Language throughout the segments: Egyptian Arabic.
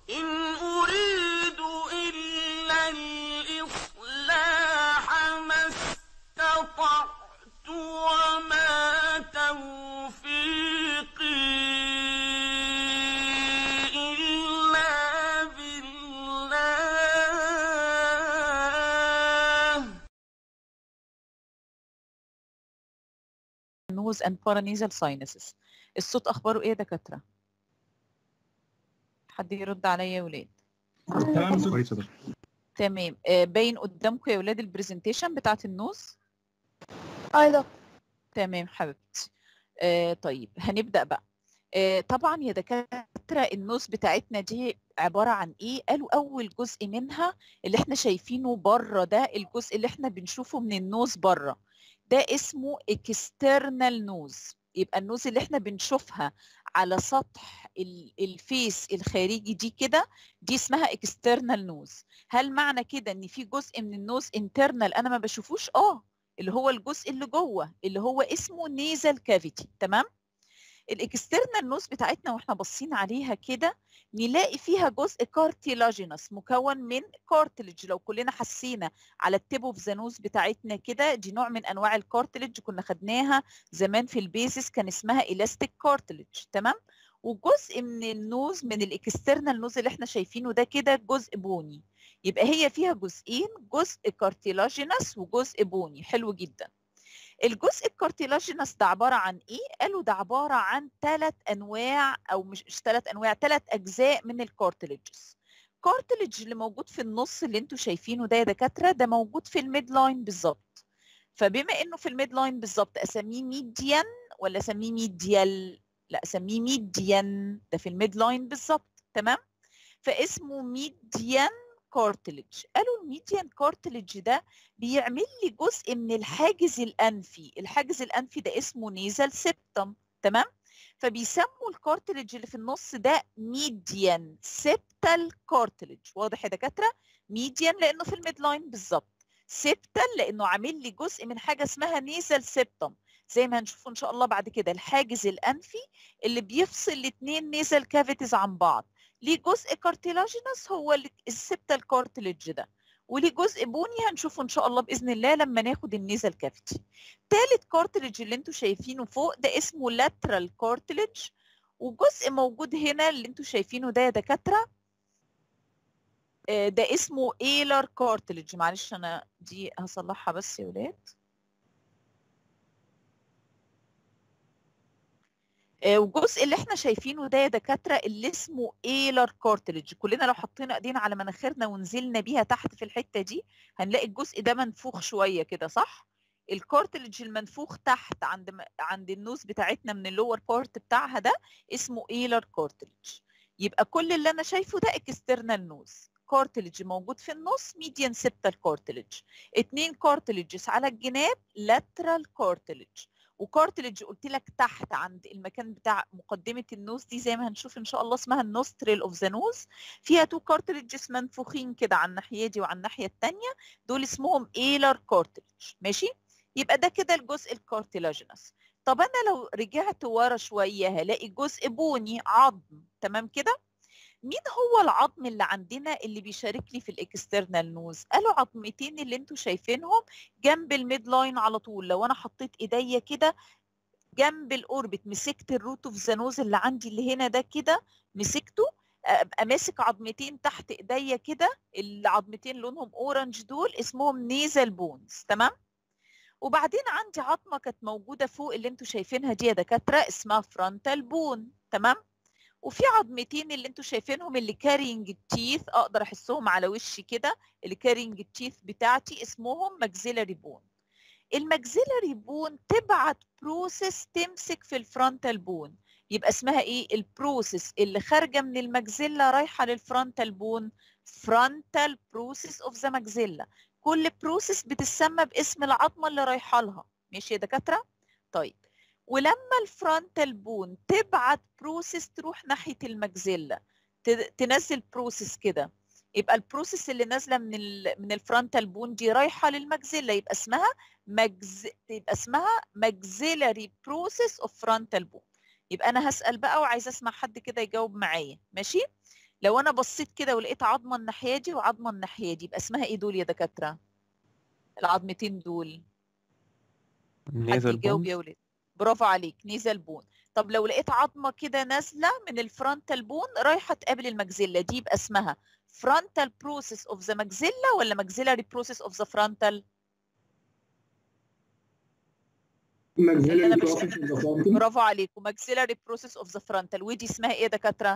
إن أريد إلا الإصلاح ما استطعت وما توفيقي إلا بالله nose and paranasal sinuses الصوت اخباره ايه يا دكاتره حد يرد عليا يا ولاد تمام كويس يا دكتور تمام آه، باين قدامكم يا ولاد البرزنتيشن بتاعت النوز اه يا دكتور تمام حبيبتي آه طيب هنبدأ بقى آه طبعا يا دكاترة النوز بتاعتنا دي عبارة عن ايه قالوا اول جزء منها اللي احنا شايفينه بره ده الجزء اللي احنا بنشوفه من النوز بره ده اسمه external nose يبقى النوز اللي احنا بنشوفها على سطح ال- الفيس الخارجي دي كده دي اسمها external nose هل معنى كده ان في جزء من النوز internal انا ما بشوفوش اه اللي هو الجزء اللي جوه اللي هو اسمه نيزل كافيتي تمام الاكسترنال نوز بتاعتنا واحنا باصين عليها كده نلاقي فيها جزء كارتيلاجينس مكون من كارتلج لو كلنا حسينا على التيب اوف ذا نوز بتاعتنا كده دي نوع من انواع الكارتلج كنا خدناها زمان في البيزس كان اسمها الاستيك كارتلج تمام وجزء من النوز من الاكسترنال نوز اللي احنا شايفينه ده كده جزء بوني يبقى هي فيها جزئين جزء كارتيلاجينس وجزء بوني حلو جدا الجزء الكارتيلاجينس ده عباره عن ايه قالوا ده عباره عن ثلاث انواع او مش ثلاث انواع ثلاث اجزاء من الكارتليجز كارتليج اللي موجود في النص اللي انتوا شايفينه ده يا دكاتره ده موجود في الميد لاين بالظبط فبما انه في الميد لاين بالظبط اسميه ميديان ولا اسميه ميديال لا اسميه ميديان ده في الميد لاين بالظبط تمام فاسمه ميديان كارتلج قالوا الميديان كارتلج ده بيعمل لي جزء من الحاجز الانفي الحاجز الانفي ده اسمه نيزل سيبتم تمام فبيسموا الكارتلج اللي في النص ده ميديان سيبتال كارتلج واضح يا دكاتره ميديان لانه في الميد لاين بالظبط سيبتال لانه عامل لي جزء من حاجه اسمها نيزل سيبتم زي ما هنشوفه ان شاء الله بعد كده الحاجز الانفي اللي بيفصل الاثنين نيزل كافيتيز عن بعض ليه جزء كارتيلاجينس هو ال- السبتال كارتلج ده وليه جزء بني هنشوفه ان شاء الله باذن الله لما ناخد النيزل كافيتي تالت كارتلج اللي انتوا شايفينه فوق ده اسمه لاترال كارتلج وجزء موجود هنا اللي انتوا شايفينه ده يا دكاتره آه، ده اسمه ايلر كارتلج معلش انا دي هصلحها بس يا ولاد آه، والجزء اللي احنا شايفينه ده يا دكاتره اللي اسمه ايلر كارتلج كلنا لو حطينا ايدينا على مناخيرنا ونزلنا بيها تحت في الحته دي هنلاقي الجزء ده منفوخ شويه كده صح الكارتلج المنفوخ تحت عند م- عند النوز بتاعتنا من اللور بارت بتاعها ده اسمه ايلر كارتلج يبقى كل اللي انا شايفه ده اكسترنال نوز كارتلج موجود في النص ميديان سيبتال كارتلج اتنين كارتلجز على الجناب لاترال كارتلج وكارتلج قلت لك تحت عند المكان بتاع مقدمه النوز دي زي ما هنشوف ان شاء الله اسمها النوستريل اوف ذا نوز فيها تو كارتلجز منفوخين كده على الناحيه دي وعلى الناحيه الثانيه دول اسمهم ايلر كارتلج ماشي يبقى ده كده الجزء الكارتلاجينس طب انا لو رجعت ورا شويه هلاقي جزء بوني عظم تمام كده مين هو العظم اللي عندنا اللي بيشارك لي في الاكسترنال نوز قالوا عظمتين اللي انتوا شايفينهم جنب الميد لاين على طول لو انا حطيت ايديا كده جنب الاوربت مسكت الروت اوف ذا نوز اللي عندي اللي هنا ده كده مسكته ابقى ماسك عظمتين تحت ايديا كده العظمتين لونهم اورنج دول اسمهم نيزل بونز تمام وبعدين عندي عظمه كانت موجوده فوق اللي انتوا شايفينها دي يا دكاتره اسمها فرونتال بون تمام وفي عظمتين اللي انتوا شايفينهم اللي كارينج التيث اقدر احسهم على وشي كده اللي كارينج التيث بتاعتي اسمهم ماكسيلاري بون الماكسيلاري بون تبعت بروسيس تمسك في الفرونتال بون يبقى اسمها ايه البروسيس اللي خارجه من الماكسيلا رايحه للفرونتال بون فرونتال بروسيس اوف ذا ماكسيلا كل بروسيس بتسمى باسم العظمه اللي رايحه لها ماشي يا دكاتره طيب ولما الفرونتال بون تبعت بروسيس تروح ناحيه الماكسيلا ت- تنزل بروسيس كده يبقى البروسيس اللي نازله من ال من الفرونتال بون دي رايحه للماكسيلا يبقى اسمها مجز... يبقى اسمها ماكسيلاري بروسيس اوف فرونتال بون يبقى انا هسال بقى وعايزه اسمع حد كده يجاوب معايا ماشي لو انا بصيت كده ولقيت عظمه الناحيه دي وعظمه الناحيه دي يبقى اسمها ايه دول يا دكاتره العظمتين دول حد نيزل يجاوب يا بونز ولاد برافو عليك نيزل بون طب لو لقيت عظمه كده نازله من الفرونتال بون رايحه تقابل المجزله دي يبقى اسمها frontal process of the maxilla ولا maxillary process of the frontal اللي أنا maxillary مش- process of the frontal برافو عليكم maxillary process of the frontal ودي اسمها ايه يا دكاتره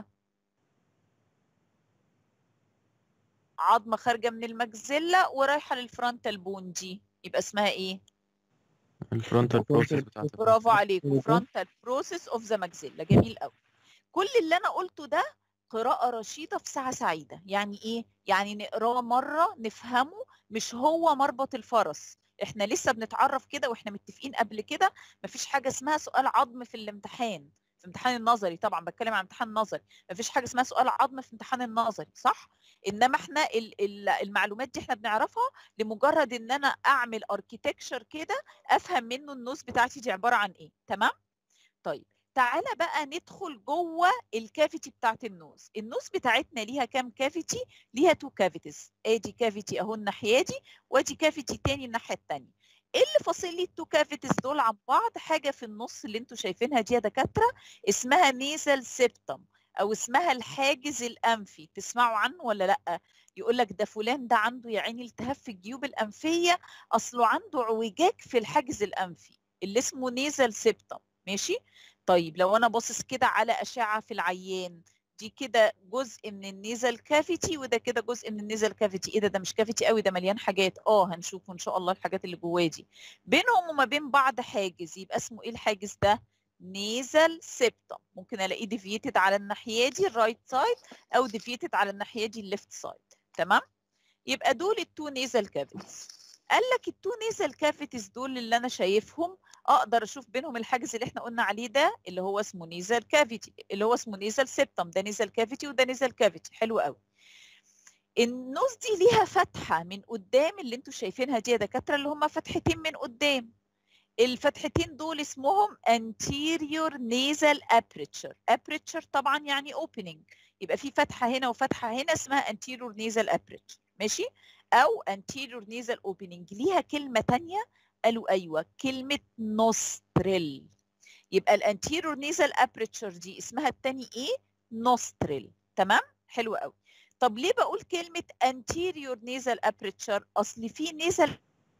عظمه خارجه من المجزله ورايحه للفرونتال بون دي يبقى اسمها ايه الفرونتال بروسيس بتاعت برافو عليكم برافو. فرونتال بروسيس اوف ذا ماكسيلا جميل قوي كل اللي انا قلته ده قراءة رشيدة في ساعة سعيدة يعني ايه يعني نقراه مرة نفهمه مش هو مربط الفرس احنا لسه بنتعرف كده واحنا متفقين قبل كده مفيش حاجة اسمها سؤال عظم في الامتحان في امتحان النظري طبعا بتكلم عن امتحان نظري مفيش حاجة اسمها سؤال عظم في امتحان النظري صح انما احنا ال- ال- المعلومات دي احنا بنعرفها لمجرد ان انا اعمل اركيتكشر كده افهم منه النوز بتاعتي دي عباره عن ايه تمام طيب تعالى بقى ندخل جوه الكافيتي بتاعت النوز النوز بتاعتنا ليها كام كافيتي ليها تو كافيتيز ادي كافيتي اهو الناحيه دي وادي كافيتي تاني الناحيه التانيه ايه اللي فاصل لي التو كافيتيز دول عن بعض حاجه في النص اللي انتوا شايفينها دي يا دكاتره اسمها نيزل سيبتم او اسمها الحاجز الانفي تسمعوا عنه ولا لا يقول لك ده فلان ده عنده يا عيني التهاب في الجيوب الانفيه اصله عنده اعوجاج في الحاجز الانفي اللي اسمه نيزل سيبتم ماشي طيب لو انا باصص كده على اشعه في العيان دي كده جزء من النيزل كافيتي وده كده جزء من النيزل كافيتي ايه ده ده مش كافيتي قوي ده مليان حاجات اه هنشوفه ان شاء الله الحاجات اللي جواه دي بينهم وما بين بعض حاجز يبقى اسمه ايه الحاجز ده نيزل سيبتم ممكن الاقيه ديفييتد على الناحيه دي الرايت سايد او ديفييتد على الناحيه دي الليفت سايد تمام يبقى دول التو نيزل كافيتيز قال لك التو نيزل كافيتيز دول اللي انا شايفهم اقدر اشوف بينهم الحاجز اللي احنا قلنا عليه ده اللي هو اسمه نيزل كافيتي اللي هو اسمه نيزل سيبتم ده نيزل كافيتي وده نيزل كافيتي حلو قوي النوز دي ليها فتحه من قدام اللي انتوا شايفينها دي يا دكاتره اللي هم فتحتين من قدام الفتحتين دول اسمهم anterior nasal aperture aperture طبعا يعني opening يبقى في فتحه هنا وفتحه هنا اسمها anterior nasal aperture ماشي او anterior nasal opening ليها كلمه تانية قالوا ايوه كلمه nostril يبقى الانتيرور نيزل ابريتشر دي اسمها التاني ايه نوستريل تمام حلو قوي طب ليه بقول كلمه anterior nasal aperture اصل في نيزل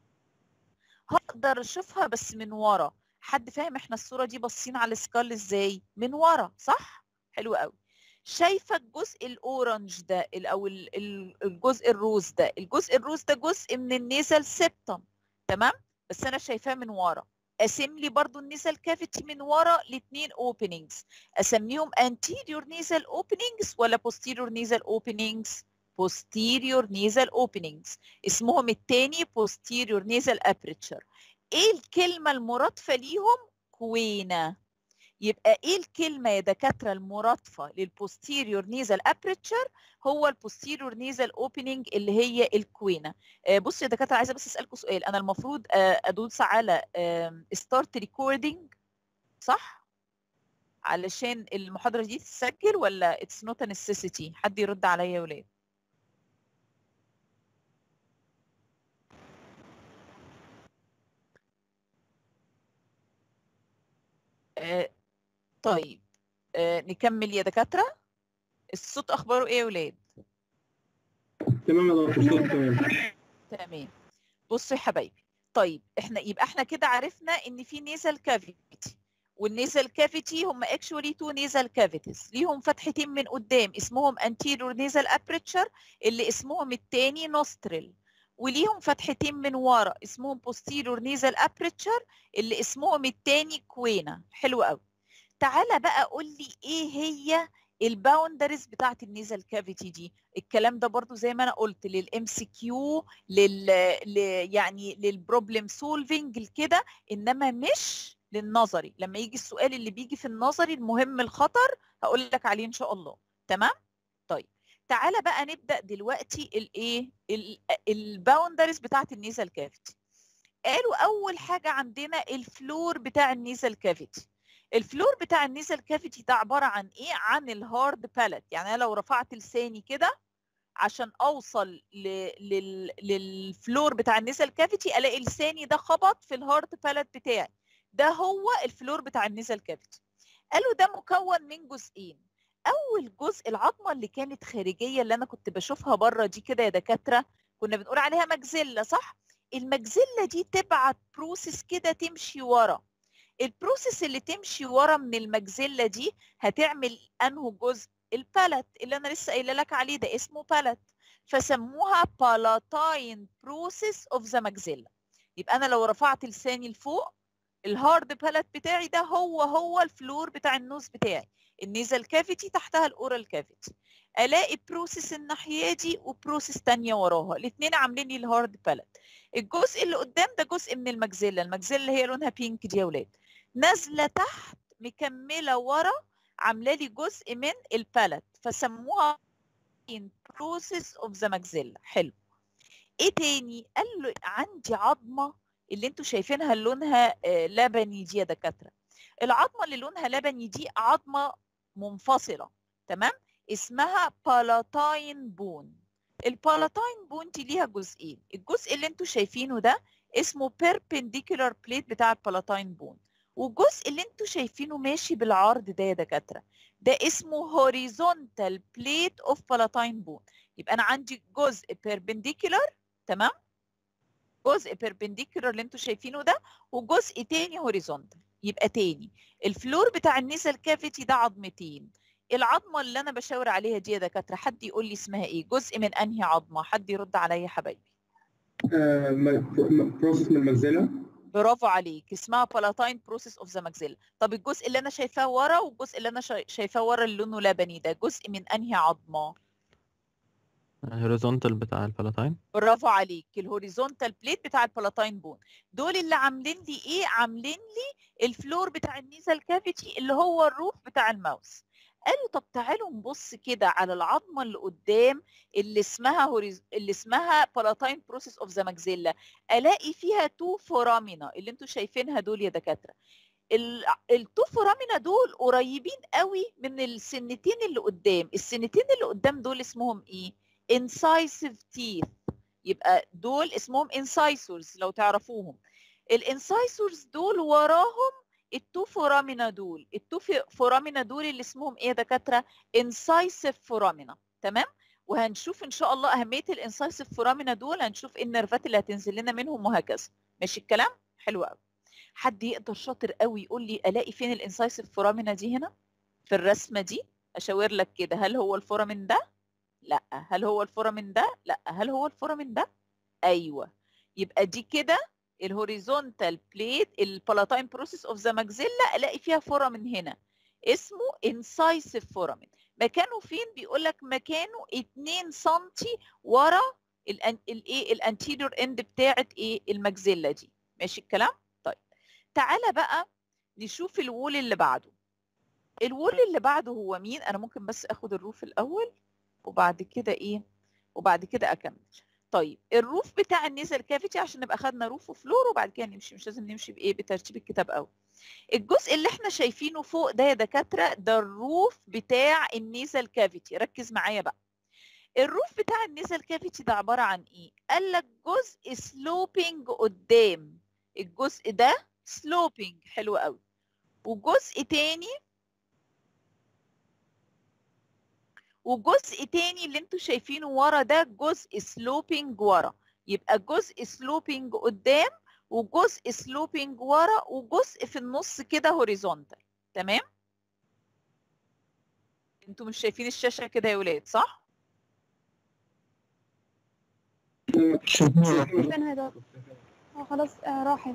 هقدر اشوفها بس من ورا حد فاهم احنا الصوره دي باصين على السكال ازاي من ورا صح حلو قوي شايفه الجزء الاورنج ده ال- او ال- ال- الجزء الروز ده الجزء الروز ده جزء من النيزل سيبتم تمام بس انا شايفاه من ورا قاسم لي برضو النيزل كافيتي من ورا لاثنين اوبننجز اسميهم anterior nasal openings ولا posterior nasal openings posterior nasal openings اسمهم التاني posterior nasal aperture ايه الكلمة المرادفة ليهم كوينة يبقى ايه الكلمة يا دكاترة المرادفة للposterior nasal aperture هو الposterior nasal opening اللي هي الكوينة آه، بصوا يا دكاترة عايزة بس اسألكم سؤال انا المفروض آه، ادوس على آم، start recording صح علشان المحاضرة دي تتسجل ولا it's not a necessity حد يرد عليا يا ولاد آه، طيب آه، نكمل يا دكاترة الصوت أخباره إيه يا ولاد؟ تمام يا دكتور صوت تمام تمام بصوا يا حبايبي طيب احنا يبقى احنا كده عرفنا ان في نيزل كافيتي والنيزل كافيتي هم اكشولي تو نيزل كافيتيز ليهم فتحتين من قدام اسمهم anterior nasal aperture اللي اسمهم التاني nostril وليهم فتحتين من ورا اسمهم posterior nasal aperture اللي اسمهم التاني كوينة حلو قوي تعالى بقى قول لي ايه هي الباوندرز بتاعت النيزل كافيتي دي الكلام ده برضو زي ما انا قلت للام سي كيو لل ل... يعني للبروبلم سولفنج كده انما مش للنظري لما يجي السؤال اللي بيجي في النظري المهم الخطر هقول لك عليه ان شاء الله تمام طيب تعالى بقى نبدا دلوقتي الايه الباوندرز بتاعت النيزل كافيتي قالوا اول حاجه عندنا الفلور بتاع النيزل كافيتي الفلور بتاع النيزل كافيتي ده عباره عن ايه عن الهارد باليت يعني انا لو رفعت لساني كده عشان اوصل ل... لل... للفلور بتاع النيزل كافيتي الاقي لساني ده خبط في الهارد باليت بتاعي ده هو الفلور بتاع النيزل كافيتي قالوا ده مكون من جزئين اول جزء العظمه اللي كانت خارجيه اللي انا كنت بشوفها بره دي كده يا دكاتره كنا بنقول عليها مجزله صح المجزله دي تبعت بروسيس كده تمشي ورا البروسيس اللي تمشي ورا من المجزله دي هتعمل انه جزء البالت اللي انا لسه قايله لك عليه ده اسمه بالت فسموها بالاتاين بروسيس اوف ذا ماجزيلا يبقى انا لو رفعت لساني لفوق الهارد بالت بتاعي ده هو هو الفلور بتاع النوز بتاعي النيزل كافيتي تحتها الاورال كافيتي الاقي بروسيس الناحيه دي وبروسيس تانية وراها الاثنين عاملين لي الهارد بالت الجزء اللي قدام ده جزء من المجزله المجزله اللي هي لونها بينك دي يا ولاد نازله تحت مكمله ورا عامله لي جزء من البالت فسموها بروسيس اوف ذا ماجزيلا حلو ايه تاني قال له عندي عظمه اللي انتوا شايفينها اللي لونها آه، لبني دي يا دكاتره العظمه اللي لونها لبني دي عظمه منفصله تمام اسمها بالاتاين بون البالاتاين بون دي ليها جزئين الجزء اللي انتوا شايفينه ده اسمه perpendicular plate بتاع البالاتاين بون والجزء اللي انتوا شايفينه ماشي بالعرض ده يا دكاتره ده اسمه horizontal plate of palatine bone يبقى انا عندي جزء perpendicular تمام جزء perpendicular اللي انتوا شايفينه ده وجزء تاني horizontal يبقى تاني الفلور بتاع النيزل كافيتي ده عظمتين العظمه اللي انا بشاور عليها دي يا دكاتره حد يقول لي اسمها ايه جزء من انهي عظمه حد يرد عليا يا حبايبي بروسيس من المجزله برافو عليك اسمها بالاتاين بروسيس اوف ذا ماكسيلا طب الجزء اللي انا شايفاه ورا والجزء اللي انا شاي- شايفاه ورا اللي لونه لبني ده جزء من انهي عظمه الهوريزونتال بتاع البالاتاين برافو عليك الهوريزونتال بليت بتاع البالاتاين بون دول اللي عاملين لي ايه عاملين لي الفلور بتاع النيزل كافيتي اللي هو الروف بتاع الماوس قالوا طب تعالوا نبص كده على العظمه اللي قدام اللي اسمها هوريز... اللي اسمها بالاتاين بروسيس اوف ذا ماكسيلا الاقي فيها تو فورامينا اللي انتوا شايفينها دول يا دكاتره ال- التو فورامينا دول قريبين قوي من السنتين اللي قدام السنتين اللي قدام دول اسمهم ايه incisive teeth يبقى دول اسمهم incisors لو تعرفوهم الانسايسورز دول وراهم التو فورامينا دول التو في- فورامينا دول اللي اسمهم ايه يا دكاتره incisive فورامينا تمام وهنشوف ان شاء الله اهميه الانسايسيف فورامينا دول هنشوف ايه النرفات اللي هتنزل لنا منهم وهكذا ماشي الكلام حلو قوي حد يقدر شاطر قوي يقول لي الاقي فين الانسايسيف فورامينا دي هنا في الرسمه دي اشاور لك كده هل هو الفورامين ده لا هل هو الفورامين ده لا هل هو الفورامين ده ايوه يبقى دي كده الهوريزونتال بليت البالاتاين بروسيس اوف ذا ماكسيلا الاقي فيها فورامين هنا اسمه انسايسيف فورامين مكانه فين بيقول لك مكانه 2 سم ورا الان- الايه الانتيريور اند بتاعه ايه الماكسيلا دي ماشي الكلام طيب تعالى بقى نشوف الوول اللي بعده الوول اللي بعده هو مين انا ممكن بس اخد الروف الاول وبعد كده ايه وبعد كده اكمل طيب الروف بتاع النيزل كافيتي عشان نبقى خدنا روف وفلور وبعد كده نمشي مش لازم نمشي بايه بترتيب الكتاب قوي الجزء اللي احنا شايفينه فوق ده يا دكاتره ده الروف بتاع النيزل كافيتي ركز معايا بقى الروف بتاع النيزل كافيتي ده عباره عن ايه قال لك جزء سلوبينج قدام الجزء ده سلوبينج حلو قوي وجزء تاني وجزء تاني اللي انتوا شايفينه ورا ده جزء سلوبينج ورا يبقى جزء سلوبينج قدام وجزء سلوبينج ورا وجزء في النص كده هوريزونتال تمام انتوا مش شايفين الشاشه كده يا ولاد صح فين هيدا اه خلاص آه راحت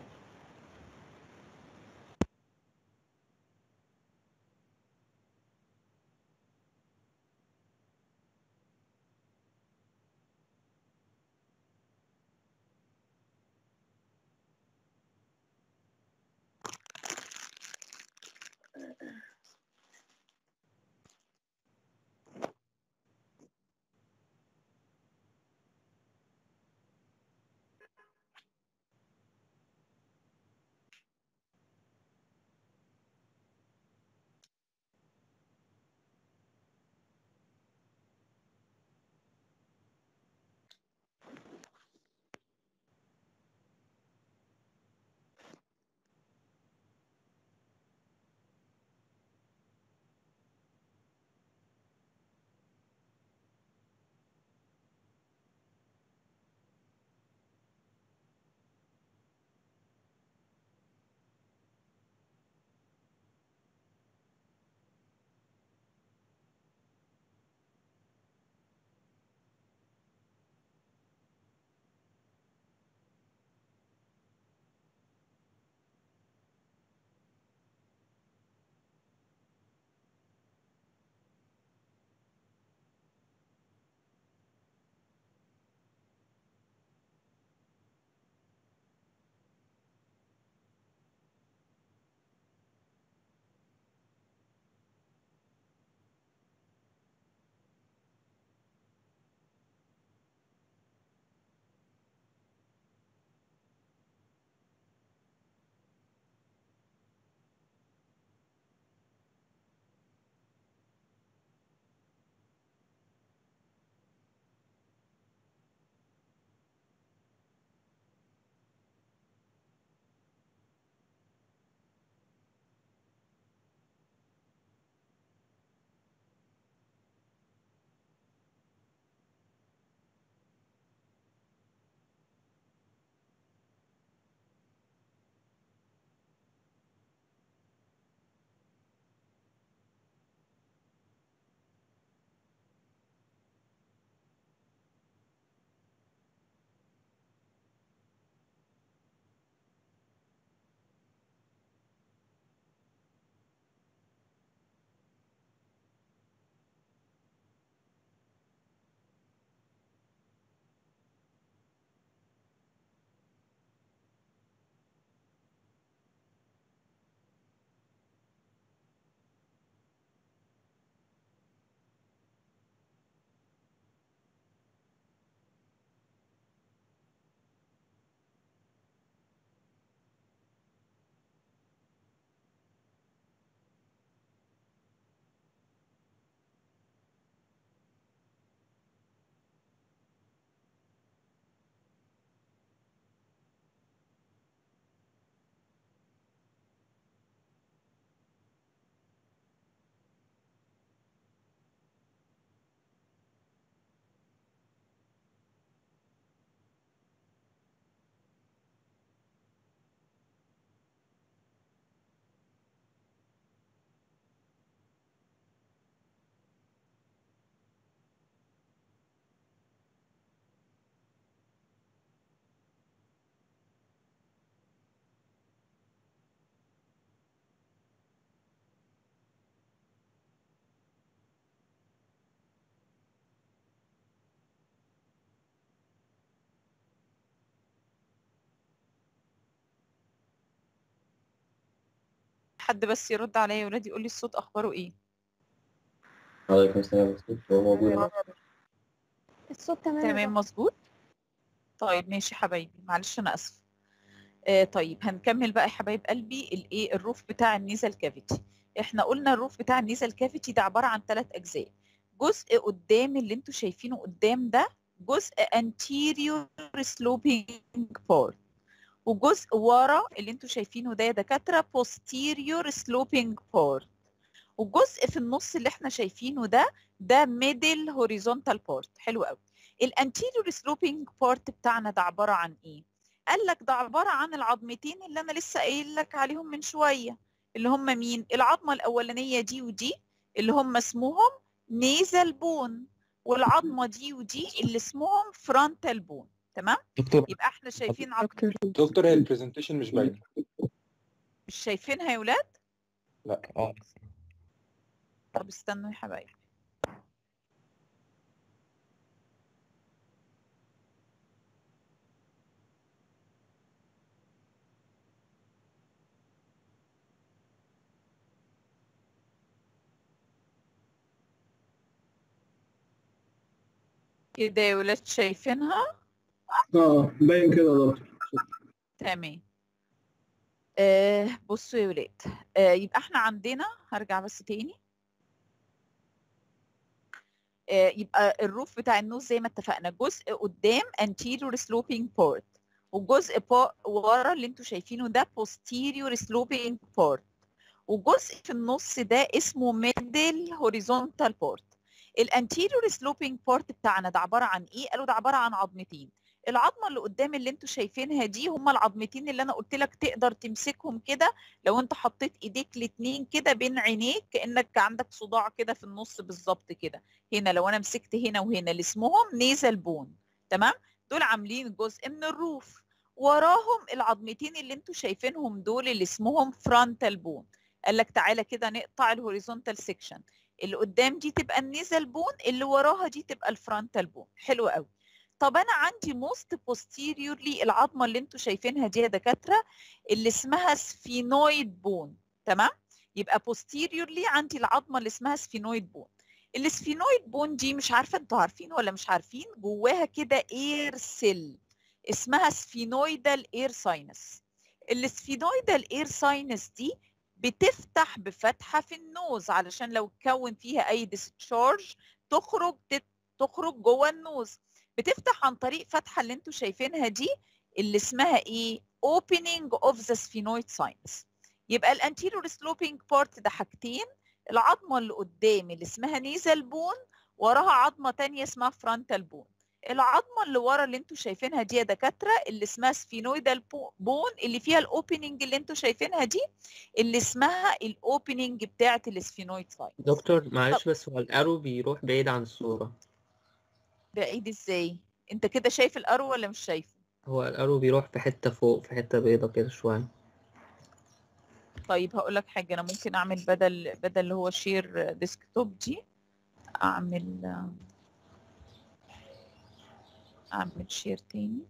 حد بس يرد عليا يا ولاد يقول لي الصوت اخباره ايه عليكم السلام ورحمة الله هو موجود الصوت تمام تمام مظبوط طيب ماشي حبايبي معلش انا اسفه آه طيب هنكمل بقى يا حبايب قلبي الايه الروف بتاع النيزل كافيتي احنا قلنا الروف بتاع النيزل كافيتي ده عباره عن ثلاث اجزاء جزء قدام اللي انتوا شايفينه قدام ده جزء anterior sloping part وجزء ورا اللي انتوا شايفينه ده يا دكاتره posterior sloping part والجزء في النص اللي احنا شايفينه ده ده middle horizontal part حلو قوي الانتيريور سلوبينج بارت بتاعنا ده عباره عن ايه قال لك ده عباره عن العظمتين اللي انا لسه قايل لك عليهم من شويه اللي هم مين العظمه الاولانيه دي ودي اللي هم اسمهم نيزل بون والعظمه دي ودي اللي اسمهم فرونتال بون تمام دكتور يبقى احنا شايفين عظمتين دكتور هي البرزنتيشن مش باينه مش شايفينها يا ولاد لا اه طب استنوا يا حبايبي كده يا ولاد شايفينها اه باين كده يا دكتور تمام آه بصوا يا ولاد آه يبقى احنا عندنا هرجع بس تاني آه يبقى الروف بتاع النوز زي ما اتفقنا جزء قدام anterior sloping part وجزء با- ورا اللي انتوا شايفينه ده posterior sloping part وجزء في النص ده اسمه middle horizontal part الانتيريور سلوبينج بارت بتاعنا ده عباره عن ايه قالوا ده عباره عن عظمتين العظمه اللي قدام اللي انتوا شايفينها دي هما العظمتين اللي انا قلت لك تقدر تمسكهم كده لو انت حطيت ايديك الاتنين كده بين عينيك كانك عندك صداع كده في النص بالظبط كده هنا لو انا مسكت هنا وهنا اللي اسمهم نيزل بون تمام دول عاملين جزء من الروف وراهم العظمتين اللي انتوا شايفينهم دول اللي اسمهم فرونتال بون قال لك تعالى كده نقطع الهوريزونتال سيكشن اللي قدام دي تبقى النيزل بون اللي وراها دي تبقى الفرونتال بون حلو قوي طب انا عندي موست بوستيريورلي العظمه اللي انتوا شايفينها دي يا دكاتره اللي اسمها سفينويد بون تمام يبقى بوستيريورلي عندي العظمه اللي اسمها سفينويد بون السفينويد بون دي مش عارفه انتوا عارفين ولا مش عارفين جواها كده اير سيل اسمها سفينويدال اير ساينس السفينويدال اير ساينس دي بتفتح بفتحه في النوز علشان لو اتكون فيها اي ديسشارج تخرج تت- تخرج جوه النوز بتفتح عن طريق فتحه اللي انتوا شايفينها دي اللي اسمها ايه opening of the sphenoid sinus يبقى الانتيريور سلوبينج بارت ده حاجتين العظمه اللي قدام اللي اسمها نيزل بون وراها عظمه تانية اسمها فرونتال بون العظمه اللي ورا اللي انتوا شايفينها دي يا دكاتره اللي اسمها سفينويدال بون اللي فيها الاوبننج اللي انتوا شايفينها دي اللي اسمها الاوبننج بتاعه السفينويد ساينس دكتور معلش بس هو الارو بيروح بعيد عن الصورة بعيد ازاي انت كده شايف الارو ولا مش شايفه هو الارو بيروح في حتة فوق في حتة بيضة كده شوية طيب هقول لك حاجه انا ممكن اعمل بدل بدل اللي هو شير ديسكتوب دي اعمل اعمل شير تاني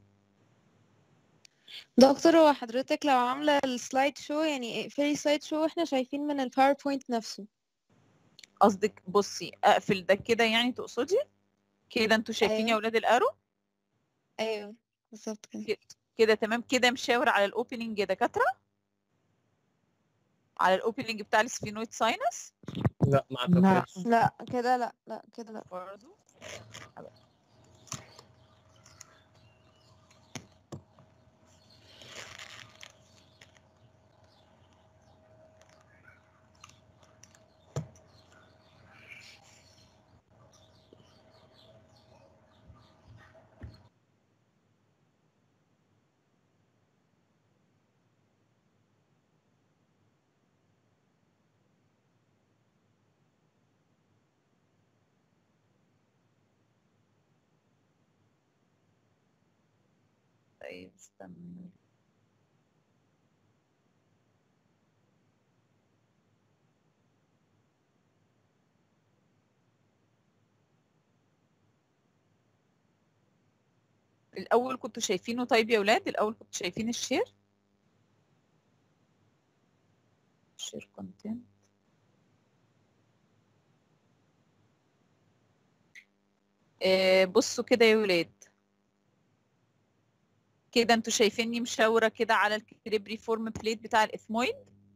دكتور هو حضرتك لو عاملة السلايد شو يعني اقفلي سلايد شو واحنا شايفين من الباوربوينت نفسه قصدك بصي اقفل ده كده يعني تقصدي كده انتوا شايفين يا أيوة. اولاد الارو ايوه بالظبط كده كده كده تمام كده مشاور على الاوبننج يا دكاتره على الاوبننج بتاع السفينويد ساينس لا ما لا. اعتقدش لا كده لا لا كده لا برضو طيب استنى الاول كنتوا شايفينه طيب يا اولاد الاول كنتوا شايفين الشير شير كونتنت بصوا كده يا ولاد كده انتوا شايفيني مشاوره كده على الكريبري فورم بليت بتاع الاثمويد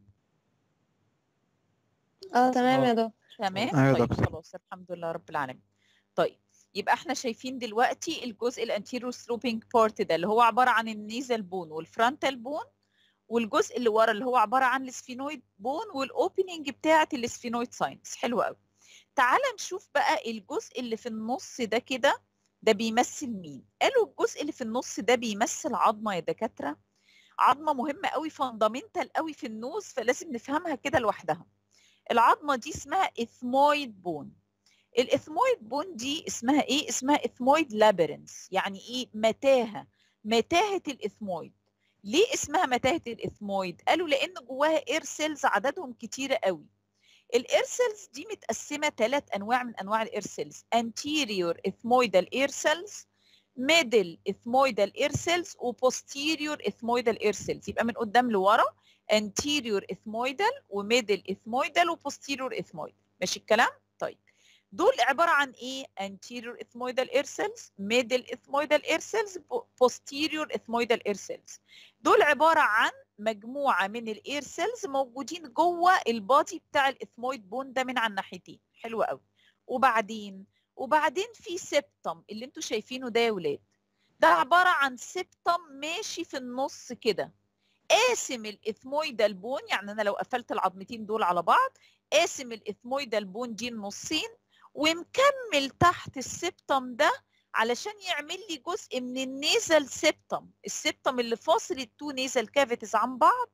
اه تمام يا دكتور تمام أيوة طيب دكتور. خلاص الحمد لله رب العالمين طيب يبقى احنا شايفين دلوقتي الجزء الانتيريور سلوبينج بارت ده اللي هو عباره عن النيزل بون والفرونتال بون والجزء اللي ورا اللي هو عباره عن السفينويد بون والاوبننج بتاعه السفينويد ساينس حلو قوي تعال نشوف بقى الجزء اللي في النص ده كده ده بيمثل مين قالوا الجزء اللي في النص ده بيمثل عظمه يا دكاتره عظمه مهمه قوي فاندامنتال قوي في النوز فلازم نفهمها كده لوحدها العظمه دي اسمها اثمويد بون الاثمويد بون دي اسمها ايه اسمها اثمويد لابرنس يعني ايه متاهه متاهه الاثمويد ليه اسمها متاهه الاثمويد قالوا لان جواها اير سيلز عددهم كتيره قوي الاير سيلز دي متقسمه ثلاث انواع من انواع الاير سيلز anterior ethmoidal air cells middle ethmoidal air cells و posterior ethmoidal air cells يبقى من قدام لورا anterior ethmoidal وميدل ethmoidal و posterior ethmoidal ماشي الكلام طيب دول عباره عن ايه anterior ethmoidal air cells middle ethmoidal air cells posterior ethmoidal air cells دول عباره عن مجموعه من الاير سيلز موجودين جوه البادي بتاع الاثمويد بون ده من على الناحيتين حلو قوي وبعدين وبعدين في سبتم اللي انتوا شايفينه ده يا ولاد ده عباره عن سبتم ماشي في النص كده قاسم الاثمويدال بون يعني انا لو قفلت العظمتين دول على بعض قاسم الاثمويدال بون دي النصين ومكمل تحت السبتم ده علشان يعمل لي جزء من النيزل سبتم السبتم اللي فاصل التو نيزل كافيتيز عن بعض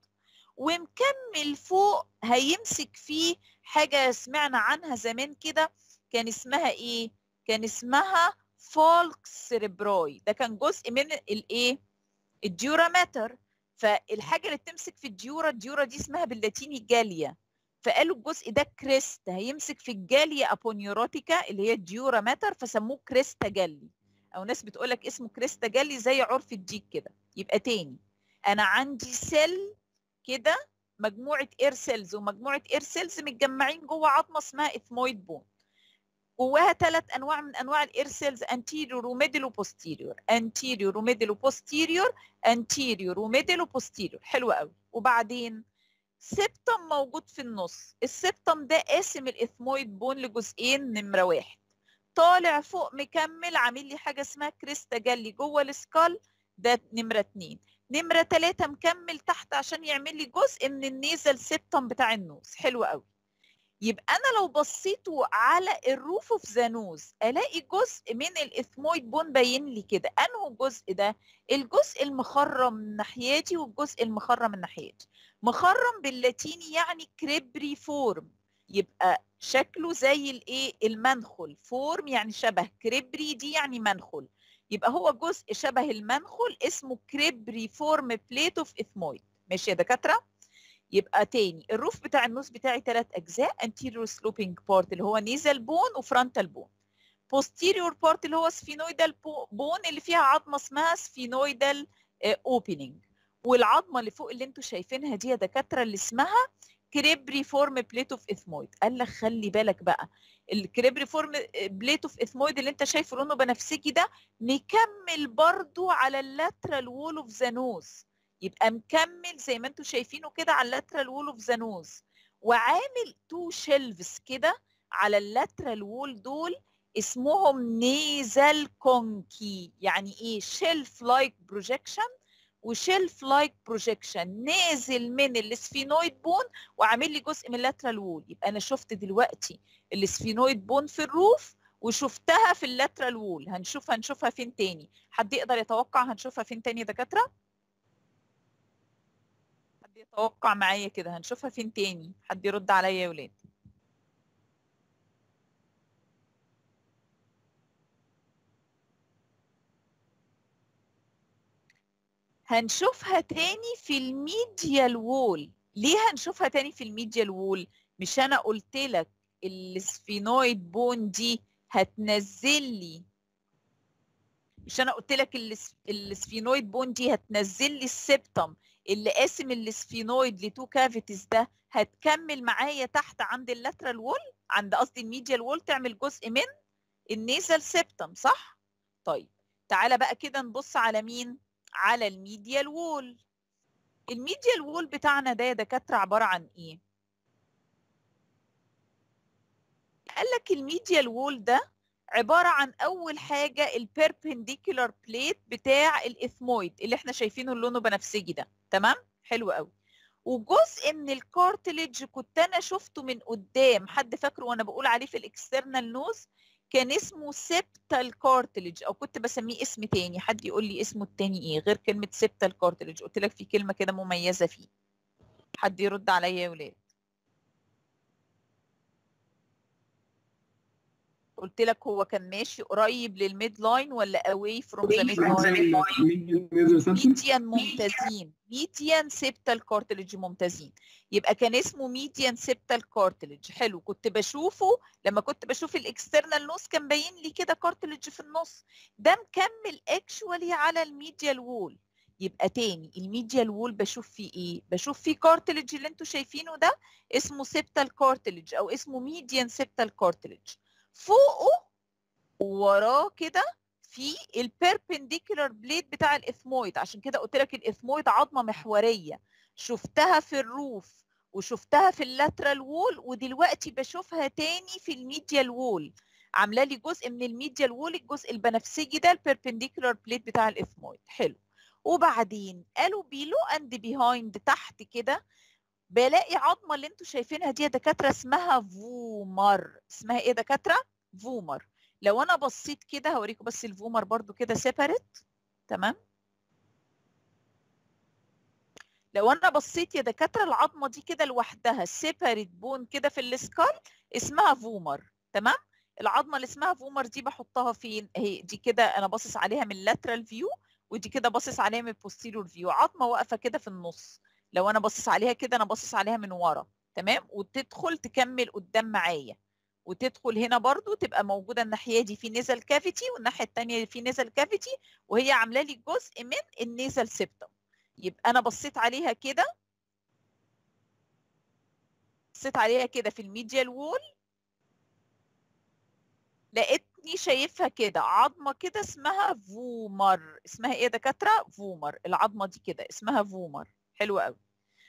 ومكمل فوق هيمسك فيه حاجه سمعنا عنها زمان كده كان اسمها ايه كان اسمها فولك سيربروي ده كان جزء من الايه الديوراماتر فالحاجه اللي بتمسك في الديورا الديورا دي اسمها باللاتيني جاليا فقالوا الجزء ده كريست هيمسك في الجاليا ابونيوروتيكا اللي هي الديورا ماتر فسموه كريستا جالي او ناس بتقول لك اسمه كريستا جالي زي عرف الديك كده يبقى تاني انا عندي سيل كده مجموعه اير سيلز ومجموعه اير سيلز متجمعين جوه عظمه اسمها اثمويد بون جواها ثلاث انواع من انواع الاير سيلز انتيريور وميدل وبوستيريور انتيريور وميدل وبوستيريور انتيريور وميدل وبوستيريور حلو قوي وبعدين سبتم موجود في النص السبتم ده قاسم الاثمويد بون لجزئين نمره واحد طالع فوق مكمل عامل لي حاجه اسمها كريستا جالي جوه السكال ده نمره اتنين نمره تلاته مكمل تحت عشان يعمل لي جزء من النيزل سبتم بتاع النوز حلو قوي يبقى انا لو بصيتوا على الروف اوف ذا نوز الاقي جزء من الاثمويد بون باين لي كده انه جزء ده الجزء المخرم من ناحيتي والجزء المخرم من ناحيتي مخرم باللاتيني يعني كريبري فورم يبقى شكله زي الايه المنخل فورم يعني شبه كريبري دي يعني منخل يبقى هو جزء شبه المنخل اسمه كريبري فورم بليت اوف اثمويد ماشي يا دكاتره يبقى تاني الروف بتاع النص بتاعي ثلاث اجزاء anterior sloping part اللي هو نيزل بون وفرونتال بون posterior part اللي هو سفينويدال بون اللي فيها عظمه اسمها سفينويدال اوبننج والعظمه اللي فوق اللي انتوا شايفينها دي يا دكاتره اللي اسمها كريبري فورم بليت اوف اثمويد قال لك خلي بالك بقى الكريبري فورم بليت اوف اثمويد اللي انت شايفه لونه بنفسجي ده مكمل برضو على اللاترال وول اوف ذا نوز يبقى مكمل زي ما انتوا شايفينه كده على اللاترال وول اوف ذا نوز وعامل تو شيلفز كده على اللاترال وول دول اسمهم نيزل كونكي يعني ايه شيلف لايك بروجيكشن وشيلف لايك بروجيكشن نازل من السفينويد بون وعامل لي جزء من اللاترال وول يبقى انا شفت دلوقتي السفينويد بون في الروف وشفتها في اللاترال وول هنشوف هنشوفها فين تاني حد يقدر يتوقع هنشوفها فين تاني يا دكاتره حد يتوقع معايا كده هنشوفها فين تاني حد يرد عليا يا ولاد هنشوفها تاني في الميديال وول ليه هنشوفها تاني في الميديال وول مش انا قلت لك السفينويد بون دي هتنزل لي مش انا قلت لك الس- السفينويد بون دي هتنزل لي السبتم اللي قاسم السفينويد لتو كافيتيز ده هتكمل معايا تحت عند اللاترال وول عند قصدي الميديال وول تعمل جزء من النيزل سبتم صح طيب تعالى بقى كده نبص على مين على الميديال وول الميديال وول بتاعنا ده يا دكاتره عباره عن ايه قال لك الميديال وول ده عباره عن اول حاجه البيربنديكولار بليت بتاع الاثمويد اللي احنا شايفينه اللونه بنفسجي ده تمام حلو قوي وجزء من الكارتليج كنت انا شفته من قدام حد فاكره وانا بقول عليه في الاكسترنال نوز كان اسمه سبتال كارتليج او كنت بسميه اسم تاني حد يقول لي اسمه التاني ايه غير كلمه سبتال كارتليج قلت لك في كلمه كده مميزه فيه حد يرد عليا يا ولاد قلت لك هو كان ماشي قريب للميد لاين ولا اواي فروم ذا ميد لاين ميديان ممتازين ميديان سيبتال كارتلج ممتازين يبقى كان اسمه ميديان سيبتال كارتلج حلو كنت بشوفه لما كنت بشوف الاكسترنال نوز كان باين لي كده كارتلج في النص ده مكمل اكشوالي على الميديال وول يبقى تاني الميديال وول بشوف فيه ايه بشوف فيه كارتلج اللي انتوا شايفينه ده اسمه سيبتال كارتلج او اسمه ميديان سيبتال كارتلج فوقه ووراه كده في البيربنديكولار بليد بتاع الاثمويد عشان كده قلت لك الاثمويد عظمه محوريه شفتها في الروف وشفتها في اللاترال وول ودلوقتي بشوفها تاني في الميديال وول عامله لي جزء من الميديال وول الجزء البنفسجي ده البيربنديكولار بليد بتاع الاثمويد حلو وبعدين قالوا بيلو اند بيهايند تحت كده بلاقي عظمه اللي انتوا شايفينها دي يا دكاتره اسمها فومر اسمها ايه يا دكاتره فومر لو انا بصيت كده هوريكم بس الفومر برضو كده سيبريت تمام لو انا بصيت يا دكاتره العظمه دي كده لوحدها سيبريت بون كده في السكال اسمها فومر تمام العظمه اللي اسمها فومر دي بحطها فين اهي دي كده انا باصص عليها من اللاترال فيو ودي كده باصص عليها من البوستيريور فيو عظمه واقفه كده في النص لو انا باصص عليها كده انا باصص عليها من ورا تمام وتدخل تكمل قدام معايا وتدخل هنا برضو تبقى موجودة الناحية دي في نيزل كافيتي والناحية التانية في نيزل كافيتي وهي عاملة لي جزء من النيزل سيبتم يبقى أنا بصيت عليها كده بصيت عليها كده في الميديال وول لقيتني شايفها كده عظمة كده اسمها فومر اسمها ايه يا دكاترة فومر العظمة دي كده اسمها فومر حلوة قوي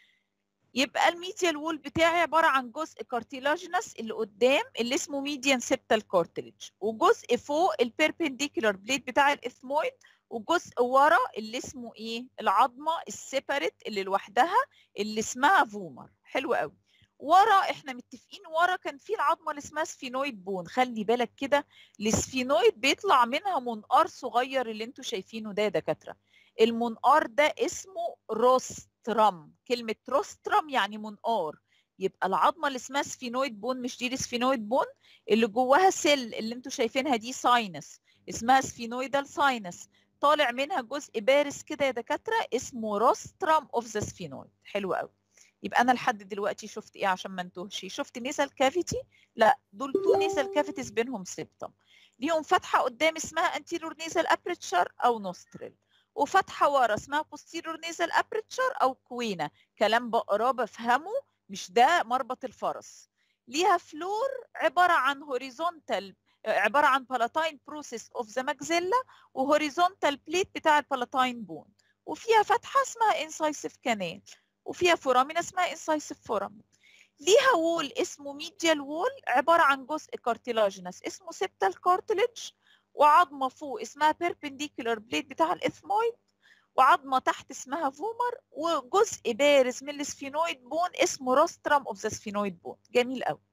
يبقى الميديال وول بتاعي عباره عن جزء كارتيلاجينس اللي قدام اللي اسمه ميديان سيبتال كارتليج وجزء فوق البيربنديكولار بليد بتاع الاثمويد وجزء ورا اللي اسمه ايه العظمه السيبريت اللي لوحدها اللي اسمها فومر حلو قوي ورا احنا متفقين ورا كان في العظمه اللي اسمها سفينويد بون خلي بالك كده السفينويد بيطلع منها منقار صغير اللي انتوا شايفينه ده يا دكاتره المنقار ده اسمه روسترم كلمة روسترم يعني منقار يبقى العظمة اللي اسمها سفينويد بون مش دي السفينويد بون اللي جواها سيل اللي انتوا شايفينها دي ساينس اسمها سفينويدال ساينس طالع منها جزء بارز كده يا دكاترة اسمه روسترم اوف ذا سفينويد حلو قوي يبقى انا لحد دلوقتي شفت ايه عشان ما انتهش شفت نيزل كافيتي لا دول تو نيزل كافيتيز بينهم سيبتم ليهم فتحه قدام اسمها انتيرور نيزل ابريتشر او نوستريل وفتحه ورا اسمها posterior nasal aperture او كوينه كلام بقراه بفهمه مش ده مربط الفرس ليها فلور عباره عن هوريزونتال عباره عن palatine process of the maxilla وهوريزونتال بليت بتاع البالاتاين بون وفيها فتحه اسمها incisive canal وفيها فورامين اسمها incisive foramen ليها وول اسمه medial وول عباره عن جزء كارتيلاجينس اسمه septal cartilage وعظمه فوق اسمها بيربنديكولار بليد بتاع الاثمويد وعظمه تحت اسمها فومر وجزء بارز من السفينويد بون اسمه روسترم اوف ذا سفينويد بون جميل قوي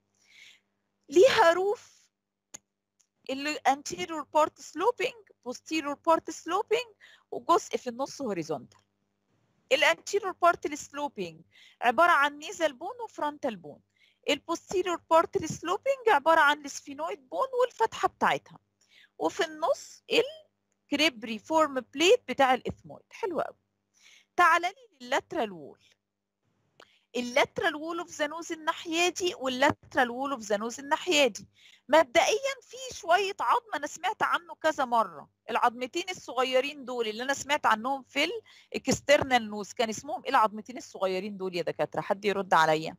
ليها روف اللي anterior part sloping posterior part sloping وجزء في النص هوريزونتال الانتيريور بارت السلوبينج عباره عن نيزل بون وفرونتال بون البوستيريور بارت السلوبينج عباره عن السفينويد بون والفتحه بتاعتها وفي النص الكريبري فورم بليت بتاع الاثمويد حلو قوي تعال لي لللاترال وول اللاترال وول اوف ذا نوز الناحيه دي واللاترال وول اوف ذا نوز الناحيه دي مبدئيا في شويه عظم انا سمعت عنه كذا مره العظمتين الصغيرين دول اللي انا سمعت عنهم في الاكسترنال نوز كان اسمهم ايه العظمتين الصغيرين دول يا دكاتره حد يرد عليا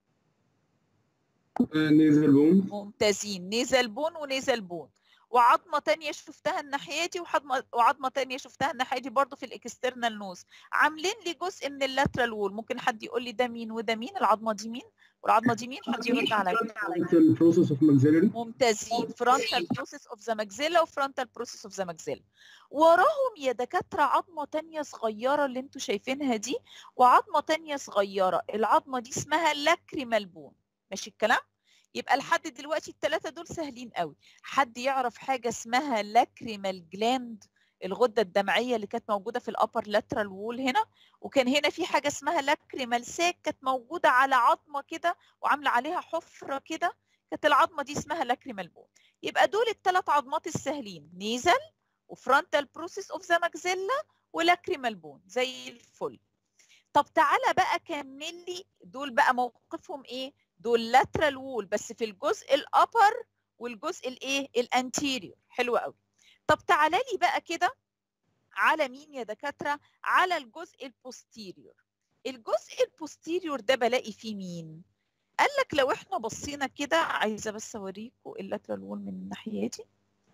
نيزل بون ممتازين نيزل بون ونيزل بون وعظمه تانية شفتها الناحيه دي وعظمه وعظمه تانية شفتها الناحيه دي برضو في الاكسترنال نوز عاملين لي جزء من اللاترال وول ممكن حد يقول لي ده مين وده مين العظمه دي مين والعظمه دي مين حد يرد عليا البروسيس اوف ماكسيلري ممتازين فرونتال بروسيس اوف ذا ماكسيلا وفرونتال بروسيس اوف ذا ماكسيلا وراهم يا دكاتره عظمه تانية صغيره اللي انتوا شايفينها دي وعظمه تانية صغيره العظمه دي اسمها لاكريمال بون ماشي الكلام يبقى لحد دلوقتي الثلاثه دول سهلين قوي حد يعرف حاجه اسمها لاكريمال جلاند الغده الدمعيه اللي كانت موجوده في الابر لاترال وول هنا وكان هنا في حاجه اسمها لاكريمال ساك كانت موجوده على عظمه كده وعامله عليها حفره كده كانت العظمه دي اسمها لاكريمال بون يبقى دول الثلاث عظمات السهلين نيزل وفرونتال بروسيس اوف ذا ماكسيلا ولاكريمال بون زي الفل طب تعالى بقى كمل لي دول بقى موقفهم ايه دول لاترال وول بس في الجزء الابر والجزء الايه الانتيريور حلو قوي طب تعالى لي بقى كده على مين يا دكاتره على الجزء البوستيريور الجزء البوستيريور ده بلاقي فيه مين قال لك لو احنا بصينا كده عايزه بس اوريكم اللاترال وول من الناحيه دي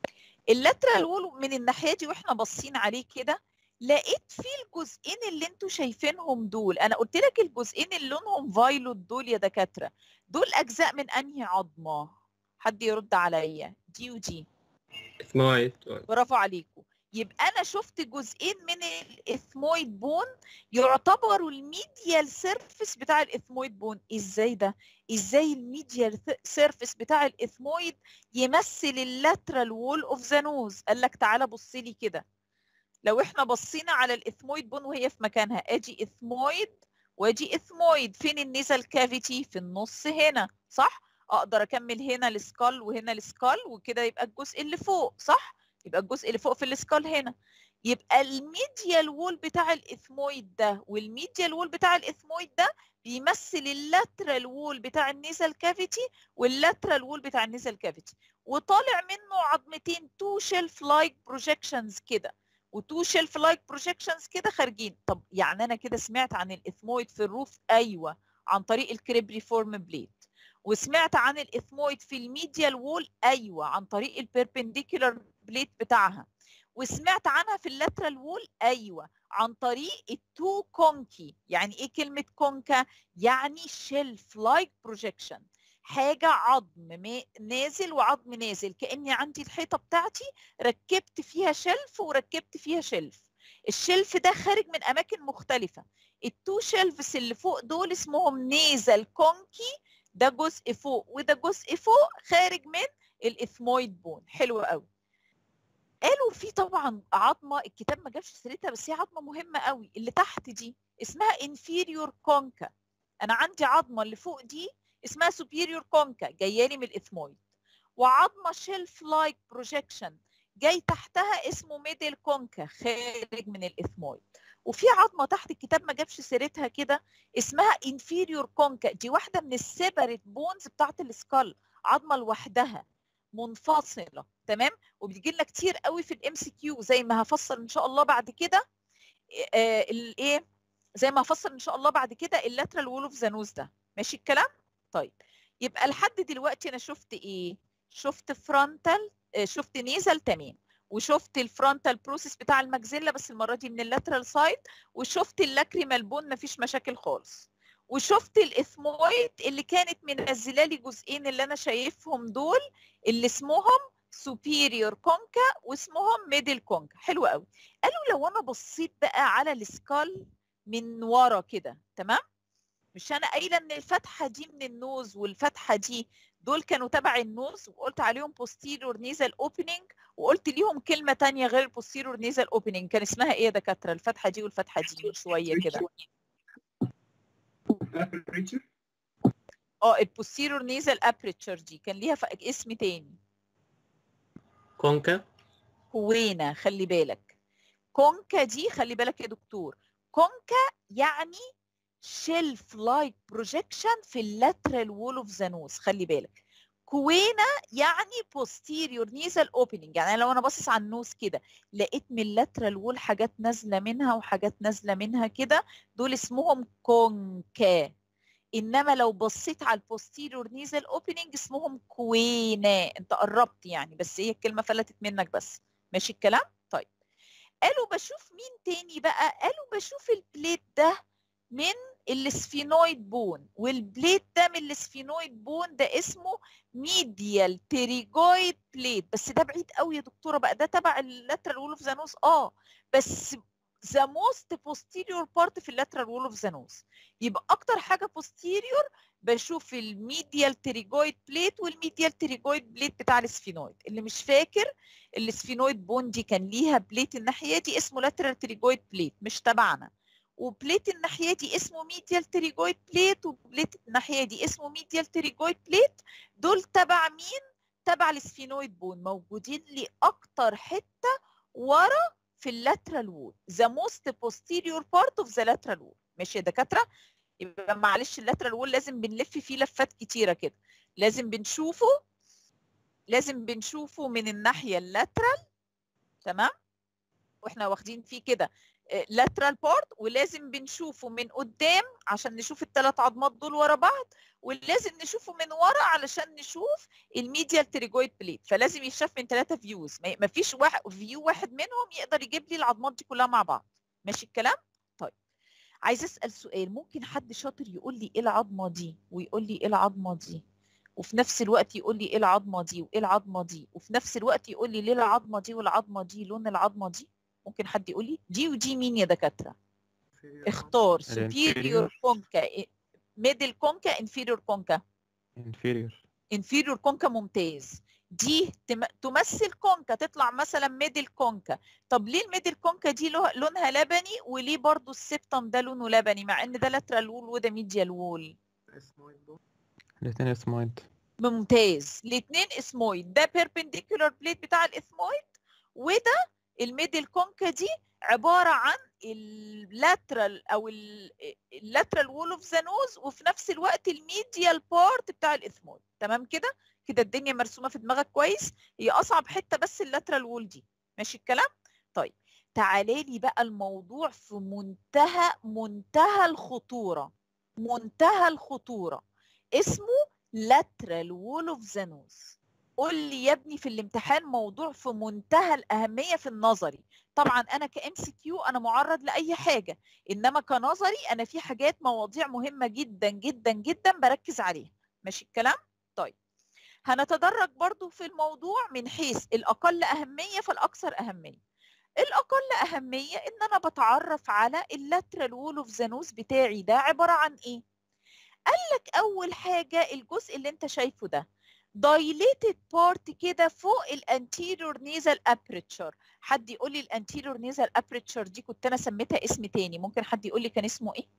اللاترال وول من الناحيه دي واحنا باصين عليه كده لقيت فيه الجزئين اللي انتوا شايفينهم دول انا قلت لك الجزئين اللي لونهم فايلوت دول يا دكاتره دول اجزاء من انهي عظمه حد يرد عليا دي ودي اثمويد برافو عليكم يبقى انا شفت جزئين من الاثمويد بون يعتبروا الميديال سيرفيس بتاع الاثمويد بون ازاي ده ازاي الميديال سيرفيس بتاع الاثمويد يمثل اللاترال وول اوف ذا نوز قال لك تعالى بص لي كده لو احنا بصينا على الاثمويد بون وهي في مكانها ادي اثمويد وادي اثمويد فين النيزل كافيتي في النص هنا صح اقدر اكمل هنا السكال وهنا السكال وكده يبقى الجزء اللي فوق صح يبقى الجزء اللي فوق في السكال هنا يبقى الميديال وول بتاع الاثمويد ده والميديال وول بتاع الاثمويد ده بيمثل اللاترال وول بتاع النيزل كافيتي واللاترال وول بتاع النيزل كافيتي وطالع منه عظمتين تو شيلف لايك بروجكشنز كده وتو شيلف لايك بروجكشنز كده خارجين طب يعني انا كده سمعت عن الاثمويد في الروف ايوه عن طريق الكريبري فورم بليد وسمعت عن الاثمويد في الميديال وول ايوه عن طريق البيربنديكولار بليت بتاعها وسمعت عنها في اللاترال وول ايوه عن طريق التو كونكي يعني ايه كلمه كونكا يعني شيلف لايك بروجكشن حاجه عظم نازل وعظم نازل كاني عندي الحيطه بتاعتي ركبت فيها شلف وركبت فيها شلف الشلف ده خارج من اماكن مختلفه التو شلفس اللي فوق دول اسمهم نيزل كونكي ده جزء فوق وده جزء فوق خارج من الاثمويد بون حلو قوي قالوا في طبعا عظمه الكتاب ما جابش سيرتها بس هي عظمه مهمه قوي اللي تحت دي اسمها inferior كونكا انا عندي عظمه اللي فوق دي اسمها superior كونكا جايه لي من الاثمويد وعظمه شيلف لايك بروجكشن جاي تحتها اسمه ميدل كونكا خارج من الاثمويد وفي عظمه تحت الكتاب ما جابش سيرتها كده اسمها inferior كونكا دي واحده من السيبريت بونز بتاعت السكال عظمه لوحدها منفصله تمام وبتجي لنا كتير قوي في الام سي كيو زي ما هفصل ان شاء الله بعد كده آه الايه زي ما هفصل ان شاء الله بعد كده اللاترال وول اوف ذا نوز ده ماشي الكلام طيب يبقى لحد دلوقتي انا شفت ايه شفت فرونتال آه شفت نيزل تمام وشفت الفرونتال بروسيس بتاع المجزله بس المره دي من اللاترال سايد وشفت اللاكريمال بون مفيش مشاكل خالص وشفت الاثمويد اللي كانت منزله لي جزئين اللي انا شايفهم دول اللي اسمهم superior كونكا واسمهم ميدل كونكا حلو قوي قالوا لو انا بصيت بقى على السكال من ورا كده تمام مش انا قايله ان الفتحه دي من النوز والفتحه دي دول كانوا تبع النوز وقلت عليهم posterior nasal opening وقلت ليهم كلمه تانية غير posterior nasal opening كان اسمها ايه يا دكاتره الفتحه دي والفتحه دي من شويه كده اه البوستيرور نيزل ابريتشر دي كان ليها اسم تاني كونكا كوينه خلي بالك كونكا دي خلي بالك يا دكتور كونكا يعني شيلف لايك بروجيكشن في اللاترال وول اوف ذا نوز خلي بالك كوينة يعني posterior nasal opening يعني لو انا باصص على النوز كده لقيت من اللاترال وول حاجات نازله منها وحاجات نازله منها كده دول اسمهم كونكا انما لو بصيت على البوستيريور نيزل اوبننج اسمهم كوينا انت قربت يعني بس هي الكلمه فلتت منك بس ماشي الكلام طيب قالوا بشوف مين تاني بقى قالوا بشوف البليت ده من السفينويد بون والبليت ده من السفينويد بون ده اسمه ميديال تيريجويد بليت بس ده بعيد قوي يا دكتوره بقى ده تبع اللاترال وول اوف ذا نوز اه بس ذا موست posterior بارت في اللاترال وول اوف ذا نوز يبقى اكتر حاجه posterior بشوف الميديال تيريجويد بليت والميديال تيريجويد بليت بتاع السفينويد اللي مش فاكر السفينويد بون دي كان ليها بليت الناحيه دي اسمه لاترال تيريجويد بليت مش تبعنا وبليت الناحيه دي اسمه ميديال تيريجويد بليت وبليت الناحيه دي اسمه ميديال تيريجويد بليت دول تبع مين تبع السفينويد بون موجودين لي اكتر حته ورا في اللاترال وول ذا موست posterior part of the lateral wall ماشي يا دكاتره يبقى معلش اللاترال وول لازم بنلف فيه لفات كتيره كده لازم بنشوفه لازم بنشوفه من الناحيه اللاترال تمام واحنا واخدين فيه كده لاترال بارت ولازم بنشوفه من قدام عشان نشوف الثلاث عظمات دول ورا بعض ولازم نشوفه من ورا علشان نشوف الميديال تريجويد بليت فلازم يتشاف من ثلاثه فيوز ما فيش واحد فيو واحد منهم يقدر يجيب لي العظمات دي كلها مع بعض ماشي الكلام طيب عايز اسال سؤال ممكن حد شاطر يقول لي ايه العظمه دي ويقول لي ايه العظمه دي وفي نفس الوقت يقول لي ايه العظمه دي وايه العظمه دي وفي نفس الوقت يقول لي ليه العظمه دي والعظمه دي لون العظمه دي ممكن حد يقول لي دي ودي مين يا دكاتره اختار superior كونكا ميدل كونكا inferior كونكا inferior inferior كونكا ممتاز دي تم- تمثل كونكا تطلع مثلا ميدل كونكا طب ليه الميدل كونكا دي له- لونها لبني وليه برضو السبتم ده لونه لبني مع ان ده لاترال وول وده ميديال وول الاثنين اسمويد ممتاز الاثنين اسمويد ده بيربنديكولار بليت بتاع الاثمويد وده الميدل كونكا دي عباره عن اللاترال او اللاترال وول اوف ذا نوز وفي نفس الوقت الميديال بارت بتاع الاثمويد تمام كده كده الدنيا مرسومه في دماغك كويس هي اصعب حته بس اللاترال وول دي ماشي الكلام طيب تعالى لي بقى الموضوع في منتهى منتهى الخطوره منتهى الخطوره اسمه lateral wall of the nose قول لي يا ابني في الامتحان موضوع في منتهى الأهمية في النظري طبعا أنا كام سي كيو أنا معرض لأي حاجة إنما كنظري أنا في حاجات مواضيع مهمة جدا جدا جدا بركز عليها ماشي الكلام طيب هنتدرج برضو في الموضوع من حيث الأقل أهمية فالأكثر أهمية الأقل أهمية إن أنا بتعرف على اللاترال وول اوف ذا نوز بتاعي ده عبارة عن إيه؟ قال لك أول حاجة الجزء اللي أنت شايفه ده dilated part كده فوق الانتيريور نيزل aperture حد يقول لي الانتيريور نيزل aperture دي كنت انا سميتها اسم تاني ممكن حد يقول لي كان اسمه ايه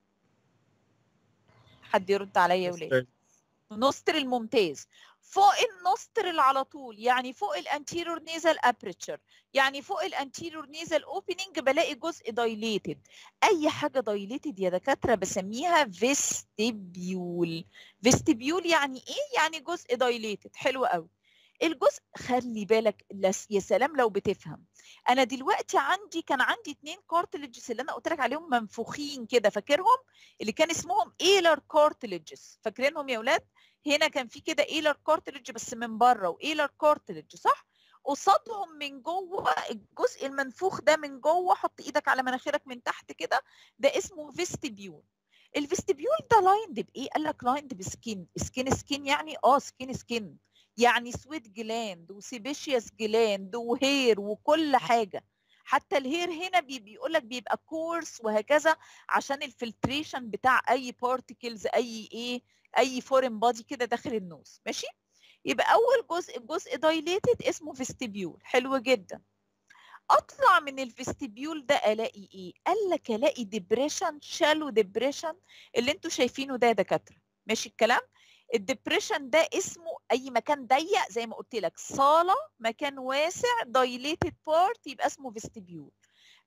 حد يرد عليا يا ولاد نوسترل ممتاز فوق النوسترل على طول يعني فوق الانتيريور نيزل ابريتشر يعني فوق الانتيريور نيزل اوبننج بلاقي جزء دايليتد اي حاجه دايليتد يا دكاتره بسميها فيستيبيول فيستيبيول يعني ايه يعني جزء دايليتد حلو قوي الجزء خلي بالك لس- يا سلام لو بتفهم انا دلوقتي عندي كان عندي اتنين كارتلجز اللي انا قلت لك عليهم منفوخين كده فاكرهم اللي كان اسمهم ايلر كارتلجز فاكرينهم يا اولاد هنا كان في كده ايلر كارتلج بس من بره وايلر كارتلج صح قصادهم من جوه الجزء المنفوخ ده من جوه حط ايدك على مناخيرك من تحت كده ده اسمه فيستيبيول الفيستيبيول ده لايند بايه قال لك لايند بسكين سكين سكين يعني اه سكين سكين يعني سويت جلاند وسيبيشياس جلاند وهير وكل حاجه حتى الهير هنا بي بيقول لك بيبقى كورس وهكذا عشان الفلتريشن بتاع اي بارتكلز اي ايه اي فورين بادي كده داخل النوز ماشي يبقى اول جزء الجزء دايليتد اسمه فيستيبيول حلو جدا اطلع من الفيستيبيول ده الاقي ايه قال لك الاقي ديبريشن شالو ديبريشن اللي انتوا شايفينه ده يا دكاتره ماشي الكلام الدبريشن ده اسمه اي مكان ضيق زي ما قلت لك صاله مكان واسع دايليتد بارت يبقى اسمه فيستيبيول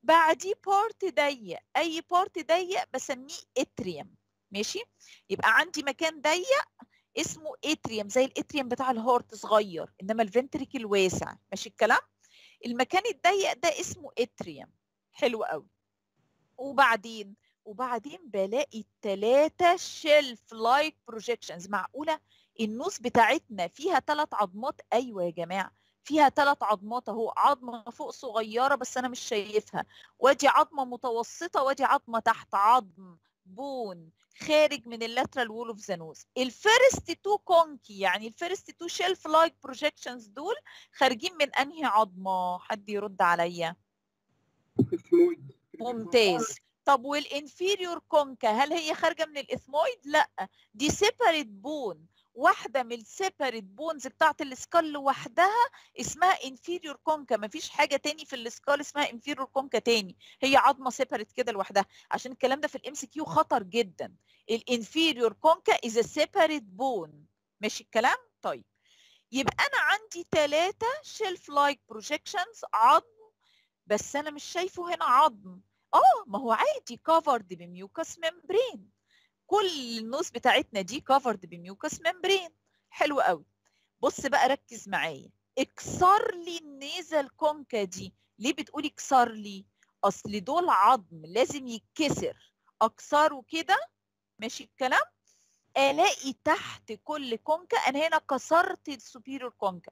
بعديه بارت ضيق اي بارت ضيق بسميه اتريوم ماشي يبقى عندي مكان ضيق اسمه اتريوم زي الاتريوم بتاع الهارت صغير انما الفنتريكل واسع ماشي الكلام المكان الضيق ده اسمه اتريوم حلو قوي وبعدين وبعدين بلاقي التلاتة شيلف لايك بروجيكشنز معقولة النوس بتاعتنا فيها ثلاث عظمات ايوه يا جماعة فيها ثلاث عظمات اهو عظمة فوق صغيرة بس انا مش شايفها وادي عظمة متوسطة وادي عظمة تحت عظم بون خارج من اللاترال وول اوف ذا نوز الفيرست تو كونكي يعني الفيرست تو شيلف لايك بروجيكشنز دول خارجين من انهي عظمه حد يرد عليا اسمويد ممتاز طب والانفيريور كونكا هل هي خارجه من الاثمويد لا دي سيبريت بون واحده من السيبريت بونز بتاعت السكال لوحدها اسمها انفيريور كونكا مفيش حاجه تاني في السكال اسمها انفيريور كونكا تاني هي عظمه سيبريت كده لوحدها عشان الكلام ده في الام سي كيو خطر جدا الانفيريور كونكا از سيبريت بون ماشي الكلام طيب يبقى انا عندي ثلاثه شيلف لايك بروجيكشنز عظم بس انا مش شايفه هنا عظم اه ما هو عادي كفرد بميوكس ممبرين كل النوز بتاعتنا دي كفرد بميوكس ممبرين حلو قوي بص بقى ركز معايا اكسر لي النيزل كونكا دي ليه بتقولي اكسر لي اصل دول عظم لازم يتكسر اكسره كده ماشي الكلام الاقي تحت كل كونكا انا هنا كسرت السوبيريور كونكا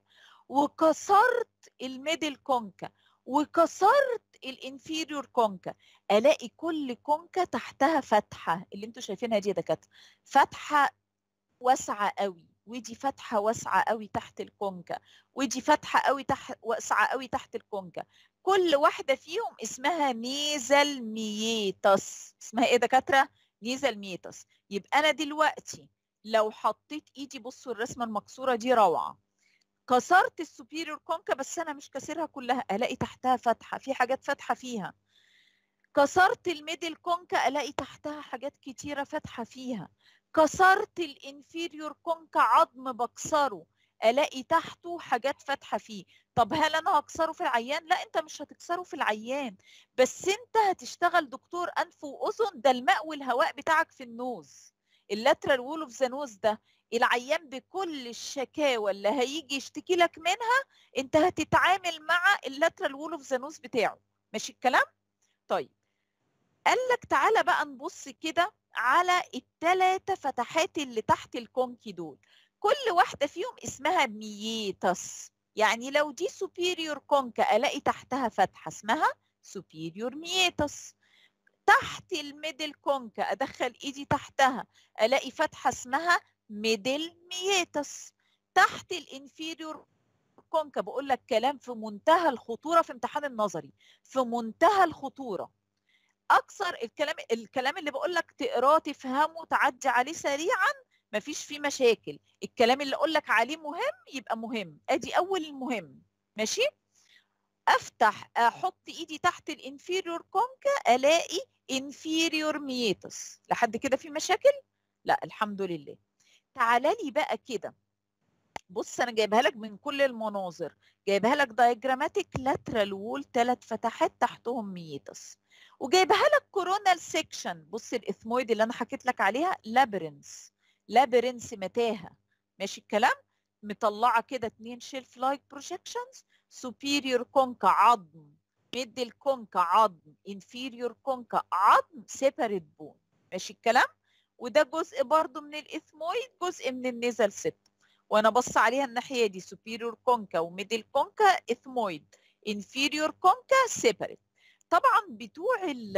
وكسرت الميدل كونكا وكسرت الانفيريور كونكا الاقي كل كونكا تحتها فتحه اللي انتوا شايفينها دي يا دكاتره فتحه واسعه قوي ودي فتحه واسعه قوي تحت الكونكا ودي فتحه قوي تحت واسعه قوي تحت الكونكا كل واحده فيهم اسمها نيزل ميتس اسمها ايه يا دكاتره نيزل ميتس يبقى انا دلوقتي لو حطيت ايدي بصوا الرسمه المكسوره دي روعه كسرت السوبيريور كونكا بس انا مش كسرها كلها الاقي تحتها فتحه في حاجات فاتحه فيها كسرت الميدل كونكا الاقي تحتها حاجات كتيره فاتحه فيها كسرت الانفيريور كونكا عظم بكسره الاقي تحته حاجات فاتحه فيه طب هل انا هكسره في العيان لا انت مش هتكسره في العيان بس انت هتشتغل دكتور انف واذن ده الماء والهواء بتاعك في النوز اللاترال وول اوف ذا نوز ده العيان بكل الشكاوى اللي هيجي يشتكي لك منها انت هتتعامل مع اللاترال وول اوف ذا نوز بتاعه ماشي الكلام طيب قال لك تعالى بقى نبص كده على الثلاثه فتحات اللي تحت الكونكي دول كل واحده فيهم اسمها ميتس يعني لو دي سوبيريور كونكا الاقي تحتها فتحه اسمها سوبيريور ميتس تحت الميدل كونكا ادخل ايدي تحتها الاقي فتحه اسمها ميدل ميتس تحت الانفيريور كونكا بقول لك كلام في منتهى الخطوره في امتحان النظري في منتهى الخطوره اكثر الكلام الكلام اللي بقول لك تقراه تفهمه تعدي عليه سريعا مفيش فيه مشاكل الكلام اللي اقول لك عليه مهم يبقى مهم ادي اول المهم ماشي افتح احط ايدي تحت الانفيريور كونكا الاقي انفيريور ميتس لحد كده في مشاكل لا الحمد لله تعالى لي بقى كده بص انا جايبها لك من كل المناظر جايبها لك دايجراماتيك لاترال وول ثلاث فتحات تحتهم ميتس وجايبها لك كورونال سيكشن بص الاثمويد اللي انا حكيت لك عليها لابرنس لابرنس متاهه ماشي الكلام مطلعه كده اتنين شيلف لايك بروجيكشنز superior كونكا عظم middle كونكا عظم inferior كونكا عظم separate bone ماشي الكلام وده جزء برضو من الاثمويد جزء من النيزل سيبت وانا بص عليها الناحيه دي superior كونكا وميدل كونكا اثمويد inferior كونكا separate طبعا بتوع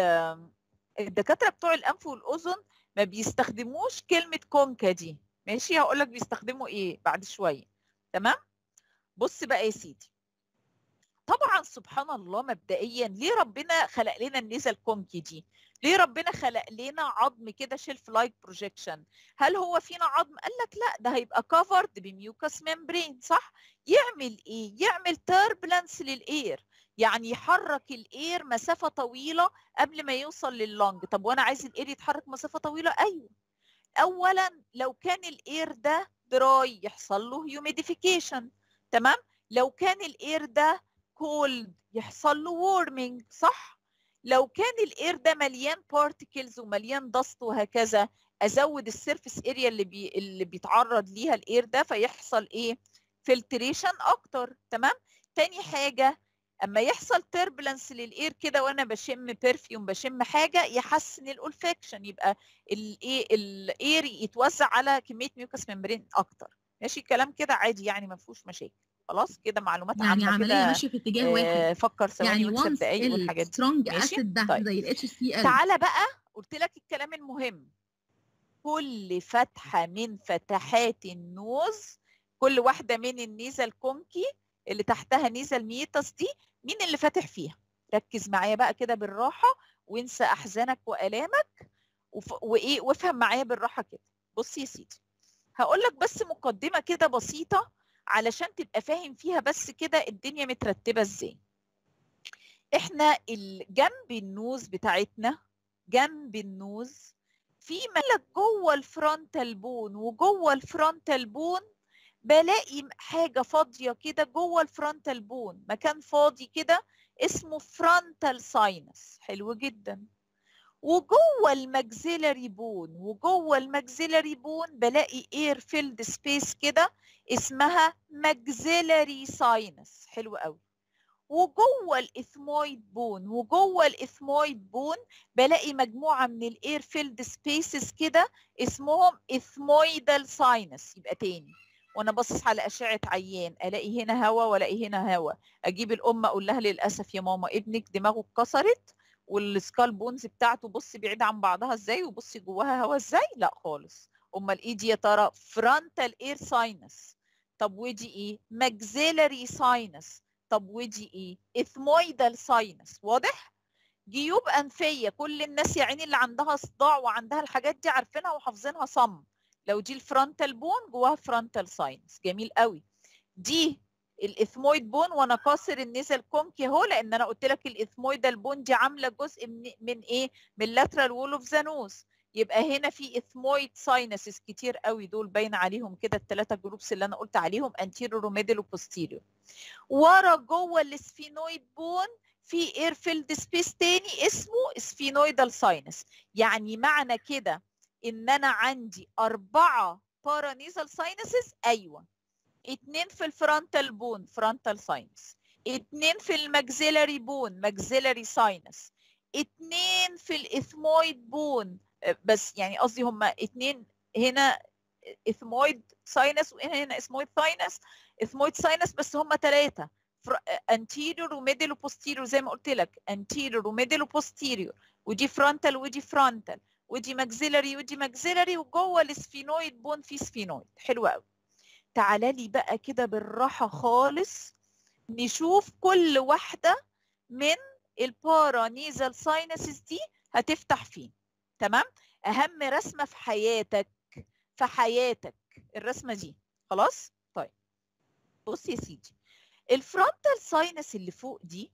الدكاتره بتوع الانف والاذن ما بيستخدموش كلمه كونكا دي ماشي هقول لك بيستخدموا ايه بعد شويه تمام بص بقى يا سيدي طبعا سبحان الله مبدئيا ليه ربنا خلق لنا النيزل كونكي دي ليه ربنا خلق لنا عظم كده شيلف لايك بروجيكشن هل هو فينا عظم قال لك لا ده هيبقى كفرد بميوكس ممبرين صح يعمل ايه يعمل تربلنس للاير يعني يحرك الاير مسافه طويله قبل ما يوصل لللنج طب وانا عايز الاير يتحرك مسافه طويله ايوه اولا لو كان الاير ده دراي يحصل له هيوميديفيكيشن تمام لو كان الاير ده كولد يحصل له وورمنج صح لو كان الاير ده مليان بارتكلز ومليان دست وهكذا ازود السيرفيس اريا اللي بي اللي بيتعرض ليها الاير ده فيحصل ايه فلتريشن اكتر تمام تاني حاجه اما يحصل تربلنس للاير كده وانا بشم برفيوم بشم حاجه يحسن الاولفاكشن يبقى الايه الاير يتوزع على كميه ميوكس ممبرين اكتر ماشي كلام كده عادي يعني ما فيهوش مشاكل خلاص كده معلومات يعني عامه عمليه كده ماشيه في اتجاه واحد آه، فكر ثواني يعني واكسب وانس دقايق والحاجات دي السترونج ماشي؟ اسيد ده طيب. زي الاتش سي ال تعالى بقى قلت لك الكلام المهم كل فتحة من فتحات النوز كل واحدة من النيزة الكونكي اللي تحتها نيزة الميتس دي مين اللي فاتح فيها ركز معايا بقى كده بالراحة وانسى أحزانك وآلامك وف... وإيه وافهم معايا بالراحة كده بص يا سيدي هقول لك بس مقدمة كده بسيطة علشان تبقى فاهم فيها بس كده الدنيا مترتبة ازاي احنا ال- جنب النوز بتاعتنا جنب النوز في ملك جوه الفرونتال بون وجوه الفرونتال بون بلاقي م- حاجه فاضيه كده جوه الفرونتال بون مكان فاضي كده اسمه فرونتال ساينس حلو جدا وجوه الماكسيلاري بون وجوه الماكسيلاري بون بلاقي اير فيلد سبيس كده اسمها ماكسيلاري ساينس حلو قوي وجوه الاثمويد بون وجوه الاثمويد بون بلاقي مجموعه من الاير فيلد سبيسز كده اسمهم اثمويدال ساينس يبقى تاني وانا باصص على اشعه عيان الاقي هنا هوا والاقي هنا هوا اجيب الام اقول لها للاسف يا ماما ابنك دماغه اتكسرت والسكال بونز بتاعته بصي بعيد عن بعضها ازاي وبصي جواها هوا ازاي لا خالص امال ايه دي يا ترى فرونتال اير ساينس طب ودي ايه ماكسيلاري ساينس طب ودي ايه اثمويدال ساينس واضح جيوب انفيه كل الناس يا عيني اللي عندها صداع وعندها الحاجات دي عارفينها وحافظينها صم لو دي الفرونتال بون جواها فرونتال ساينس جميل قوي دي الاثمويد بون وانا كاسر النزل كونكي اهو لان انا قلت لك الاثمويدال بون دي عامله جزء من من ايه من اللاترال وول اوف ذا نوز يبقى هنا في اثمويد ساينسز كتير قوي دول باين عليهم كده الثلاثه جروبس اللي انا قلت عليهم انتيريور وميدل وبوستيريور ورا جوه السفينويد بون في اير فيلد سبيس تاني اسمه سفينويدال ساينس يعني معنى كده ان انا عندي اربعه بارانيزال ساينسز ايوه اتنين في الفرونتال بون فرونتال ساينس اتنين في الماكسيلاري بون ماكسيلاري ساينس اتنين في الاثمويد بون أه، بس يعني قصدي هما اتنين هنا اثمويد ساينس وهنا هنا اثمويد ساينس اثمويد ساينس بس هما ثلاثه انتيريور وميدل وبوستيريور زي ما قلت لك انتيريور وميدل وبوستيريور ودي فرونتال ودي فرونتال ودي ماكسيلاري ودي ماكسيلاري وجوه السفينويد بون في سفينويد حلو قوي تعالى لي بقى كده بالراحه خالص نشوف كل واحده من البارانيزال ساينسز دي هتفتح فين تمام اهم رسمه في حياتك في حياتك الرسمه دي خلاص طيب بص يا سيدي الفرونتال ساينس اللي فوق دي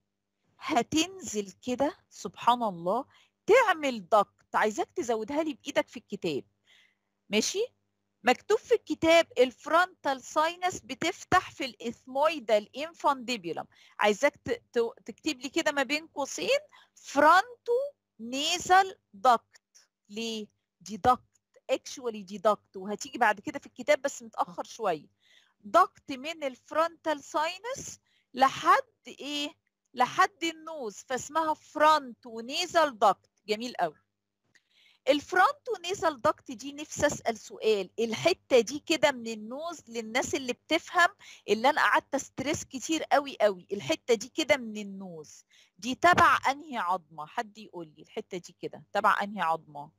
هتنزل كده سبحان الله تعمل ضغط عايزاك تزودها لي بايدك في الكتاب ماشي مكتوب في الكتاب الفرونتال ساينس بتفتح في الاثمويدال انفانديبيولم عايزاك ت- ت- تكتب لي كده ما بين قوسين فرونتو نيزل داكت ليه دي داكت اكشوالي دي داكت وهتيجي بعد كده في الكتاب بس متاخر شويه ضغط من الفرونتال ساينس لحد ايه لحد النوز فاسمها فرونت ونيزل داكت جميل قوي الفرونت ونيزل داكت دي نفسي اسال سؤال الحته دي كده من النوز للناس اللي بتفهم اللي انا قعدت استريس كتير قوي قوي الحته دي كده من النوز دي تبع انهي عظمه حد يقول لي الحته دي كده تبع انهي عظمه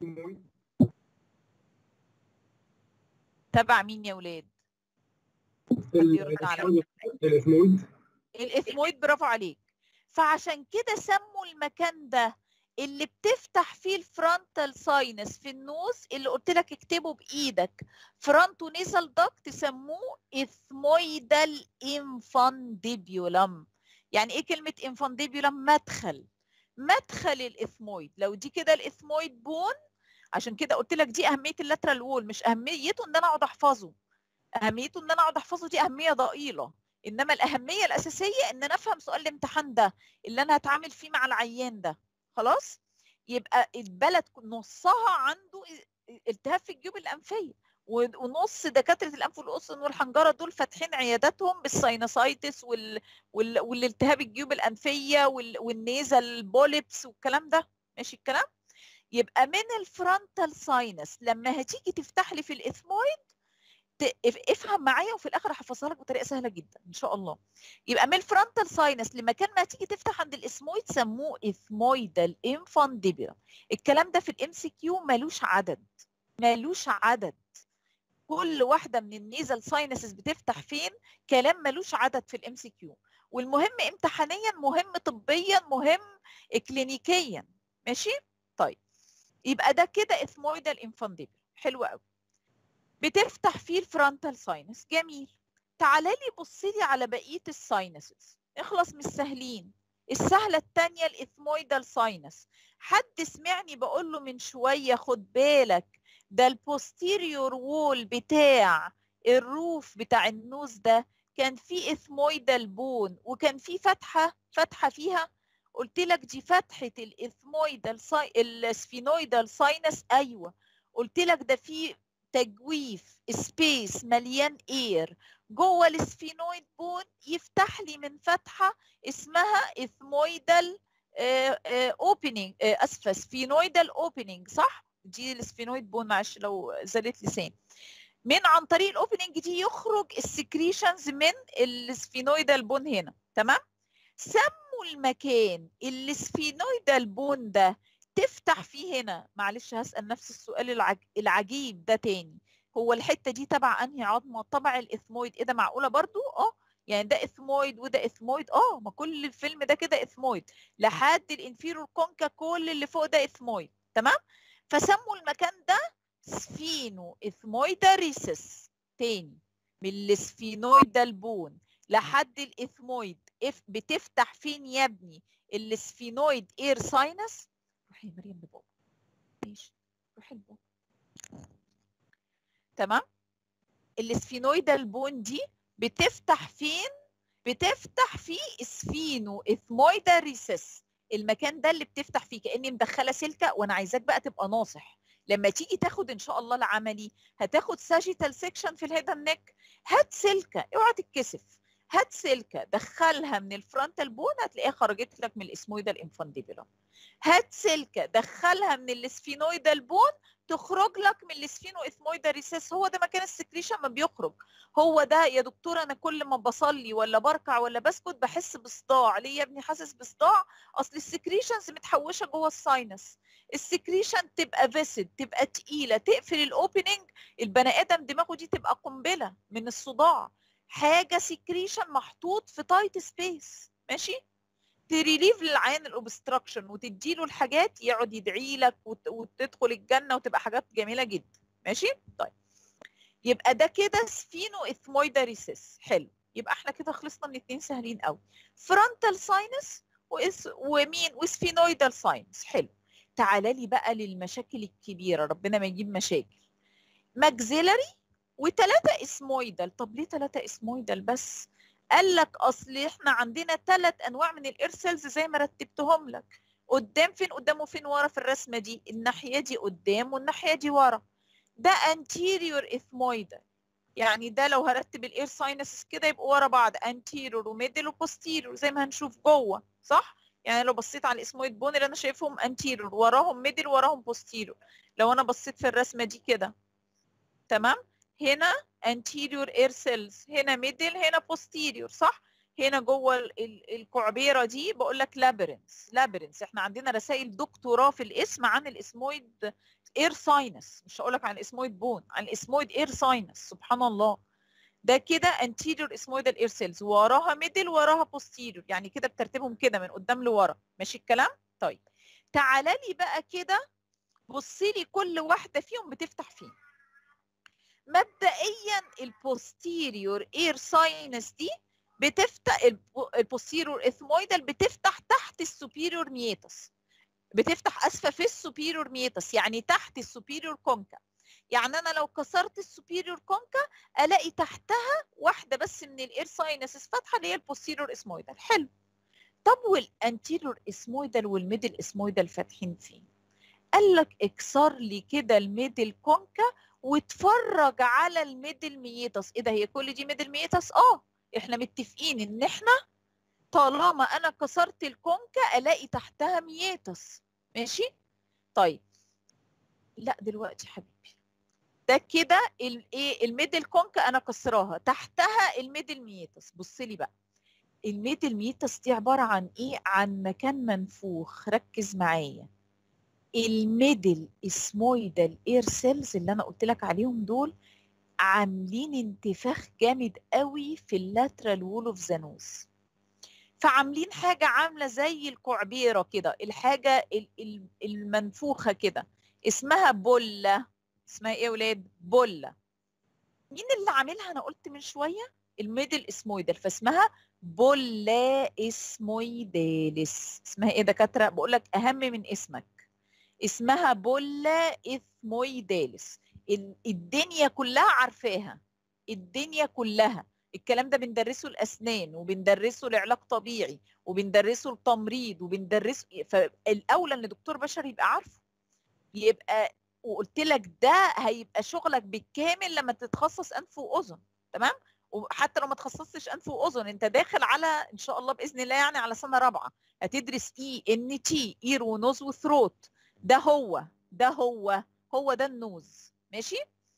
تبع مين يا ولاد حد يرد عليا الاثمويد الاثمويد برافو عليك فعشان كده سموا المكان ده اللي بتفتح فيه الفرونتال ساينس في النوز اللي قلت لك اكتبه بايدك فرونتو نيزل داكت سموه اثمويدال انفانديبيولم يعني ايه كلمه انفانديبيولم مدخل مدخل الاثمويد لو دي كده الاثمويد بون عشان كده قلت لك دي اهميه اللاترال وول مش اهميته ان انا اقعد احفظه اهميته ان انا اقعد احفظه دي اهميه ضئيله انما الاهميه الاساسيه ان انا افهم سؤال الامتحان ده اللي انا هتعامل فيه مع العيان ده خلاص يبقى البلد نصها عنده التهاب في الجيوب الانفيه و- ونص دكاتره الانف والاذن والحنجره دول فاتحين عياداتهم بالساينوسايتس وال... وال... والالتهاب الجيوب الانفيه وال... والنيزل بوليبس والكلام ده ماشي الكلام يبقى من الفرونتال ساينس لما هتيجي تفتح لي في الاثمويد ت- اف- افهم معايا وفي الاخر هحفظها لك بطريقه سهله جدا ان شاء الله يبقى من الفرونتال ساينس لمكان ما تيجي تفتح عند الاسمويد سموه اثمويدال انفانديبيولا الكلام ده في الام سي كيو ملوش عدد ملوش عدد كل واحده من النيزل ساينسز بتفتح فين كلام ملوش عدد في الام سي كيو والمهم امتحانيا مهم طبيا مهم كلينيكيا ماشي طيب يبقى ده كده اثمويدال انفانديبيولا حلو قوي بتفتح فيه الفرونتال ساينس جميل تعالى لي بص لي على بقيه الساينسز اخلص من السهلين السهله الثانيه الاثمويدال ساينس حد سمعني بقول له من شويه خد بالك ده البوستيريور وول بتاع الروف بتاع النوز ده كان فيه اثمويدال بون وكان فيه فتحه فتحه فيها قلت لك دي فتحه الاثمويدال ساي... السفينويدال ساينس ايوه قلت لك ده فيه تجويف سبيس مليان اير جوه السفينويد بون يفتح لي من فتحه اسمها اثمويدال اوبننج اسفه سفينويدال اوبننج صح دي السفينويد بون معلش لو زلت لسان من عن طريق الاوبننج دي يخرج السكريشنز من السفينويدال بون هنا تمام سموا المكان اللي السفينويدال بون ده تفتح فيه هنا معلش هسأل نفس السؤال العج... العجيب ده تاني هو الحتة دي تبع انهي عظمة تبع الاثمويد ايه ده معقولة برضو اه يعني ده اثمويد وده اثمويد اه ما كل الفيلم ده كده اثمويد لحد الانفيرور كونكا كل اللي فوق ده اثمويد تمام فسموا المكان ده سفينو اثمويدا ريسس تاني من السفينويدا البون لحد الاثمويد اف بتفتح فين يا ابني السفينويد اير ساينس روحي يا مريم لبابا ماشي روحي لبابا تمام السفينويدا البون دي بتفتح فين بتفتح في سفينو اثمويدا ريسس المكان ده اللي بتفتح فيه كاني مدخله سلكه وانا عايزاك بقى تبقى ناصح لما تيجي تاخد ان شاء الله العملي هتاخد ساجيتال سيكشن في الهيد نيك هات سلكه اوعى تتكسف هات سلكه دخلها من الفرونتال بون هتلاقيها خرجت لك من الاسمويدال انفانديبيولم هات سلكه دخلها من السفينويدال بون تخرج لك من السفينو اثمويدا ريسيس هو ده مكان السكريشن ما بيخرج هو ده يا دكتور انا كل ما بصلي ولا بركع ولا بسكت بحس بصداع ليه يا ابني حاسس بصداع اصل السكريشنز متحوشه جوه الساينس السكريشن تبقى فيسد تبقى تقيله تقفل الاوبننج البني ادم دماغه دي تبقى قنبله من الصداع حاجه سكريشن محطوط في تايت سبيس ماشي تريليف للعيان الاوبستراكشن وتديله الحاجات يقعد يدعي لك وت... وتدخل الجنه وتبقى حاجات جميله جدا ماشي طيب يبقى ده كده سفينو اثمويدا ريسيس حلو يبقى احنا كده خلصنا من اتنين سهلين قوي فرونتال ساينس وإس... ومين وسفينويدال ساينس حلو تعالى لي بقى للمشاكل الكبيره ربنا ما يجيب مشاكل ماكسيلري وثلاثه اسمويدال طب ليه ثلاثه اسمويدال بس قال لك اصل احنا عندنا ثلاث انواع من الاير سيلز زي ما رتبتهم لك قدام فين قدام وفين ورا في الرسمه دي الناحيه دي قدام والناحيه دي ورا ده anterior ethmoidal يعني ده لو هرتب الاير ساينسز كده يبقوا ورا بعض anterior وميدل وبوستيريور زي ما هنشوف جوه صح يعني لو بصيت على الاسمويد بون اللي انا شايفهم anterior وراهم ميدل وراهم posterior لو انا بصيت في الرسمه دي كده تمام هنا anterior air cells هنا middle هنا posterior صح هنا جوه ال- ال- الكعبيره دي بقول لك لابرنس لابرنس احنا عندنا رسائل دكتوراه في الاسم عن الاسمويد اير ساينس مش هقول لك عن الاسمويد بون عن الاسمويد اير ساينس سبحان الله ده كده anterior اسمويدال اير سيلز وراها ميدل وراها posterior يعني كده بترتيبهم كده من قدام لورا ماشي الكلام طيب تعالى لي بقى كده بصي لي كل واحده فيهم بتفتح فين مبدئيا البوستيريور اير ساينس دي بتفتح البوستيريور اثمويدال بتفتح تحت السوبيريور ميتس بتفتح اسفه في السوبيريور ميتس يعني تحت السوبيريور كونكا يعني انا لو كسرت السوبيريور كونكا الاقي تحتها واحده بس من الاير ساينسز فاتحه اللي هي البوستيريور اسمويدال حلو طب والانتيريور اسمويدال والميدل اسمويدال فاتحين فين قال لك اكسر لي كده الميدل كونكا واتفرج على الميدل ميتس ايه ده هي كل دي ميدل ميتس اه احنا متفقين ان احنا طالما انا كسرت الكونكا الاقي تحتها ميتس ماشي طيب لا دلوقتي حبيبي ده كده الايه الميدل كونكا انا كسراها تحتها الميدل ميتس بص لي بقى الميدل ميتس دي عباره عن ايه عن مكان منفوخ ركز معايا الميدل اسمويدال اير سيلز اللي انا قلت لك عليهم دول عاملين انتفاخ جامد قوي في اللاترال وول اوف ذا نوز فعاملين حاجه عامله زي الكعبيره كده الحاجه ال- ال- المنفوخه كده اسمها بله اسمها ايه يا ولاد بله مين اللي عاملها انا قلت من شويه الميدل اسمويدال فاسمها بولا اسمويداليس اسمها ايه دكاتره بقول لك اهم من اسمك اسمها بولا اثمويداليس ال- الدنيا كلها عارفاها الدنيا كلها الكلام ده بندرسه الاسنان وبندرسه لعلاج طبيعي وبندرسه التمريض وبندرسه فالاولى ان دكتور بشري يبقى عارفه يبقى وقلت لك ده هيبقى شغلك بالكامل لما تتخصص انف واذن تمام وحتى لو ما تخصصتش انف واذن انت داخل على ان شاء الله باذن الله يعني على سنه رابعه هتدرس اي ان تي اير ونوز وثروت ده هو ده هو هو ده النوز ماشي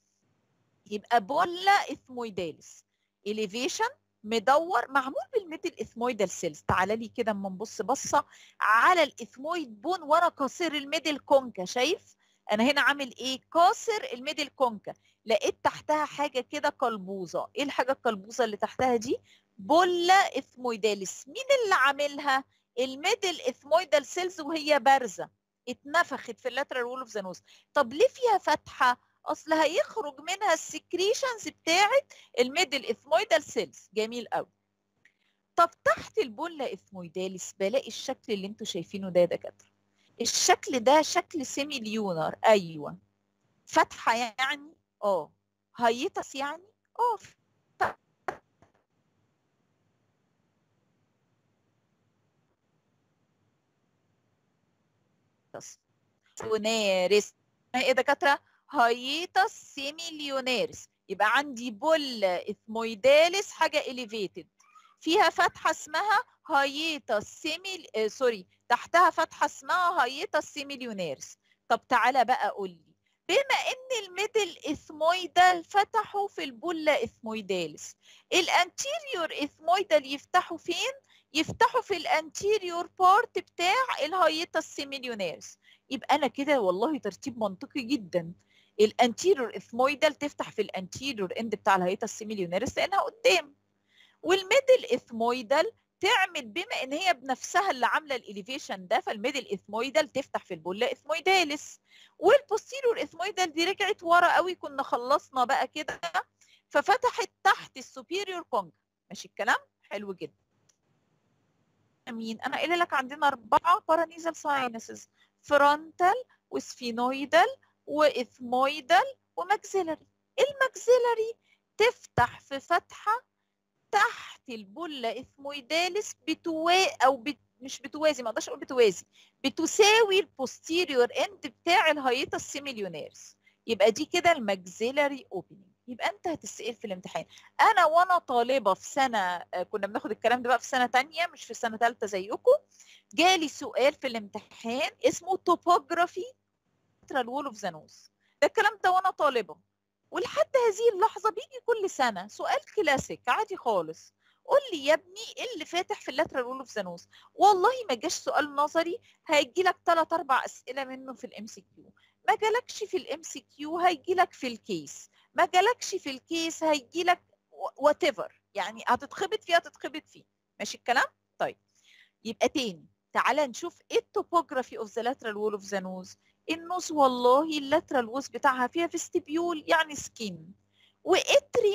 يبقى بولا اثمويداليس اليفيشن مدور معمول بالميدل اثمويدال سيلز تعالى لي كده اما نبص بصه على الاثمويد بون وانا كاسر الميدل كونكا شايف انا هنا عامل ايه كاسر الميدل كونكا لقيت تحتها حاجه كده قلبوزه ايه الحاجه القلبوزه اللي تحتها دي بولا اثمويداليس مين اللي عاملها الميدل اثمويدال سيلز وهي بارزه اتنفخت في اللاترال وول اوف ذا نوز طب ليه فيها فتحه اصل هيخرج منها السكريشنز بتاعه الميدل اثمويدال سيلز جميل قوي طب تحت البولا اثمويداليس بلاقي الشكل اللي انتوا شايفينه ده يا دكاتره الشكل ده شكل سيمي ليونر ايوه فتحه يعني اه هايتس يعني اه ليوناريس ايه يا دكاتره هايتس سيميليوناريس يبقى عندي بول اثمويداليس حاجه اليفيتد فيها فتحه اسمها هايتس سيمي آه سوري تحتها فتحه اسمها هايتس سيميليوناريس طب تعالى بقى قول لي بما ان الميدل اثمويدال فتحوا في البولا اثمويداليس الانتيريور اثمويدال يفتحوا فين يفتحوا في الانتيريور بارت بتاع الهايتس سيميليوناريس يبقى انا كده والله ترتيب منطقي جدا الانتيريور اثمويدال تفتح في الانتيريور اند بتاع الهيئه السيميليونيرس لانها قدام والميدل اثمويدال تعمل بما ان هي بنفسها اللي عامله الاليفيشن ده فالميدل اثمويدال تفتح في البولا اثمويداليس والبوستيريور اثمويدال دي رجعت ورا قوي كنا خلصنا بقى كده ففتحت تحت السوبيريور كونجا ماشي الكلام حلو جدا مين انا قايله لك عندنا اربعه بارانيزال ساينسز فرونتال وسفينويدال واثمويدال وماكسيلري الماكسيلري تفتح في فتحه تحت البله اثمويداليس بتوا او بت... مش بتوازي ما اقدرش اقول بتوازي بتساوي البوستيريور اند بتاع الهيئه السيميليونيرس يبقى دي كده الماكسيلري اوبننج يبقى انت هتسال في الامتحان انا وانا طالبه في سنه كنا بناخد الكلام ده بقى في سنه تانية مش في سنه ثالثه زيكم جالي سؤال في الامتحان اسمه توبوجرافي لاترال وول اوف ذا نوز ده الكلام ده وانا طالبه ولحد هذه اللحظه بيجي كل سنه سؤال كلاسيك عادي خالص قول لي يا ابني ايه اللي فاتح في اللاترال وول اوف ذا نوز والله ما جاش سؤال نظري هيجي لك 3 4 اسئله منه في الام سي كيو ما جالكش في الام سي كيو هيجي لك في الكيس ما جالكش في الكيس هيجي لك وات ايفر يعني هتتخبط فيه هتتخبط فيه ماشي الكلام طيب يبقى تاني تعالى نشوف ايه التوبوجرافي اوف ذا لاترال وول اوف ذا نوز النوز والله اللاترال ووز بتاعها فيها فيستبيول يعني سكين واتريوم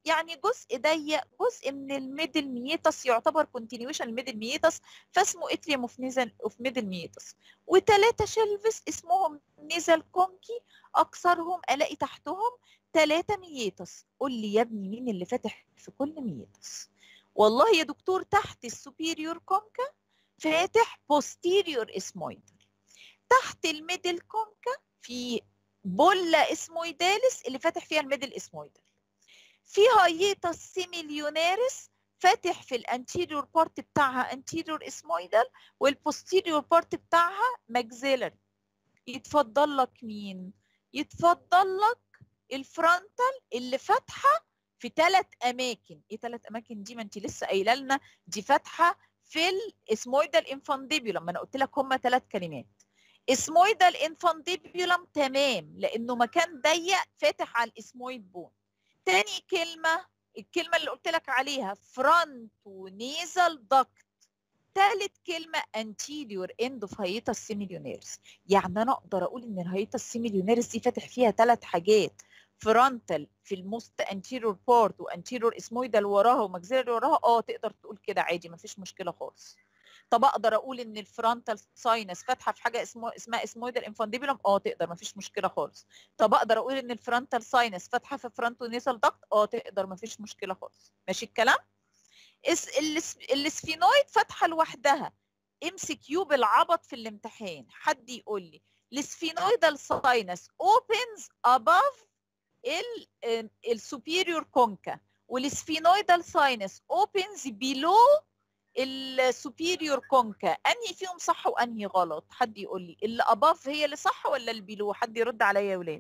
يعني جزء ضيق جزء من الميدل ميتس يعتبر كونتينيويشن الميدل ميتس فاسمه اتريوم اوف نيزل اوف ميدل ميتس وثلاثه شلفس اسمهم نيزل كونكي اكثرهم الاقي تحتهم ثلاثه ميتس قول لي يا ابني مين اللي فاتح في كل ميتس والله يا دكتور تحت السوبيريور كونكا فاتح posterior اسمويدال تحت الميدل كونكا في بولا اسمويدالس اللي فاتح فيها الميدل اسمويدال في هايتا سيميليوناريس فاتح في الانتيريور بارت بتاعها انتيريور اسمويدال والبوستيريور بارت بتاعها ماكسيلري يتفضل لك مين يتفضل لك الفرونتال اللي فاتحه في ثلاث اماكن ايه ثلاث اماكن دي ما انت لسه قايله لنا دي فاتحه في الاسمويدال انفانديبيولم ما انا قلت لك هم ثلاث كلمات اسمويدال انفانديبيولم تمام لانه مكان ضيق فاتح على الاسمويد بون تاني كلمه الكلمه اللي قلت لك عليها فرونت ونيزل داكت تالت كلمه anterior end of hiatus semilunaris يعني انا اقدر اقول ان الهيئه السيميليونيرس دي فاتح فيها ثلاث حاجات فرونتال في الموست انتيريور بارت وانتيريور اسمويدال وراها وماكسيلري وراها اه تقدر تقول كده عادي مفيش مشكله خالص طب اقدر اقول ان الفرونتال ساينس فاتحه في حاجه اسمه اسمها اسمويدال انفانديبولم اه تقدر مفيش مشكله خالص طب اقدر اقول ان الفرونتال ساينس فاتحه في فرونتو نيسال داكت اه تقدر مفيش مشكله خالص ماشي الكلام اس الس- السفينويد فاتحه لوحدها ام سي كيو بالعبط في الامتحان حد يقول لي السفينويدال ساينس اوبنز above ال السوبيريور كونكا والسفينويدال ساينس اوبنز بيلو السوبيريور كونكا انهي فيهم صح وانهي غلط حد يقول لي اللي اباف هي اللي صح ولا اللي بيلو حد يرد عليا يا ولاد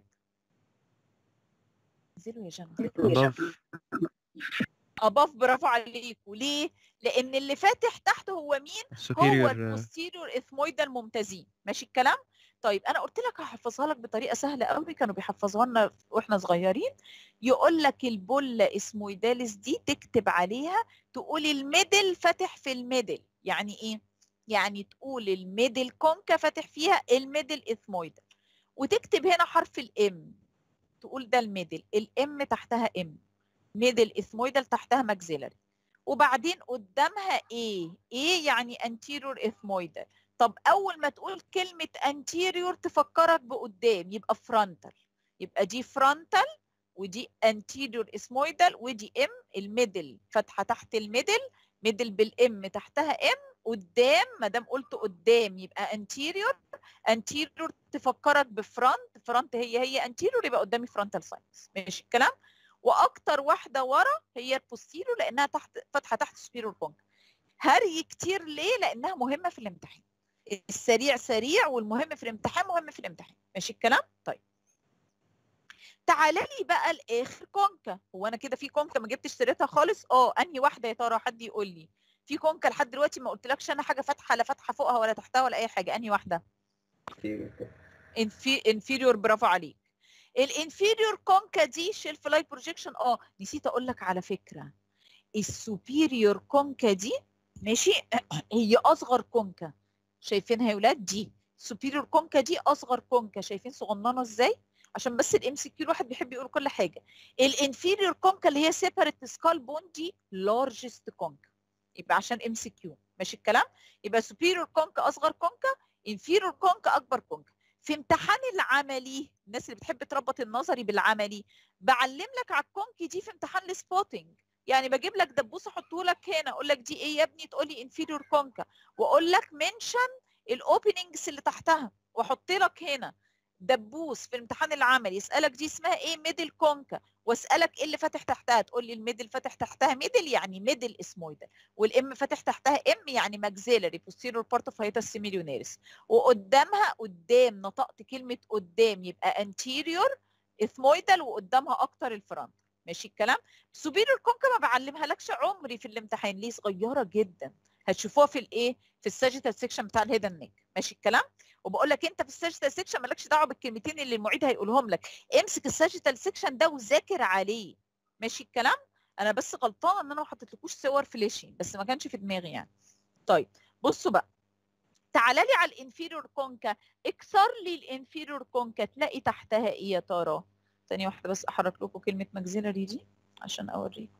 انزلوا يا جنة above اباف برافو عليكم ليه لان اللي فاتح تحت هو مين هو superior uh, البوستيريور اثمويدال ممتازين ماشي الكلام طيب انا قلت لك هحفظها لك بطريقه سهله قوي كانوا بيحفظوها لنا واحنا صغيرين يقول لك البله اسمويدالس دي تكتب عليها تقول الميدل فاتح في الميدل يعني ايه يعني تقول الميدل كونكا فاتح فيها الميدل اثمويدال وتكتب هنا حرف الام تقول ده الميدل الام تحتها ام ميدل اثمويدال تحتها ماكسيلري وبعدين قدامها ايه ايه يعني انتيريور اثمويدال طب اول ما تقول كلمه انتيريور تفكرك بقدام يبقى فرونتال يبقى دي فرونتال ودي انتيريور اسمويدال ودي ام الميدل فاتحه تحت الميدل ميدل بالام تحتها ام قدام ما دام قلت قدام يبقى انتيريور انتيريور تفكرك بفرونت فرونت هي هي انتيريور يبقى قدامي فرونتال ساينس ماشي الكلام واكتر واحده ورا هي البوستيريور لانها تحت فاتحه تحت سبيرور كونك هري كتير ليه لانها مهمه في الامتحان السريع سريع والمهم في الامتحان مهم في الامتحان ماشي الكلام طيب تعالى لي بقى لاخر كونكا هو انا كده في كونكا ما جبتش سيرتها خالص اه انهي واحده يا ترى حد يقول لي في كونكا لحد دلوقتي ما قلتلكش انا حاجه فاتحه لا فاتحه فوقها ولا تحتها ولا اي حاجه انهي واحده انفيريور برافو عليك الانفيريور كونكا دي شيلف لايت بروجيكشن اه نسيت اقول لك على فكره السوبيريور كونكا دي ماشي هي اصغر كونكا شايفينها يا ولاد دي سوبيريور كونكا دي اصغر كونكا شايفين صغننه ازاي عشان بس الام سي كيو الواحد بيحب يقول كل حاجه الانفيريور كونكا اللي هي سيبريت سكال بون دي لارجست كونكا يبقى عشان ام سي كيو ماشي الكلام يبقى سوبيريور كونكا اصغر كونكا انفيريور كونكا اكبر كونكا في امتحان العملي الناس اللي بتحب تربط النظري بالعملي بعلم لك على الكونكي دي في امتحان السبوتنج يعني بجيب لك دبوس احطه لك هنا اقول لك دي ايه يا ابني تقول لي انفيريور كونكا واقول لك منشن الاوبننجز اللي تحتها واحط لك هنا دبوس في الامتحان العملي يسالك دي اسمها ايه ميدل كونكا واسالك ايه اللي فاتح تحتها تقول لي الميدل فاتح تحتها ميدل يعني ميدل اسمويدال والام فاتح تحتها ام يعني ماكسيلري posterior part of hiatus semilunaris وقدامها قدام نطقت كلمه قدام يبقى anterior اثمويدال وقدامها اكتر الفرونت ماشي الكلام سوبيريور كونكا ما بعلمها لكش عمري في الامتحان ليه صغيره جدا هتشوفوها في الايه في الساجيتال سيكشن بتاع الهيدن نيك ماشي الكلام وبقول لك انت في الساجيتال سيكشن مالكش دعوه بالكلمتين اللي المعيد هيقولهم لك امسك الساجيتال سيكشن ده وذاكر عليه ماشي الكلام انا بس غلطانه ان انا ما حطيتلكوش صور فلاشي بس ما كانش في دماغي يعني طيب بصوا بقى تعالى لي على الانفيريور كونكا اكسر لي الانفيريور كونكا تلاقي تحتها ايه يا ترى ثانيه واحده بس احرك لكم كلمه ماكسيلري دي عشان اوريكم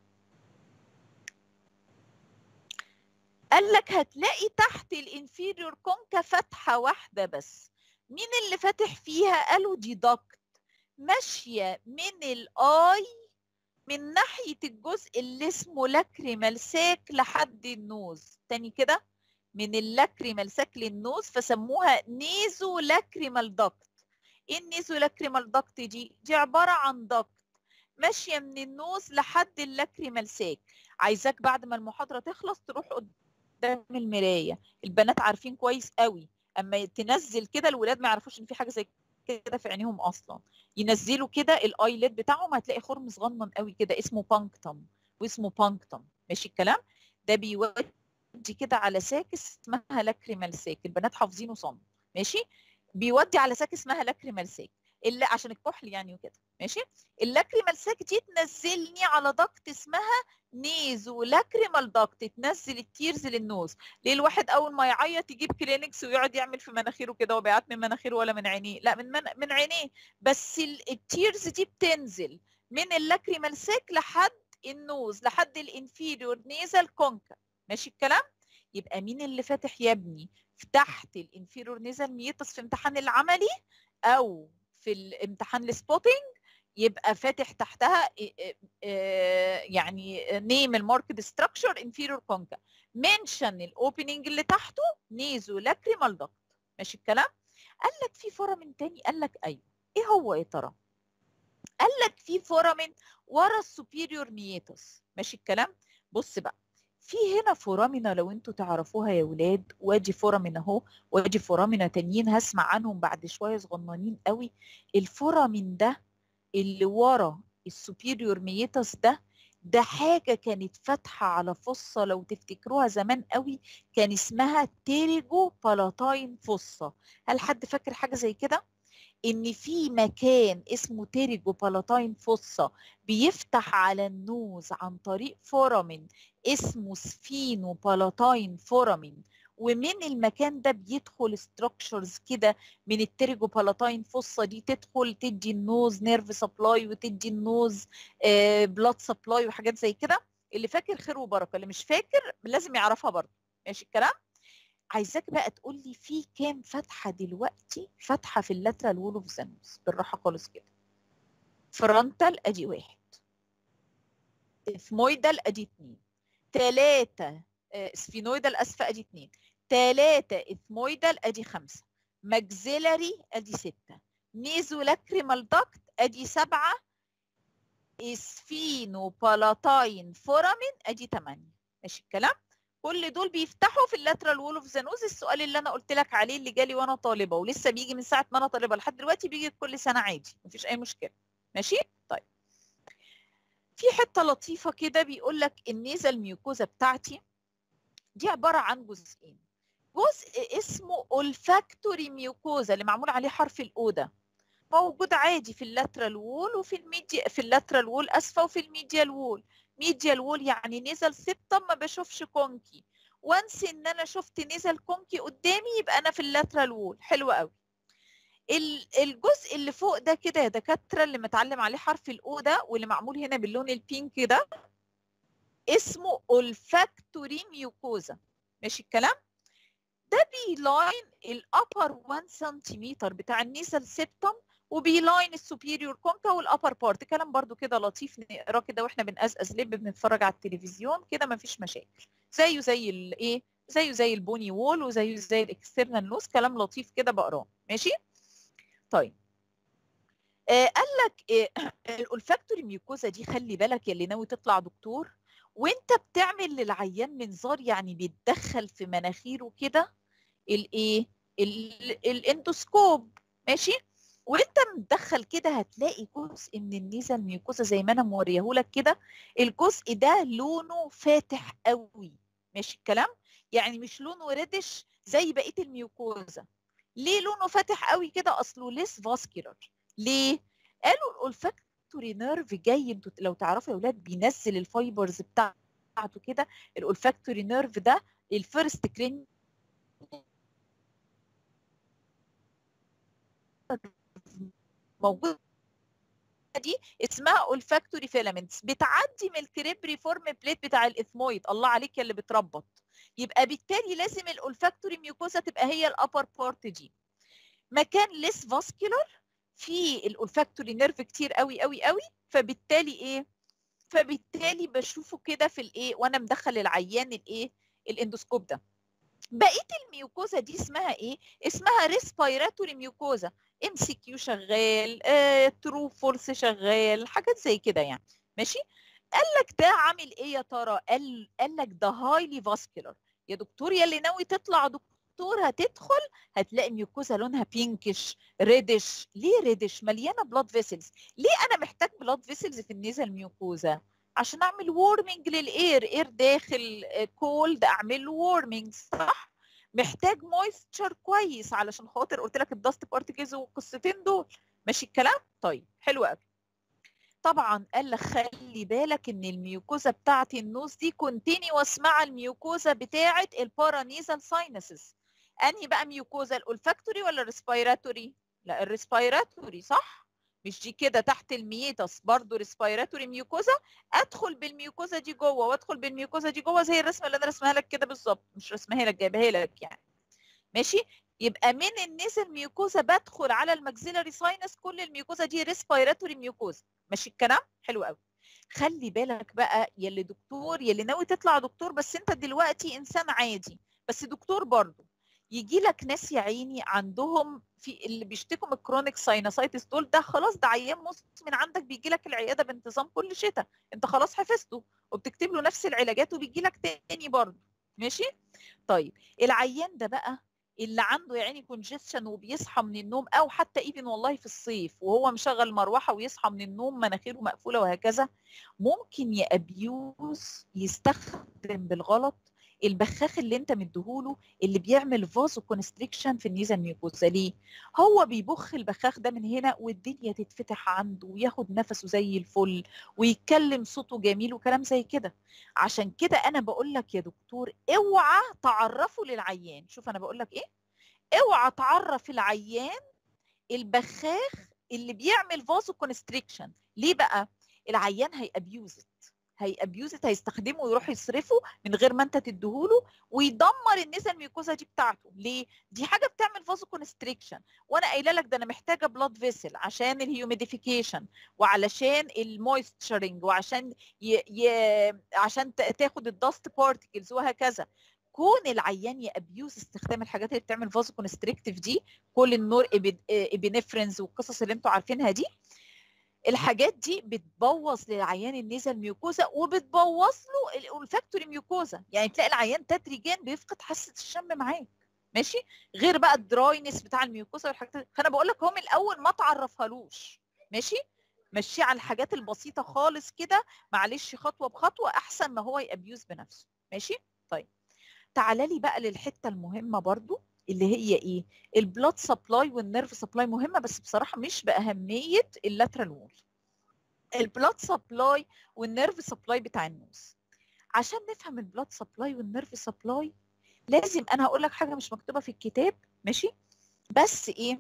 قال لك هتلاقي تحت الانفيريور كونكا فتحه واحده بس مين اللي فاتح فيها قالوا دي دكت ماشيه من الاي من ناحيه الجزء اللي اسمه لاكريمال ساك لحد النوز تاني كده من اللاكريمال ساك للنوز فسموها نيزو لاكريمال دكت ايه النيزو لاكريمال دكت دي دي عباره عن دكت ماشيه من النوز لحد اللاكريمال ساك عايزاك بعد ما المحاضره تخلص تروح قدام المرايه البنات عارفين كويس قوي اما تنزل كده الولاد ما يعرفوش ان في حاجه زي كده في عينيهم اصلا ينزلوا كده الايليد بتاعهم هتلاقي خرم صغنن قوي كده اسمه بانكتم واسمه بانكتم ماشي الكلام ده بيودي كده على ساك اسمها لاكريمال ساك البنات حافظينه صم ماشي بيودي على ساك اسمها لاكريمال ساك اللي عشان الكحل يعني وكده ماشي اللاكريمال ساك دي تنزلني على ضغط اسمها نيزو لاكريمال داكت تنزل التيرز للنوز ليه الواحد اول ما يعيط يجيب كلينكس ويقعد يعمل في مناخيره كده وبيعات من مناخيره ولا من عينيه لا من من, من عينيه بس ال- التيرز دي بتنزل من اللاكريمال ساك لحد النوز لحد الانفيريور نيزل كونكا ماشي الكلام يبقى مين اللي فاتح يا ابني في تحت الانفيريور نيزل ميتس في امتحان العملي او في الامتحان السبوتنج يبقى فاتح تحتها إيه- إيه- آه، يعني نيم الماركت ستراكشر انفيريور كونكا منشن الاوبننج اللي تحته نيزو لاكريمال دكت ماشي الكلام قال لك في فورامين تاني قال لك ايوه ايه هو يا ترى قال لك في فورامين ورا السوبيريور ميتس ماشي الكلام بص بقى في هنا فورامينا لو انتوا تعرفوها يا ولاد وادي فورامين اهو وادي فورامينا تانيين هسمع عنهم بعد شويه صغننين قوي الفورامين ده اللي ورا السوبيريور ميتس ده ده حاجة كانت فاتحة على فصة لو تفتكروها زمان قوي كان اسمها تيريجو بالاتاين فصة هل حد فاكر حاجة زي كده؟ ان في مكان اسمه تيريجو بالاتاين فصة بيفتح على النوز عن طريق فورامين اسمه سفينو بالاتاين فورامين ومن المكان ده بيدخل ستراكشرز كده من التيريجو بالاتاين فصة دي تدخل تدي النوز نيرف سبلاي وتدي النوز بلاد سبلاي وحاجات زي كده اللي فاكر خير وبركه اللي مش فاكر لازم يعرفها برضه ماشي الكلام عايزاك بقى تقول لي في كام فتحه دلوقتي فتحه في اللاترال وول اوف ذا نوز بالراحه خالص كده فرونتال ادي واحد اثمويدال ادي اتنين تلاتة آه، سفينويدال اسفة ادي اتنين تلاتة اثمويدال ادي خمسة ماكسيلاري ادي ستة نيزو لاكريمال داكت ادي سبعة اسفينو بالاتاين فورامين ادي 8 ماشي الكلام كل دول بيفتحوا في اللاترال وول اوف ذا نوز السؤال اللي انا قلت لك عليه اللي جالي وانا طالبه ولسه بيجي من ساعه ما انا طالبه لحد دلوقتي بيجي كل سنه عادي مفيش اي مشكله ماشي طيب في حته لطيفه كده بيقول لك النيزل ميوكوزا بتاعتي دي عباره عن جزئين جزء اسمه olfactory ميوكوزا اللي معمول عليه حرف الاو ده موجود عادي في اللاترال وول وفي الميديا في اللاترال وول اسفه وفي الميديال وول ميديال وول يعني نزل سبتم ما بشوفش كونكي وانس ان انا شفت نزل كونكي قدامي يبقى انا في اللاترال وول حلو قوي ال- الجزء اللي فوق ده كده يا دكاتره اللي متعلم عليه حرف الاو ده واللي معمول هنا باللون البينك ده اسمه olfactory ميوكوزا ماشي الكلام ده بيلاين الابر 1 سنتيمتر بتاع النيزل سيبتم وبيلاين السوبيريور كونكا والابر بارت كلام برضو كده لطيف نقراه كده واحنا بنقزقز لب بنتفرج على التلفزيون كده مفيش مشاكل زيه زي الايه زيه زي البوني وول وزيه زي الاكسترنال نوز كلام لطيف كده بقراه ماشي طيب آه قال لك آه الولفاكتوري ميوكوزا دي خلي بالك يا اللي ناوي تطلع دكتور وانت بتعمل للعيان منظار يعني بيتدخل في مناخيره كده الايه ال- الاندوسكوب ماشي وانت متدخل كده هتلاقي جزء من النيزل ميوكوزا زي ما انا موريهولك كده الجزء ده لونه فاتح قوي ماشي الكلام يعني مش لونه ريدش زي بقيه الميوكوزا ليه لونه فاتح قوي كده اصله ليس فاسكولار ليه قالوا الاولفاكتوري نيرف جاي انتوا لو تعرفوا يا اولاد بينزل الفايبرز بتاعته كده الاولفاكتوري نيرف ده الفيرست كرين موجود دي اسمها اولفاكتوري فيلامنتس بتعدي من الكريبري فورم بليت بتاع الاثمويد الله عليك يا اللي بتربط يبقى بالتالي لازم الاولفاكتوري ميوكوزا تبقى هي الابر بارت دي مكان ليس فاسكولار في الاولفاكتوري نيرف كتير قوي قوي قوي فبالتالي ايه فبالتالي بشوفه كده في الايه وانا مدخل العيان الايه الاندوسكوب ده بقيه الميوكوزا دي اسمها ايه اسمها ريسبيراتوري ميوكوزا ام سي كيو شغال ترو فولس شغال حاجات زي كده يعني ماشي قال لك ده عامل ايه يا ترى قال قال لك ده هايلي فاسكولار يا دكتور يا اللي ناوي تطلع دكتور هتدخل هتلاقي ميوكوزا لونها بينكش ريدش ليه ريدش مليانه بلاد فيسلز ليه انا محتاج بلاد فيسلز في النيزل ميوكوزا عشان اعمل وورمنج للاير اير داخل كولد اعمل له وورمنج صح محتاج مويستشر كويس علشان خاطر قلت لك الدست بارتكلز والقصتين دول ماشي الكلام طيب حلو قوي طبعا قال لك خلي بالك ان الميوكوزا بتاعت النوز دي كونتينيوس مع الميوكوزا بتاعت البارانيزال ساينسز انهي بقى ميوكوزا الاولفاكتوري ولا الريسبيراتوري لا الريسبيراتوري صح مش دي كده تحت الميتس برضو ريسبيراتوري ميوكوزا ادخل بالميوكوزا دي جوه وادخل بالميوكوزا دي جوه زي الرسمه اللي انا رسمها لك كده بالظبط مش رسمها لك جايبها لك يعني ماشي يبقى من النزل ميوكوزا بدخل على الماكسيلاري ساينس كل الميوكوزا دي ريسبيراتوري ميوكوزا ماشي الكلام حلو قوي خلي بالك بقى يلي دكتور يلي ناوي تطلع دكتور بس انت دلوقتي انسان عادي بس دكتور برضه يجي لك ناس يا عيني عندهم في اللي بيشتكوا من الكرونيك ساينوسايتس دول ده خلاص ده عيان مزمن عندك بيجي لك العياده بانتظام كل شتاء انت خلاص حفظته وبتكتب له نفس العلاجات وبيجي لك تاني برضه ماشي طيب العيان ده بقى اللي عنده يعني كونجستشن وبيصحى من النوم او حتى ايفن والله في الصيف وهو مشغل مروحه ويصحى من النوم مناخيره مقفوله وهكذا ممكن يابيوز يستخدم بالغلط البخاخ اللي انت مديهوله اللي بيعمل فازو كونستريكشن في النيزل ميوكوزا ليه؟ هو بيبخ البخاخ ده من هنا والدنيا تتفتح عنده وياخد نفسه زي الفل ويتكلم صوته جميل وكلام زي كده عشان كده انا بقول لك يا دكتور اوعى تعرفه للعيان شوف انا بقول لك ايه؟ اوعى تعرف العيان البخاخ اللي بيعمل فازو كونستريكشن ليه بقى؟ العيان هيابيوزت هيابيوزت هيستخدمه ويروح يصرفه من غير ما انت تديهوله ويدمر النسا ميوكوزا دي بتاعته ليه دي حاجه بتعمل فازو كونستريكشن وانا قايله لك ده انا محتاجه بلاد فيسل عشان الهيوميديفيكيشن وعلشان المويستشرنج وعشان ي... ي... عشان تاخد الدست بارتكلز وهكذا كون العيان يابيوز استخدام الحاجات اللي بتعمل فازو كونستريكتيف دي كل النور ابينفرينز والقصص اللي انتوا عارفينها دي الحاجات دي بتبوظ للعيان النيزل ميوكوزا وبتبوظ له الاولفاكتوري ميوكوزا يعني تلاقي العيان تدريجيا بيفقد حاسه الشم معاك ماشي غير بقى الدراينس بتاع الميوكوزا والحاجات دي. فانا بقول لك هو من الاول ما تعرفهالوش ماشي مشيه على الحاجات البسيطه خالص كده معلش خطوه بخطوه احسن ما هو يابيوز بنفسه ماشي طيب تعالى لي بقى للحته المهمه برضو اللي هي ايه البلاد سبلاي والنيرف سبلاي مهمه بس بصراحه مش باهميه اللاترال وول البلاد سبلاي والنيرف سبلاي بتاع النوز عشان نفهم البلاد سبلاي والنيرف سبلاي لازم انا هقول لك حاجه مش مكتوبه في الكتاب ماشي بس ايه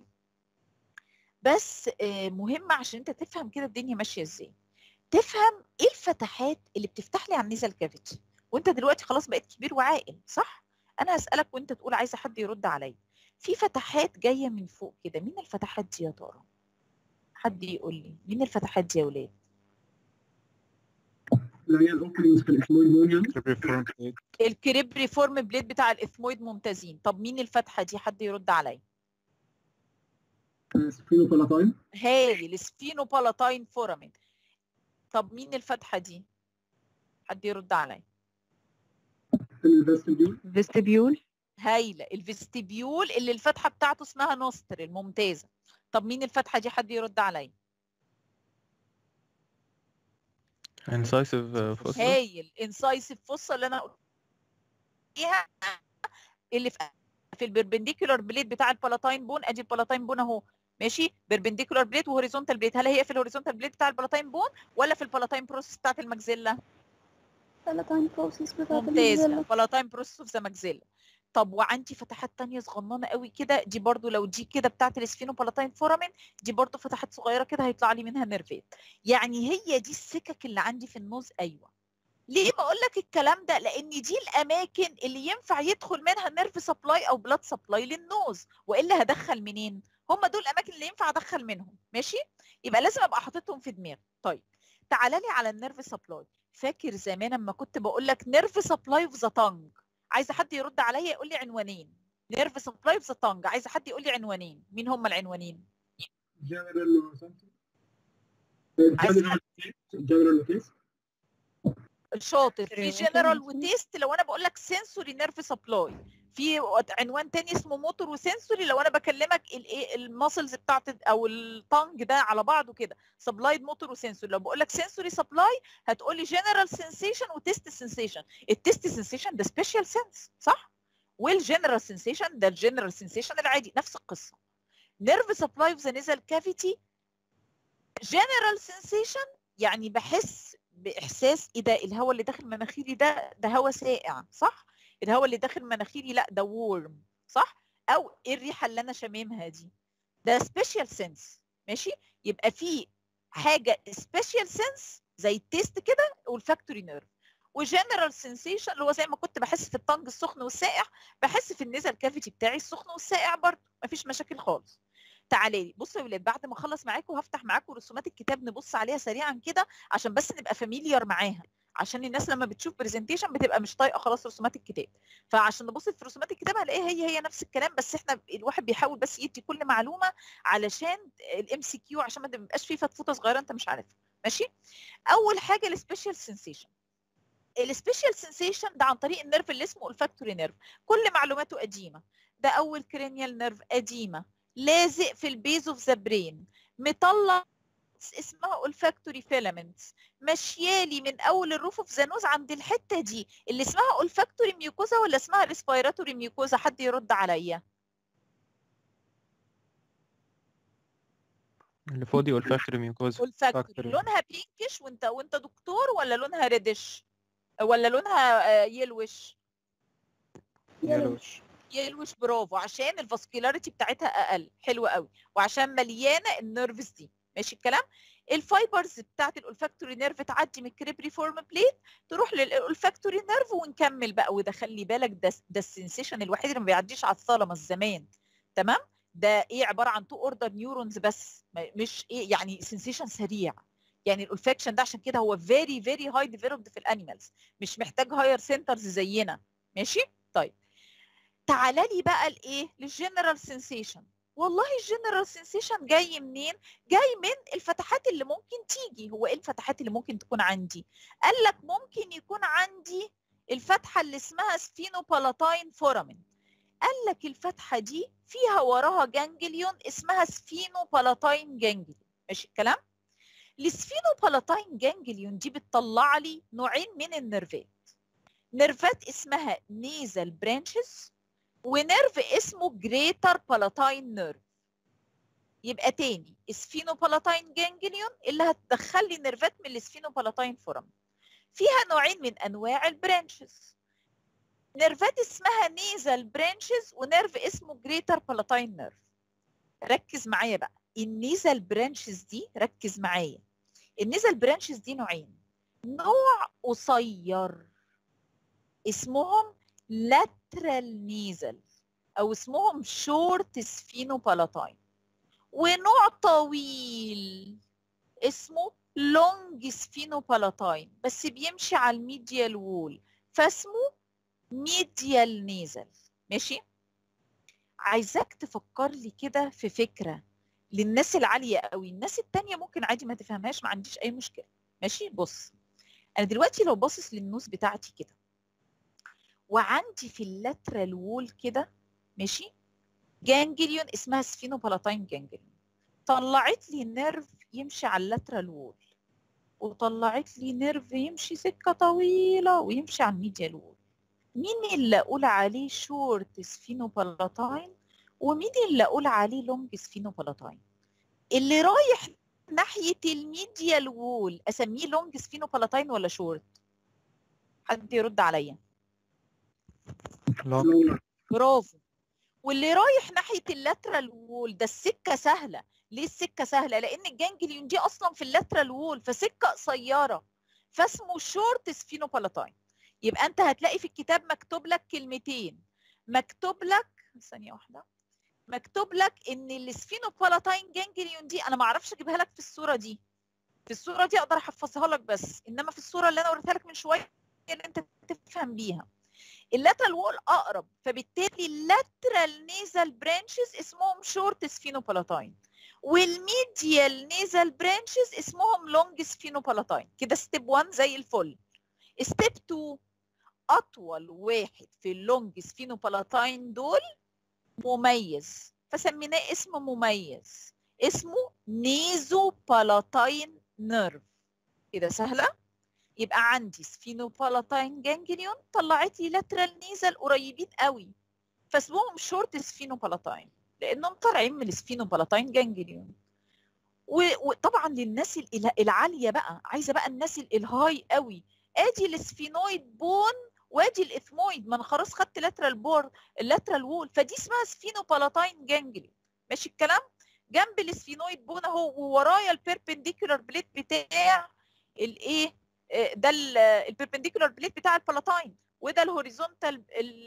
بس آه مهمه عشان انت تفهم كده الدنيا ماشيه ازاي تفهم ايه الفتحات اللي بتفتح لي على النيزل كافيتي وانت دلوقتي خلاص بقيت كبير وعاقل صح انا هسالك وانت تقول عايزه حد يرد عليا في فتحات جايه من فوق كده مين الفتحات دي يا ترى حد يقول لي مين الفتحات دي يا ولاد اللي هي الاوبننجز في الاسمويد بون يعني الكريبري فورم بليد بتاع الاثمويد ممتازين طب مين الفتحه دي حد يرد عليا سفينو بلاتاين هايل سفينو بالاتاين فورامين طب مين الفتحه دي حد يرد عليا الفيستبيول فيستبيول هايله الفيستبيول اللي الفتحه بتاعته اسمها نوستر الممتازه طب مين الفتحه دي حد يرد عليا incisive fossa هايل انسايسيف فوسا اللي انا قلت فيها اللي في في البربنديكولار بليد بتاع البالاتاين بون ادي البالاتاين بون اهو ماشي بربنديكولار بليد وهوريزونتال بليد هل هي في الهوريزونتال بليد بتاع البالاتاين بون ولا في البالاتاين بروسيس بتاعت المجزله بلاتاين بروسيس بتاعت ممتازه المجزلة بالاتاين بروسيس اوف ذا ماكسيلا طب وعندي فتحات تانية صغننه قوي كده دي برضو لو دي كده بتاعت السفينوبالاتين فورامين دي برضو فتحات صغيره كده هيطلع لي منها نيرفات يعني هي دي السكك اللي عندي في النوز ايوه ليه بقول لك الكلام ده لان دي الاماكن اللي ينفع يدخل منها نيرف سبلاي او بلاد سبلاي للنوز والا هدخل منين هم دول الاماكن اللي ينفع ادخل منهم ماشي يبقى لازم ابقى حاططهم في دماغي طيب تعالى لي على النيرف سبلاي فاكر زمان لما كنت بقول لك نيرف سبلاي اوف ذا تانج عايزه حد يرد عليا يقول لي عنوانين نيرف سبلاي اوف ذا تانج عايزه حد يقول لي عنوانين مين هم العنوانين جنرال عايز جنرال جنرال وكيس شاطر في Cranial جنرال sensory. وتيست لو انا بقول لك سنسوري نيرف سبلاي في عنوان تاني اسمه موتور وسنسوري لو انا بكلمك الايه الماسلز بتاعت او التانج ده على بعضه كده سبلايد موتور وسنسوري لو بقول لك سنسوري سبلاي هتقول لي جنرال سنسيشن وتيست سنسيشن التيست سنسيشن ده سبيشال سنس صح والجنرال سنسيشن ده الجنرال سنسيشن العادي نفس القصه نيرف سبلاي اوف ذا نيزل كافيتي جنرال سنسيشن يعني بحس باحساس ايه ده الهواء اللي داخل مناخيري ده ده هواء ساقع صح الهواء اللي داخل مناخيري لا ده وورم صح او ايه الريحه اللي انا شاممها دي ده سبيشال سنس ماشي يبقى في حاجه سبيشال سنس زي التيست كده والفاكتوري نيرف وجنرال سنسيشن اللي هو زي ما كنت بحس في الطنج السخن والساقع بحس في النزل كافيتي بتاعي السخن والساقع برضه مفيش مشاكل خالص تعالي لي بصوا يا ولاد بعد ما اخلص معاكم هفتح معاكم رسومات الكتاب نبص عليها سريعا كده عشان بس نبقى فاميليار معاها عشان الناس لما بتشوف برزنتيشن بتبقى مش طايقه خلاص رسومات الكتاب فعشان نبص في رسومات الكتاب هنلاقيها هي هي نفس الكلام بس احنا الواحد بيحاول بس يدي كل معلومه علشان الام سي كيو عشان ما تبقاش فيه فتفوته صغيره انت مش عارفها ماشي اول حاجه السبيشال سنسيشن السبيشال سنسيشن ده عن طريق النيرف اللي اسمه الفاكتوري نيرف كل معلوماته قديمه ده اول كرينيال نيرف قديمه لازق في البيز اوف ذا برين مطلع اسمها olfactory filaments ماشيالي من اول الروف اوف ذا نوز عند الحته دي اللي اسمها olfactory ميوكوزا ولا اسمها respiratory ميوكوزا حد يرد عليا اللي فوق دي olfactory mucosa olfactory olfactory. لونها بينكش وانت وانت دكتور ولا لونها ريدش ولا لونها يلوش yellowish يلوش برافو عشان الفاسكولاريتي بتاعتها اقل حلوه قوي وعشان مليانه النيرفز دي ماشي الكلام الفايبرز بتاعت الاولفاكتوري نيرف تعدي من الكريبري فورم بليت تروح للاولفاكتوري نيرف ونكمل بقى وده خلي بالك ده ده السنسيشن الوحيد اللي ما بيعديش على الثالاموس زمان تمام ده ايه عباره عن تو اوردر نيورونز بس ما- مش ايه يعني سنسيشن سريع يعني الاولفاكشن ده عشان كده هو فيري فيري هاي ديفلوبد في الانيمالز مش محتاج هاير سنترز زينا ماشي طيب تعالى لي بقى لايه للجنرال سنسيشن والله الجنرال سنسيشن جاي منين جاي من الفتحات اللي ممكن تيجي هو ايه الفتحات اللي ممكن تكون عندي قال لك ممكن يكون عندي الفتحه اللي اسمها سفينوبالاتاين فورامين قال لك الفتحه دي فيها وراها جانجليون اسمها سفينوبالاتاين جانجليون ماشي الكلام السفينوبالاتاين جانجليون دي بتطلع لي نوعين من النرفات نرفات اسمها نيزل برانشز ونيرف اسمه جريتر بالاتاين نيرف يبقى تاني سفينوبالاتاين جانجليون اللي هتدخل لي نيرفات من السفينوبالاتاين فورم فيها نوعين من انواع البرانشز نيرفات اسمها نيزل برانشز ونيرف اسمه جريتر بالاتاين نيرف ركز معايا بقى النيزل برانشز دي ركز معايا النيزل برانشز دي نوعين نوع قصير اسمهم لاترال نيزل او اسمهم شورت سفينوبالاتاين ونوع طويل اسمه لونج سفينوبالاتاين بس بيمشي على الميديال وول فاسمه ميديال نيزل ماشي عايزاك تفكر لي كده في فكره للناس العاليه قوي الناس التانية ممكن عادي ما تفهمهاش ما عنديش اي مشكله ماشي بص انا دلوقتي لو باصص للنوز بتاعتي كده وعندي في اللاترال وول كده ماشي جانجليون اسمها سفينوبالاتاين جانجليون طلعت لي نيرف يمشي على اللاترال وول وطلعت لي نيرف يمشي سكه طويله ويمشي على الميديال وول مين اللي اقول عليه شورت سفينوبالاتاين ومين اللي اقول عليه لونج سفينوبالاتاين اللي رايح ناحيه الميديال وول اسميه لونج سفينوبالاتاين ولا شورت حد يرد عليا long برافو واللي رايح ناحيه اللاترال وول ده السكه سهله ليه السكه سهله لان الجانجليون دي اصلا في اللاترال وول فسكه قصيره فاسمه شورت سفينوبالاتاين يبقى انت هتلاقي في الكتاب مكتوب لك كلمتين مكتوب لك ثانيه واحده مكتوب لك ان السفينوبالاتاين جانجليون دي انا ما اعرفش اجيبها لك في الصوره دي في الصوره دي اقدر احفظها لك بس انما في الصوره اللي انا وريتها لك من شويه اللي انت تفهم بيها اللاترال وول اقرب فبالتالي اللاترال نيزل برانشز اسمهم شورت سفينوبالاتاين والميديال نيزل برانشز اسمهم لونج سفينوبالاتاين كده ستيب 1 زي الفل ستيب 2 اطول واحد في اللونج سفينوبالاتاين دول مميز فسميناه اسم مميز اسمه نيزو بالاتاين نيرف كده سهله يبقى عندي سفينوبالاتاين جانجليون طلعت لي لاترال نيزل قريبين قوي فاسمهم شورت سفينوبالاتاين لانهم طالعين من السفينوبالاتاين جانجليون و- وطبعا للناس ال- العاليه بقى عايزه بقى الناس ال- الهاي قوي ادي السفينويد بون وادي الاثمويد ما انا خلاص خدت لاترال بور اللاترال وول فدي اسمها سفينوبالاتاين جانجليون ماشي الكلام جنب السفينويد بون اهو وورايا البيربنديكولار بليت بتاع الايه آه، ده البيربنديكولار بليت بتاع البالاتاين وده الهوريزونتال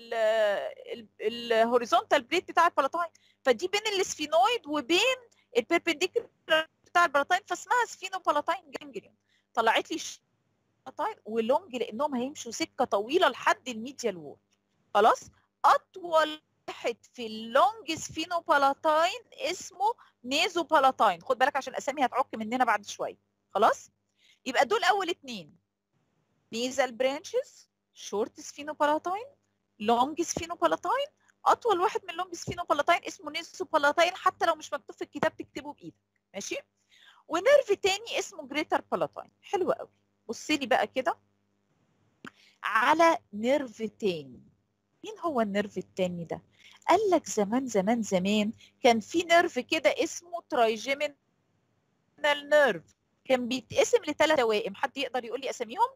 الهوريزونتال بليت بتاع البالاتاين فدي بين السفينويد وبين البيربنديكولار بتاع البالاتاين فاسمها سفينوبالاتاين جانجليون طلعت لي بالاتاين ولونج لانهم هيمشوا سكه طويله لحد الميديال وول خلاص اطول واحد في اللونج سفينوبالاتاين اسمه نيزو بالاتاين خد بالك عشان الاسامي هتعك مننا بعد شويه خلاص يبقى دول اول اتنين نيزال برانشز شورت سفينوبالاتاين لونج سفينوبالاتاين اطول واحد من لونج سفينوبالاتاين اسمه نيزو بالاتاين حتى لو مش مكتوب في الكتاب تكتبه بايدك ماشي ونيرف تاني اسمه جريتر بالاتاين حلو قوي بصي لي بقى كده على نيرف تاني مين هو النيرف التاني ده قال لك زمان زمان زمان كان في نيرف كده اسمه ترايجيمينال نيرف كان بيتقسم لثلاث توائم حد يقدر يقول لي اساميهم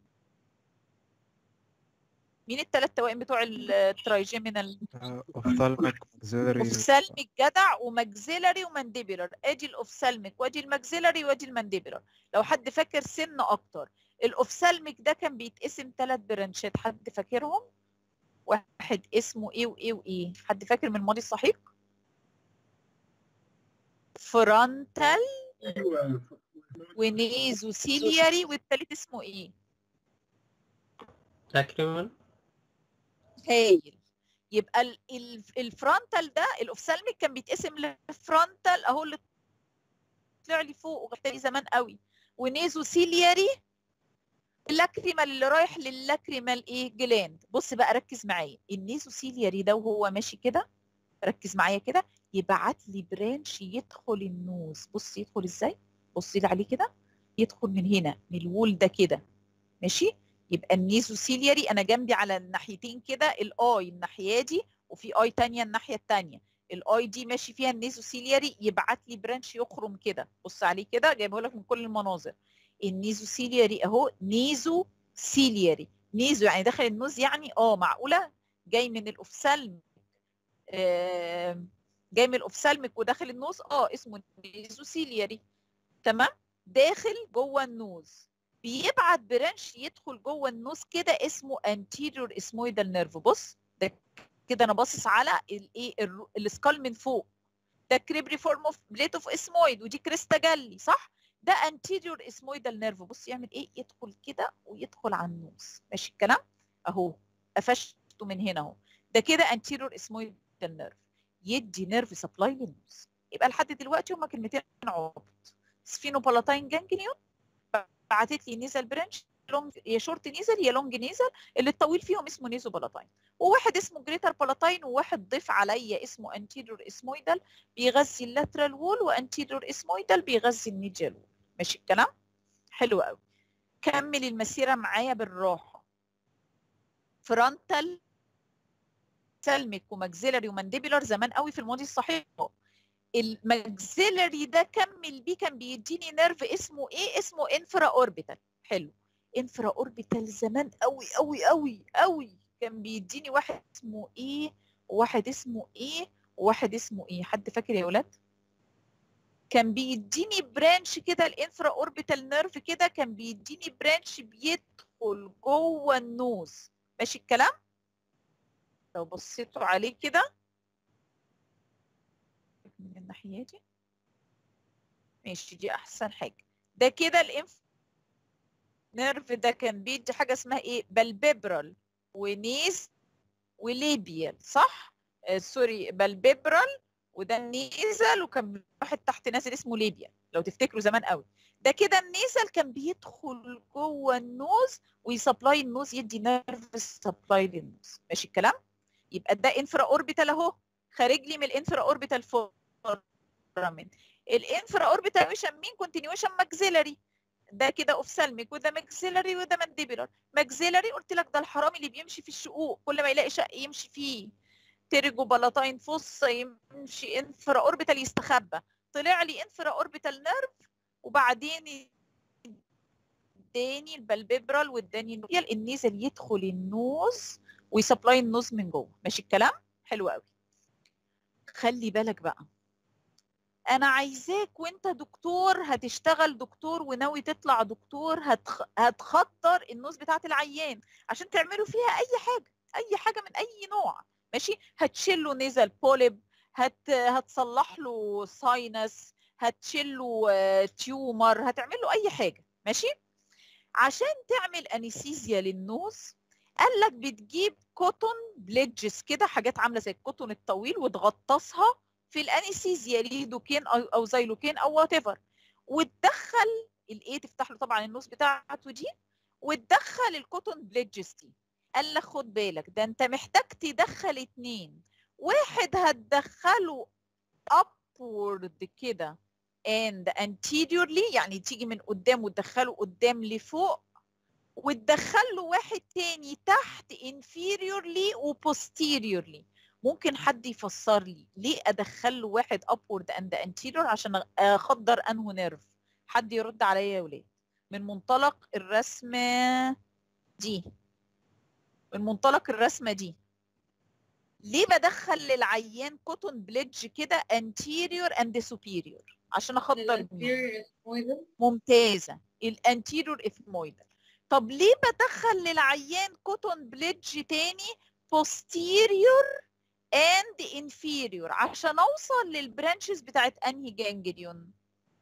مين الثلاث توائم بتوع الترايجيمينال اوفثالميك ماكسيلري اوفسالميك جدع وماكسيلري ومانديبيلر ادي الاوفسالميك وادي الماكسيلري وادي المانديبيلر لو حد فاكر سن اكتر الاوفسالميك ده كان بيتقسم ثلاث برانشات حد فاكرهم واحد اسمه ايه وايه وايه حد فاكر من الماضي الصحيح فرونتال ايوه ونيزوسيلياري والثالث اسمه ايه لاكريمال هايل يبقى ال- ال- الفرونتال ده الاوفسالميك كان بيتقسم لفرونتال اهو اللي طلع لي فوق وغطاني زمان قوي ونيزوسيلياري اللاكريمال اللي رايح للاكريمال ايه جلاند بص بقى ركز معايا النيزوسيلياري ده وهو ماشي كده ركز معايا كده يبعت لي برانش يدخل النوز بص يدخل ازاي بصي لي عليه كده يدخل من هنا من الوول ده كده ماشي يبقى النيزوسيلياري انا جنبي على الناحيتين كده الاي الناحيه دي وفي اي تانية الناحيه التانية الاي دي ماشي فيها النيزوسيلياري يبعت لي برانش يخرم كده بص عليه كده جايبه لك من كل المناظر النيزوسيلياري اهو نيزو سيلياري نيزو يعني داخل النوز يعني اه معقوله جاي من الاوفسالميك آه جاي من الاوفسالميك وداخل النوز اه اسمه نيزوسيلياري تمام داخل جوه النوز بيبعت برانش يدخل جوه النوز كده اسمه anterior اسمويدال نيرف بص ده كده انا باصص على الايه الر- السكال من فوق ده كريبري فورم اوف بليت اوف اسمويد ودي كريستا جالي صح ده anterior اسمويدال نيرف بص يعمل ايه يدخل كده ويدخل على النوز ماشي الكلام اهو قفشته من هنا اهو ده كده anterior اسمويدال نيرف يدي نيرف سبلاي للنوز يبقى لحد دلوقتي هما كلمتين عبط سفينوبالاتاين جانجليون بعتت لي نيزل برانش لونج يا شورت نيزل يا لونج نيزل اللي الطويل فيهم اسمه نيزو بالاتاين وواحد اسمه جريتر بالاتاين وواحد ضيف عليا اسمه انتيريور اسمويدال بيغذي اللاترال وول وانتيريور اسمويدال بيغذي الميديال وول ماشي الكلام حلو قوي كمل المسيره معايا بالراحه فرونتال سلمك وماكسيلري ومانديبيولار زمان قوي في الماضي الصحيح الماكسيلري ده كمل بيه كان بيديني نيرف اسمه ايه اسمه انفرا اوربيتال حلو انفرا اوربيتال زمان قوي قوي قوي قوي كان بيديني واحد اسمه ايه وواحد اسمه ايه وواحد اسمه ايه حد فاكر يا ولاد كان بيديني برانش كده الانفرا اوربيتال نيرف كده كان بيديني برانش بيدخل جوه النوز ماشي الكلام لو بصيتوا عليه كده من الناحيه دي ماشي دي احسن حاجه ده كده الانف نيرف ده كان بيدي حاجه اسمها ايه بالبيبرال ونيز وليبيال صح آه سوري بالبيبرال وده النيزل وكان واحد تحت نازل اسمه ليبيا لو تفتكروا زمان قوي ده كده النيزل كان بيدخل جوه النوز ويسبلاي النوز يدي نيرف سبلاي للنوز ماشي الكلام يبقى ده انفرا اوربيتال اهو خارج لي من الانفرا اوربيتال فورامين الانفرا اوربيتال مين كونتينيويشن ماكسيلري ده كده اوفسالميك وده ماكسيلري وده مانديبولار ماكسيلري قلت لك ده الحرامي اللي بيمشي في الشقوق كل ما يلاقي شق يمشي فيه تيرجو بلاتاين فص يمشي انفرا اوربيتال يستخبى طلع لي انفرا اوربيتال نيرف وبعدين اداني البلبيبرال واداني النوزل النيزل يدخل النوز ويسبلاي النوز من جوه ماشي الكلام حلو قوي خلي بالك بقى انا عايزاك وانت دكتور هتشتغل دكتور وناوي تطلع دكتور هتخ... هتخطر النوز بتاعت العيان عشان تعملوا فيها اي حاجه اي حاجه من اي نوع ماشي هتشيل له نيزل بوليب هت... هتصلح له ساينس هتشيل له تيومر هتعمل له اي حاجه ماشي عشان تعمل انستيزيا للنوز قال لك بتجيب كوتون بليدجز كده حاجات عامله زي الكوتون الطويل وتغطسها في الانستيزيا ليدوكين او او زيلوكين او وات ايفر وتدخل الايه تفتح له طبعا النوز بتاعته دي وتدخل الكوتون بليدجز دي قال لك خد بالك ده انت محتاج تدخل اتنين واحد هتدخله upward كده and anteriorly يعني تيجي من قدام وتدخله قدام لفوق وتدخل له واحد تاني تحت inferiorly و posteriorly ممكن حد يفسر لي ليه ادخل له واحد upward and anterior عشان اخدر انه نيرف حد يرد عليا يا ولاد من منطلق الرسمه دي من منطلق الرسمه دي ليه بدخل للعيان كوتون بليدج كده anterior and superior عشان اخدر مين؟ ممتازه الانتيريور اثمويدال طب ليه بدخل للعيان كوتون بليدج تاني posterior and inferior عشان اوصل للبرانشز بتاعت انهي جانجليون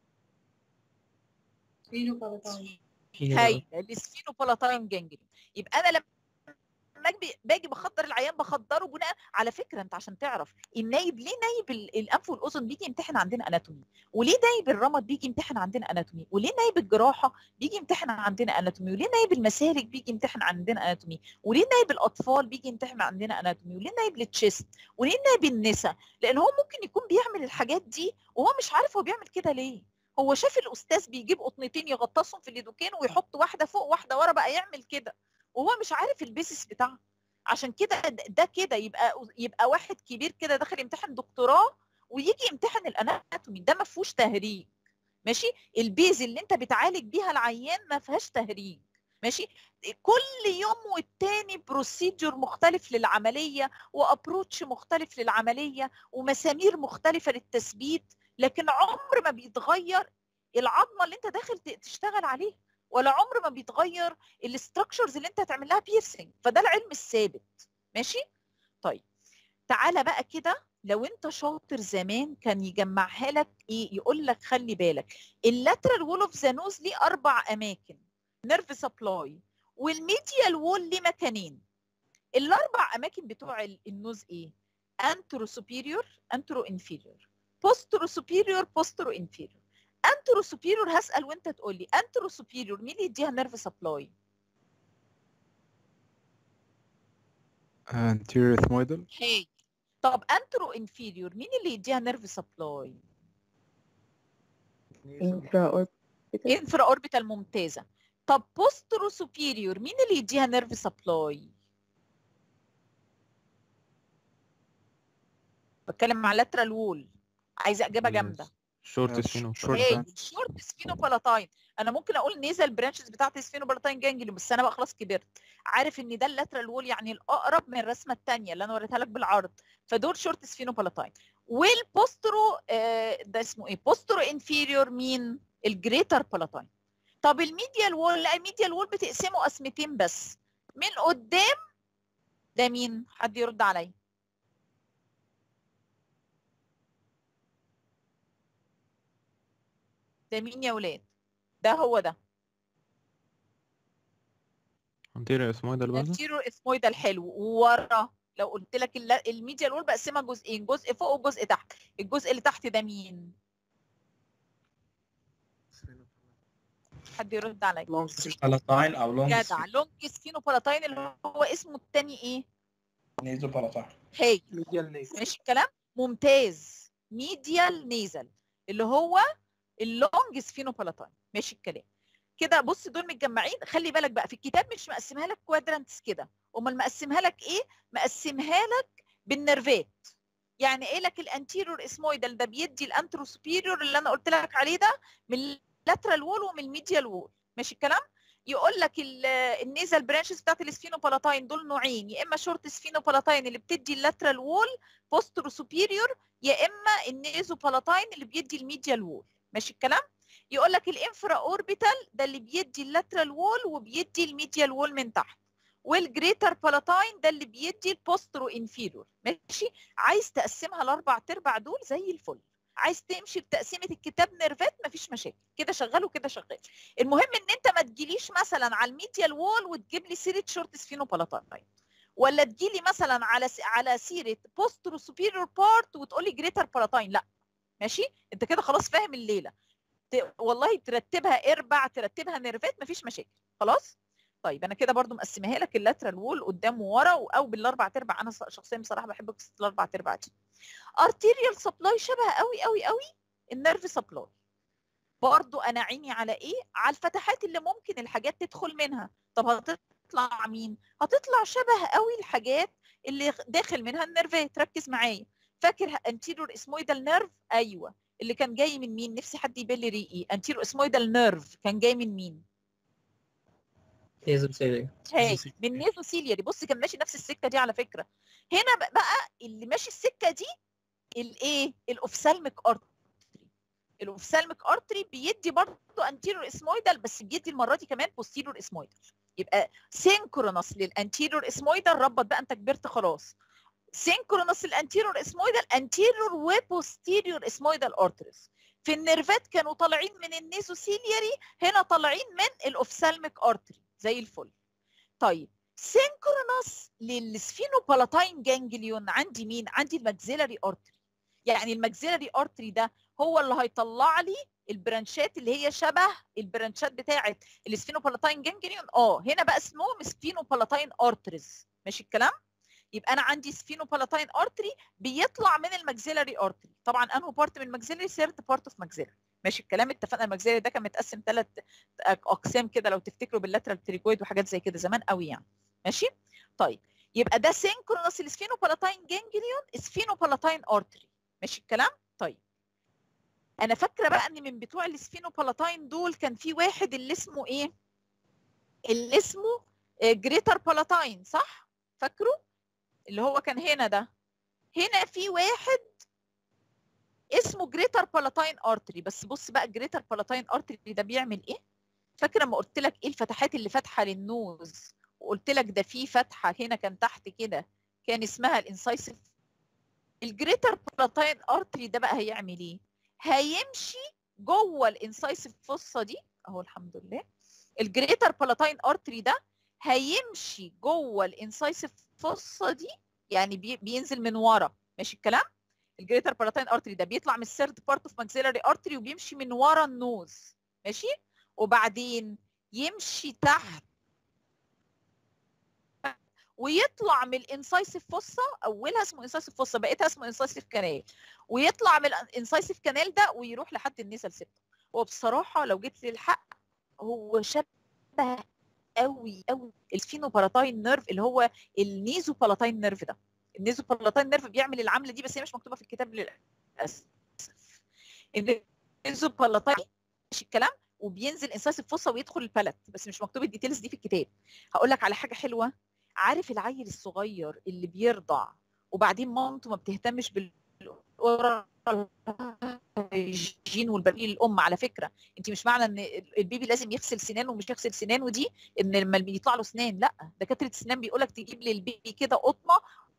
هاي السفينوبالاتاين جانجليون يبقى انا لما باجي باجي بخدر العيان بخدره بناء على فكره انت عشان تعرف النايب ليه نايب الانف والاذن بيجي يمتحن عندنا اناتومي وليه نايب الرمد بيجي يمتحن عندنا اناتومي وليه نايب الجراحه بيجي يمتحن عندنا اناتومي وليه نايب المسالك بيجي يمتحن عندنا اناتومي وليه نايب الاطفال بيجي يمتحن عندنا اناتومي وليه نايب التشيست وليه نايب النساء لان هو ممكن يكون بيعمل الحاجات دي وهو مش عارف هو بيعمل كده ليه هو شاف الاستاذ بيجيب قطنتين يغطسهم في اليدوكين ويحط واحده فوق واحده ورا بقى يعمل كده وهو مش عارف البيسس بتاعها عشان كده ده كده يبقى يبقى واحد كبير كده داخل يمتحن دكتوراه ويجي يمتحن الاناتومي ده ما فيهوش تهريج ماشي البيز اللي انت بتعالج بيها العيان ما فيهاش تهريج ماشي كل يوم والتاني بروسيجر مختلف للعمليه وابروتش مختلف للعمليه ومسامير مختلفه للتثبيت لكن عمر ما بيتغير العظمه اللي انت داخل تشتغل عليها ولا عمر ما بيتغير الاستراكشرز اللي انت هتعمل لها بيرسينج فده العلم الثابت ماشي طيب تعالى بقى كده لو انت شاطر زمان كان يجمعها لك ايه يقول لك خلي بالك اللاترال وول اوف ذا نوز ليه اربع اماكن نيرف سبلاي والميديال وول ليه مكانين الاربع اماكن بتوع النوز ايه انترو سوبيريور انترو انفيريور بوسترو سوبيريور بوسترو انفيريور انترو سوبيريور هسال وانت تقول لي انترو سوبيريور مين اللي يديها نيرف سبلاي anterior ethmoidal هي طب انترو انفيريور مين اللي يديها نيرف سبلاي انفرا انفرا اوربيتال ممتازه طب بوسترو سوبيريور مين اللي يديها نيرف سبلاي بتكلم على لاترال وول عايزه اجابه جامده شورت ش- سفينو شورت هي شورت سفينوبالاتاين انا ممكن اقول نيزل برانشز بتاعت السفينوبالاتاين جانجليون بس انا بقى خلاص كبرت عارف ان ده اللاترال وول يعني الاقرب من الرسمه الثانيه اللي انا وريتها لك بالعرض فدول شورت سفينوبالاتاين والبوسترو آه، ده اسمه ايه بوسترو انفيريور مين الجريتر بالاتاين طب الميديال وول لا الميديال وول بتقسمه قسمتين بس من قدام ده مين حد يرد عليا ده مين يا ولاد ده هو ده انتيريور اسمويدال برضه الانتيرو اسمويد الحلو وورا لو قلت لك الل- الميديال وول بقسمها جزئين جزء فوق وجزء تحت الجزء اللي تحت ده مين حد يرد عليا بالاتاين او لونج جدع لونج سفينوبالاتاين اللي هو اسمه التاني ايه نيزو بالاتاين هاي ميديال نيز ماشي الكلام ممتاز ميديال نيزل اللي هو اللونج سفينوبالاتاين ماشي الكلام كده بص دول متجمعين خلي بالك بقى في الكتاب مش مقسمها لك كوادرانتس كده امال مقسمها لك ايه مقسمها لك بالنرفات يعني ايه لك الانتيريور اسمويدال ده بيدي الانترو سوبيريور اللي انا قلت لك عليه ده من اللاترال وول ومن الميديال وول ماشي الكلام يقول لك النيزل برانشز بتاعت السفينوبالاتاين دول نوعين يا اما شورت سفينوبالاتاين اللي بتدي اللاترال وول بوسترو سوبيريور يا اما النيزو بالاتاين اللي بيدي الميديال وول ماشي الكلام يقول لك الانفرا اوربيتال ده اللي بيدي اللاترال وول وبيدي الميديال وول من تحت والجريتر بالاتاين ده اللي بيدي البوسترو انفيرور ماشي عايز تقسمها لاربع تربع دول زي الفل عايز تمشي بتقسيمه الكتاب نيرفات مفيش مشاكل كده شغال وكده شغال المهم ان انت ما تجيليش مثلا على الميديال وول وتجيب لي سيره شورت سفينو بالاتاين ولا تجيلي مثلا على س... على سيره بوسترو سوبيريور بارت وتقول لي جريتر بالاتاين لا ماشي انت كده خلاص فاهم الليله ت... والله ترتبها اربع ترتبها نيرفات مفيش مشاكل خلاص طيب انا كده برضو مقسمها لك اللاترال وول قدام وورا او بالاربع تربع انا شخصيا بصراحه بحب قصه الاربع تربع دي ارتيريال سبلاي شبه قوي قوي قوي النيرف سبلاي برضو انا عيني على ايه على الفتحات اللي ممكن الحاجات تدخل منها طب هتطلع مين هتطلع شبه قوي الحاجات اللي داخل منها النيرفات ركز معايا فاكر انتيريور اسمويدال نيرف ايوه اللي كان جاي من مين نفسي حد يبان لي ريقي انتيريور اسمويدال نيرف كان جاي من مين نيزل سيليا هاي من نيزوسيلياري بص كان ماشي نفس السكه دي على فكره هنا بق- بقى اللي ماشي السكه دي الايه الاوفسالميك ارتري الاوفسالميك ارتري بيدي برضه انتيريور اسمويدال بس بيدي المره دي كمان بوستيريور اسمويدال يبقى سينكرونس للانتيريور اسمويدال ربط بقى انت كبرت خلاص سينكرونس الانتيريور اسمويدال انتيريور وبوستيريور اسمويدال ارتريز في النيرفات كانوا طالعين من النيزوسيلياري هنا طالعين من الاوفسالميك ارتري زي الفل طيب سينكرونس للسفينوبالاتاين جانجليون عندي مين عندي الماكسيلاري ارتري يعني الماكسيلاري ارتري ده هو اللي هيطلع لي البرانشات اللي هي شبه البرانشات بتاعه السفينوبالاتاين جانجليون اه هنا بقى اسمهم سفينوبالاتاين ارتريز ماشي الكلام يبقى انا عندي سفينوبالاتاين ارتري بيطلع من الماكسيلاري ارتري طبعا انه بارت من الماكسيلاري سيرت بارت اوف ماكسيلاري ماشي الكلام اتفقنا الماكسيلاري ده كان متقسم ثلاث اقسام كده لو تفتكروا باللاترال تريكويد وحاجات زي كده زمان قوي يعني ماشي طيب يبقى ده سينكرونس السفينوبالاتاين جانجليون سفينوبالاتاين ارتري ماشي الكلام طيب انا فاكره بقى ان من بتوع السفينوبالاتاين دول كان في واحد اللي اسمه ايه اللي اسمه جريتر بالاتاين صح فاكره اللي هو كان هنا ده هنا في واحد اسمه جريتر بالاتاين ارتري بس بص بقى جريتر بالاتاين ارتري ده بيعمل ايه فاكره لما قلت لك ايه الفتحات اللي فاتحه للنوز وقلت لك ده في فتحه هنا كان تحت كده كان اسمها الانسايسيف الجريتر بالاتاين ارتري ده بقى هيعمل ايه هيمشي جوه الانسايسيف فوسا دي اهو الحمد لله الجريتر بالاتاين ارتري ده هيمشي جوه الانسايسيف فوسا دي يعني بي بينزل من ورا ماشي الكلام الجريتر بالاتاين ارتري ده بيطلع من الثيرد بارت اوف ماكسيلاري ارتري وبيمشي من ورا النوز ماشي وبعدين يمشي تحت ويطلع من الانسايسيف فوسا اولها اسمه انسايسيف فوسا بقيتها اسمه انسايسيف كانال ويطلع من الانسايسيف كانال ده ويروح لحد النيزل سيبتم وبصراحه لو جيت للحق هو شبه قوي قوي السفينوبالاتاين نيرف اللي هو النيزو بالاتاين نيرف ده النيزو بالاتاين نيرف بيعمل العمله دي بس هي مش مكتوبه في الكتاب للاسف ان نيزو بالاتاين ماشي الكلام وبينزل انسايس الفصه ويدخل البلت بس مش مكتوب الديتيلز دي في الكتاب هقول لك على حاجه حلوه عارف العيل الصغير اللي بيرضع وبعدين مامته ما بتهتمش بال الجين والبريل الام على فكره انت مش معنى ان البيبي لازم يغسل سنانه ومش يغسل سنانه دي ان لما بيطلع له سنان لا دكاتره السنان بيقول لك تجيب للبيبي كده قطمه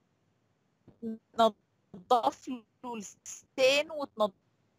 تنضف له السنان وتنضف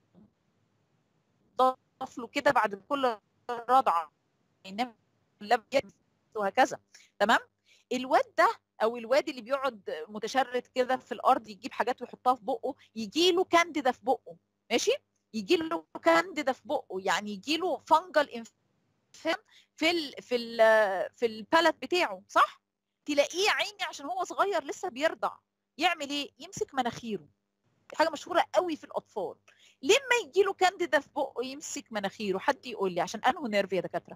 له كده بعد كل رضعه ينام الابيض وهكذا تمام الواد ده او الواد اللي بيقعد متشرد كده في الارض يجيب حاجات ويحطها في بقه يجي له كانديدا في بقه ماشي يجي له كانديدا في بقه يعني يجي له فانجل انفهم في ال في ال في البالت بتاعه صح تلاقيه عيني عشان هو صغير لسه بيرضع يعمل ايه يمسك مناخيره دي حاجه مشهوره قوي في الاطفال لما يجي له كانديدا في بقه يمسك مناخيره حد يقول لي عشان انه نيرف يا دكاتره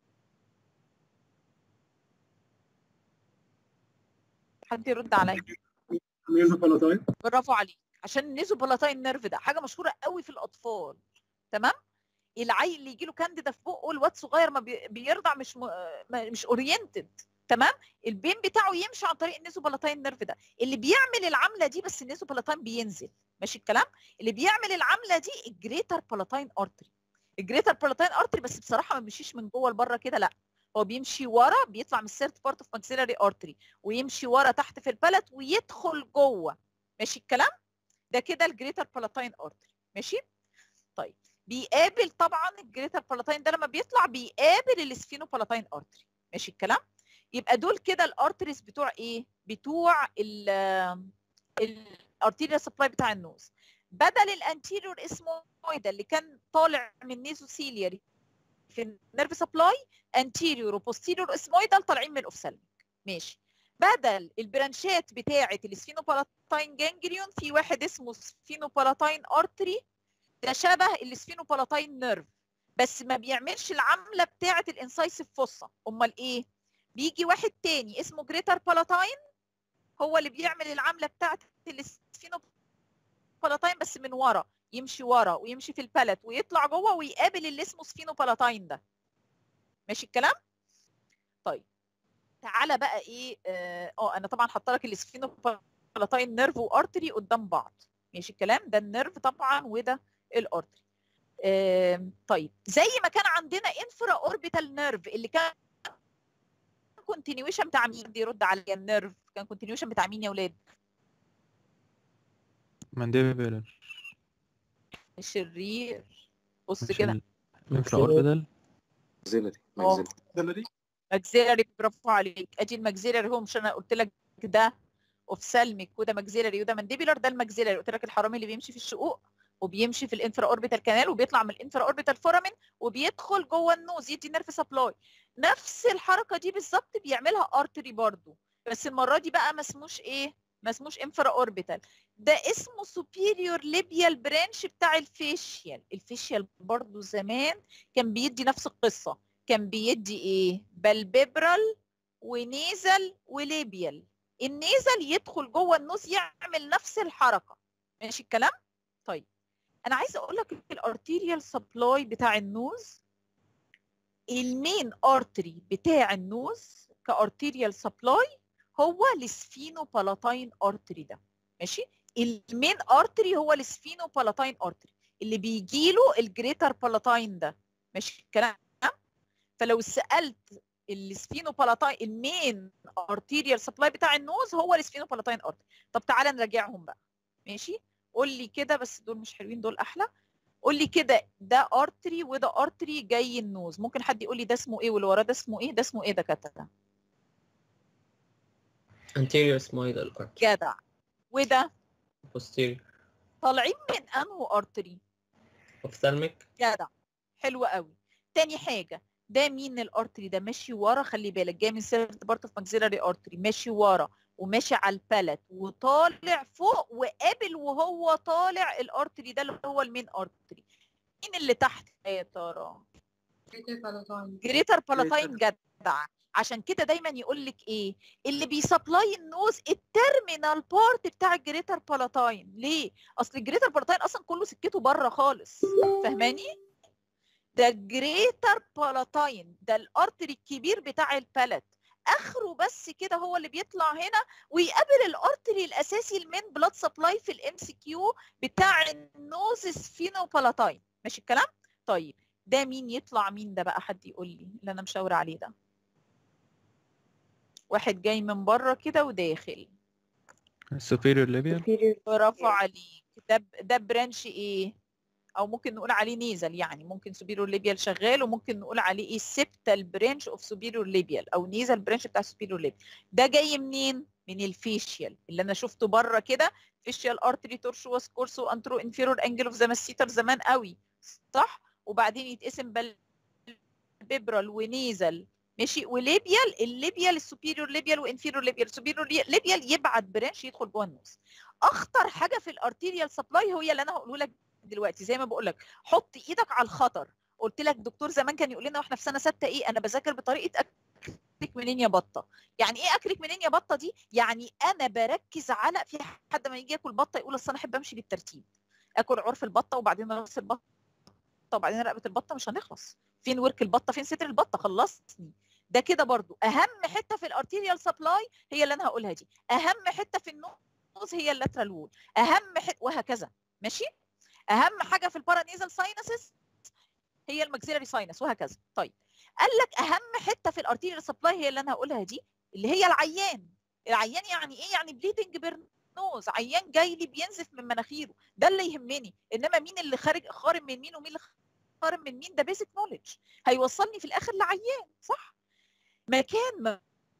حد يرد عليا نيزو بالاتاين برافو عليك عشان النيزو بالاتاين نيرف ده حاجه مشهوره قوي في الاطفال تمام العيل اللي يجي له كانديدا في بقه الواد صغير ما بي- بيرضع مش م... ما- مش اورينتد تمام البين بتاعه يمشي عن طريق النيزو بالاتاين نيرف ده اللي بيعمل العمله دي بس النيزو بالاتاين بينزل ماشي الكلام اللي بيعمل العمله دي الجريتر بالاتاين ارتري الجريتر بالاتاين ارتري بس بصراحه ما بيمشيش من جوه لبره كده لا هو بيمشي ورا بيطلع من السيرت بارت اوف ماكسيلاري ارتري ويمشي ورا تحت في البلت ويدخل جوه ماشي الكلام ده كده الجريتر بالاتاين ارتري ماشي طيب بيقابل طبعا الجريتر بالاتاين ده لما بيطلع بيقابل السفينو بالاتاين ارتري ماشي الكلام يبقى دول كده الارتريز بتوع ايه بتوع ال الارتيريا سبلاي بتاع النوز بدل الانتيريور اسمويدا اللي كان طالع من نيزوسيلياري في النيرف سبلاي انتيريور وبوستيريور اسمويدال طالعين من الاوفسالميك ماشي بدل البرانشات بتاعه السفينوبالاتاين جانجليون في واحد اسمه سفينوبالاتاين ارتري ده شبه السفينوبالاتاين نيرف بس ما بيعملش العمله بتاعه الانسايسيف فوسا امال ايه بيجي واحد تاني اسمه جريتر بالاتاين هو اللي بيعمل العمله بتاعه السفينوبالاتاين بس من ورا يمشي ورا ويمشي في البالت ويطلع جوه ويقابل اللي اسمه سفينوبالاتاين ده ماشي الكلام طيب تعالى بقى ايه اه آه، انا طبعا حاطه لك السفينوبالاتاين نيرف وارتري قدام بعض ماشي الكلام ده النيرف طبعا وده الارتري آم، طيب زي ما كان عندنا انفرا اوربيتال نيرف اللي كان كونتينيويشن بتاع مين دي يرد عليا النيرف كان كونتينيويشن بتاع مين يا ولاد مانديبلر الشرير بص مش كده ال- انفرا اوربيتال ماكسيلري اه. ماكسيلري دلري ماكسيلري برافو عليك ادي الماكسيلري هو مش انا قلت لك ده اوفسالميك وده ماكسيلري وده مانديبيلر ده الماكسيلري قلت لك الحرامي اللي بيمشي في الشقوق وبيمشي في الانفرا اوربيتال كانال وبيطلع من الانفرا اوربيتال فورامين وبيدخل جوه النوز يدي نيرف سبلاي نفس الحركه دي بالظبط بيعملها ارتري برضو بس المره دي بقى ما اسموش ايه ما اسموش انفرا اوربيتال ده اسمه سوبيريور ليبيال برانش بتاع الفيشيال الفيشيال برضو زمان كان بيدي نفس القصه كان بيدي ايه بالبيبرال ونيزل وليبيال النيزل يدخل جوه النوز يعمل نفس الحركه ماشي الكلام طيب انا عايزه اقول لك الارتيريال سبلاي بتاع النوز المين ارتري بتاع النوز كارتيريال سبلاي هو السفينو بالاتاين ارتري ده ماشي المين ارتري هو السفينو بالاتاين ارتري اللي بيجي له الجريتر بالاتاين ده ماشي الكلام فلو سالت السفينو بالاتاين المين ارتيريال سبلاي بتاع النوز هو السفينو بالاتاين ارتري طب تعالى نراجعهم بقى ماشي قول لي كده بس دول مش حلوين دول احلى قول لي كده ده ارتري وده ارتري جاي النوز ممكن حد يقول لي ده اسمه ايه واللي وراه ده اسمه ايه ده اسمه ايه ده كتره anterior smile artery جدع وده posterior طالعين من انه ارتري ophthalmic جدع حلو قوي تاني حاجه ده مين الارتري ده ماشي ورا خلي بالك جاي من سيرت بارت اوف ماكسيلاري ارتري ماشي ورا وماشي على البالت وطالع فوق وقابل وهو طالع الارتري ده اللي هو المين ارتري مين اللي تحت يا ترى جريتر بالاتاين جدع جدع عشان كده دايما يقول لك ايه اللي بيسبلاي النوز التيرمينال بارت بتاع الجريتر بالاتاين ليه اصل الجريتر بالاتاين اصلا كله سكته بره خالص فاهماني ده الجريتر بالاتاين ده الارتري الكبير بتاع البالت اخره بس كده هو اللي بيطلع هنا ويقابل الارتري الاساسي المين بلاد سبلاي في الام سي كيو بتاع النوزس فينوبالاتاين ماشي الكلام طيب ده مين يطلع مين ده بقى حد يقول لي اللي انا مشاور عليه ده واحد جاي من بره كده وداخل السوبيريور ليبيال برافو عليك ده ده برانش ايه او ممكن نقول عليه نيزل يعني ممكن سوبيريور ليبيال شغال وممكن نقول عليه ايه سيبتال برانش اوف سوبيريور ليبيال او نيزل برانش بتاع سوبيريور ليبيال ده جاي منين من الفيشيال اللي انا شفته بره كده فيشيال ارتري تورشوس كورسو انترو انفيرور انجل اوف ذا ماسيتر زمان قوي صح وبعدين يتقسم بالبيبرال ونيزل ماشي وليبيال الليبيال السوبيريور ليبيال وانفيرور ليبيال السوبيريور ليبيال يبعت برانش يدخل جوه النص اخطر حاجه في الارتيريال سبلاي هي اللي انا هقوله لك دلوقتي زي ما بقول لك حط ايدك على الخطر قلت لك دكتور زمان كان يقول لنا واحنا في سنه سته ايه انا بذاكر بطريقه اكلك منين يا بطه يعني ايه اكلك منين يا بطه دي يعني انا بركز على في حد ما يجي ياكل بطه يقول اصل انا احب امشي بالترتيب اكل عرف البطه وبعدين راس البطه وبعدين رقبه البطه مش هنخلص فين ورك البطه فين صدر البطه خلصتني ده كده برضو اهم حته في الارتيريال سبلاي هي اللي انا هقولها دي اهم حته في النوز هي اللاترال وول اهم حته وهكذا ماشي اهم حاجه في البارانيزال ساينسز هي الماكسيلاري ساينس وهكذا طيب قال لك اهم حته في الارتيريال سبلاي هي اللي انا هقولها دي اللي هي العيان العيان يعني ايه يعني بليدنج بيرنوز عيان جاي لي بينزف من مناخيره ده اللي يهمني انما مين اللي خارج خارم من مين ومين اللي خارم من مين ده بيزك نوليدج هيوصلني في الاخر لعيان صح مكان ما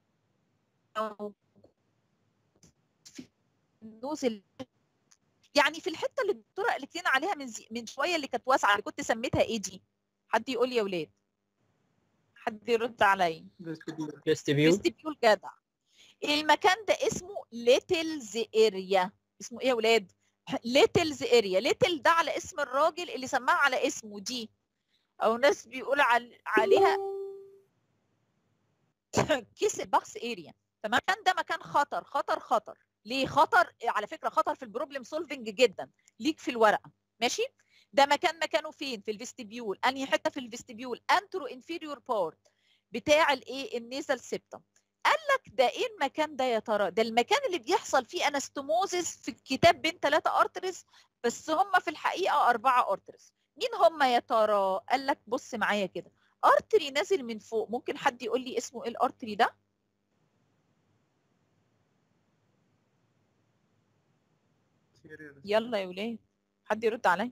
في النوز يعني في الحته اللي الدكتوره قالت لنا عليها من زي... من شويه اللي كانت واسعه اللي كنت سميتها ايه دي حد يقول لي يا ولاد حد يرد عليا فيستيبيول فيستيبيول جدع المكان ده اسمه ليتلز اريا اسمه ايه يا ولاد ليتلز اريا ليتل ده على اسم الراجل اللي سماها على اسمه دي او ناس بيقول عل... عليها كيس باكس اريا تمام ده مكان خطر خطر خطر ليه خطر على فكره خطر في البروبلم سولفنج جدا ليك في الورقه ماشي ده مكان مكانه فين في الفيستيبيول انهي حته في الفيستيبيول انترو انفيريور بارت بتاع الايه النيزل سيبتم قال لك ده ايه المكان ده يا ترى ده المكان اللي بيحصل فيه انستوموزس في الكتاب بين ثلاثه ارترز بس هم في الحقيقه اربعه ارترز مين هم يا ترى قال لك بص معايا كده ارتري نازل من فوق ممكن حد يقول لي اسمه ايه الارتري ده يلا يا ولاد حد يرد عليا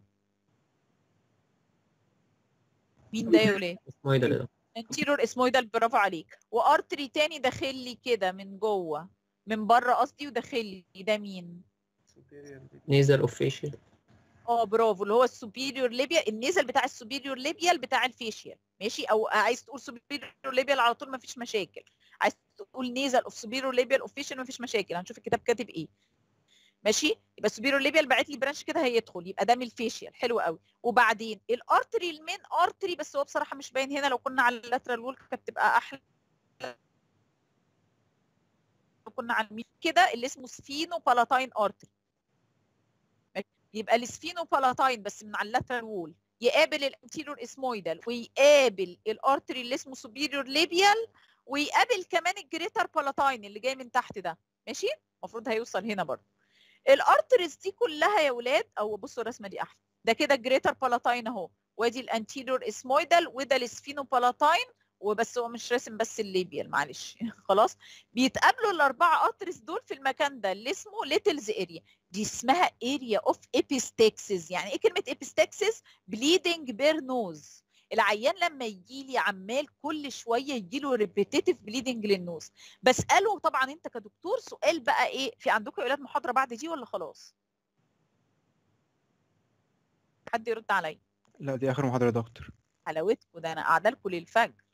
مين ده يا ولاد اسمه ايه ده ده انتيرور اسمويدال برافو عليك وارتري تاني داخل لي كده من جوه من بره قصدي وداخل لي ده مين نيزل اوفيشال اه برافو اللي هو السوبيريور ليبيا النيزل بتاع السوبيريور ليبيال بتاع الفيشيال ماشي او عايز تقول سوبيريور ليبيال على طول مفيش مشاكل عايز تقول نيزل اوف سوبيريور ليبيال اوف فيشيال مفيش مشاكل هنشوف الكتاب كاتب ايه ماشي يبقى السوبيريور ليبيال باعت لي برانش كده هيدخل يبقى ده من الفيشيال حلو قوي وبعدين الارتري المين ارتري بس هو بصراحه مش باين هنا لو كنا على اللاترال وول كانت تبقى احلى لو كنا على المين كده اللي اسمه سفينو بالاتاين ارتري يبقى السفينو بالاتاين بس من على اللاترال وول يقابل الانتيريور اسمويدال ويقابل الارتري اللي اسمه سوبيريور ليبيال ويقابل كمان الجريتر بالاتاين اللي جاي من تحت ده ماشي المفروض هيوصل هنا برضه الارتريز دي كلها يا ولاد او بصوا الرسمه دي احلى ده كده الجريتر بالاتاين اهو وادي الانتيريور اسمويدال وده السفينو بالاتاين وبس هو مش راسم بس الليبيال معلش خلاص بيتقابلوا الاربعه ارتريز دول في المكان ده اللي اسمه ليتلز اريا دي اسمها اريا اوف ابيستكسس يعني ايه كلمه ابيستكسس بليدنج بير نوز العيان لما يجي لي عمال كل شويه يجي له ريبيتيتيف بليدنج للنوز بساله طبعا انت كدكتور سؤال بقى ايه في عندكم يا اولاد محاضره بعد دي ولا خلاص حد يرد عليا لا دي اخر محاضرة يا دكتور حلاوتكم ده انا قاعده لكم للفجر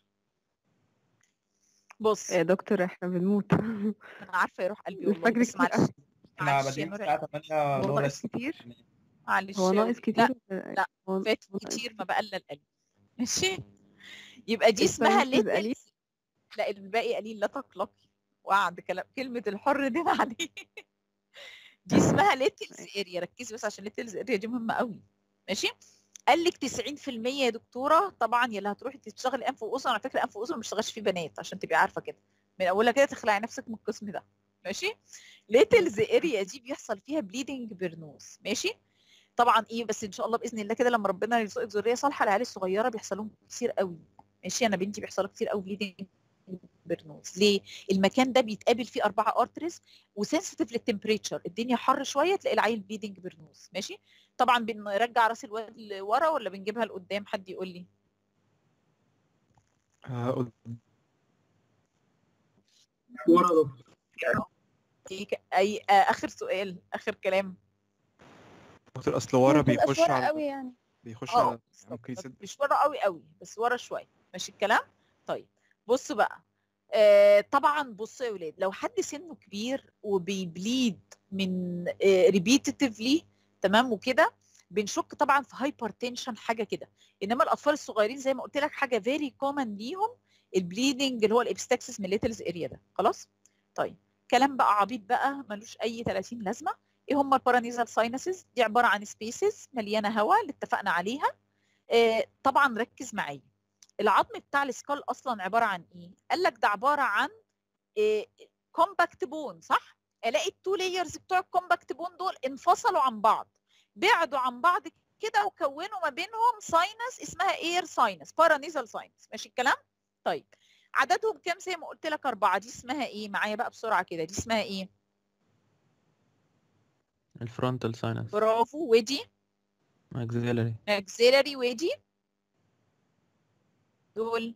بص يا دكتور احنا بنموت انا عارفه يروح قلبي والله الفجر بس كتير معلش احنا معلش يا بادئين نور الساعة 8 هو لورا ناقص كتير معلش هو يا ناقص ولاد. كتير لا ولا- لا هو فات ناقص كتير ما بقى الا القلب ماشي يبقى دي اسمها اسمها ليتلز أليف؟ ليتلز لا الباقي قليل لا تقلقي وقعد كلام كلمه الحر دي معنيه دي اسمها ليتلز اريا ركزي بس عشان ليتلز اريا دي مهمه قوي ماشي قال لك 90% يا دكتوره طبعا يا اللي هتروحي تشتغلي انف واذن على فكره انف واذن ما بيشتغلش فيه بنات عشان تبقي عارفه كده من اولها كده تخلعي نفسك من القسم ده ماشي ليتلز اريا دي بيحصل فيها بليدنج بيرنوز ماشي طبعا ايه بس ان شاء الله باذن الله كده لما ربنا يرزقك ذريه صالحه العيال الصغيره بيحصل لهم كتير قوي ماشي انا بنتي بيحصل لها كتير قوي بليدنج بيرنوز ليه المكان ده بيتقابل فيه اربعه ارتريز وسنسيتيف للتمبريتشر الدنيا حر شويه تلاقي العيل بليدنج بيرنوز ماشي طبعا بنرجع راس الواد لورا ولا بنجيبها لقدام حد يقول لي آه، قد- ورا يا دكتور اي ك- اي آه، اخر سؤال اخر كلام دكتور اصل ورا ممكن بيخش ورا على قوي يعني بيخش اه على بالظبط. ممكن يسد مش ورا قوي قوي بس ورا شويه ماشي الكلام طيب بص بقى آه طبعا بصوا يا ولاد لو حد سنه كبير وبيبليد من ريبيتيتيفلي تمام وكده بنشك طبعا في هايبر تنشن حاجه كده انما الاطفال الصغيرين زي ما قلت لك حاجه فيري كومن ليهم البليدنج اللي هو الابستكسس من ليتلز اريا ده خلاص طيب كلام بقى عبيط بقى ملوش اي 30 لازمه ايه هم البارانيزال ساينسز دي عباره عن سبيسز مليانه هواء اللي اتفقنا عليها آه طبعا ركز معايا العظم بتاع السكال اصلا عباره عن ايه قال لك ده عباره عن كومباكت بون صح الاقي التو لايرز بتوع الكومباكت بون دول انفصلوا عن بعض بعدوا عن بعض كده وكونوا ما بينهم ساينس اسمها اير ساينس بارانيزال ساينس ماشي الكلام طيب عددهم كام زي ما قلت لك اربعه دي اسمها ايه معايا بقى بسرعه كده دي اسمها ايه الفرونتال ساينس برافو ودي اكزيلري اكسيلري ودي دول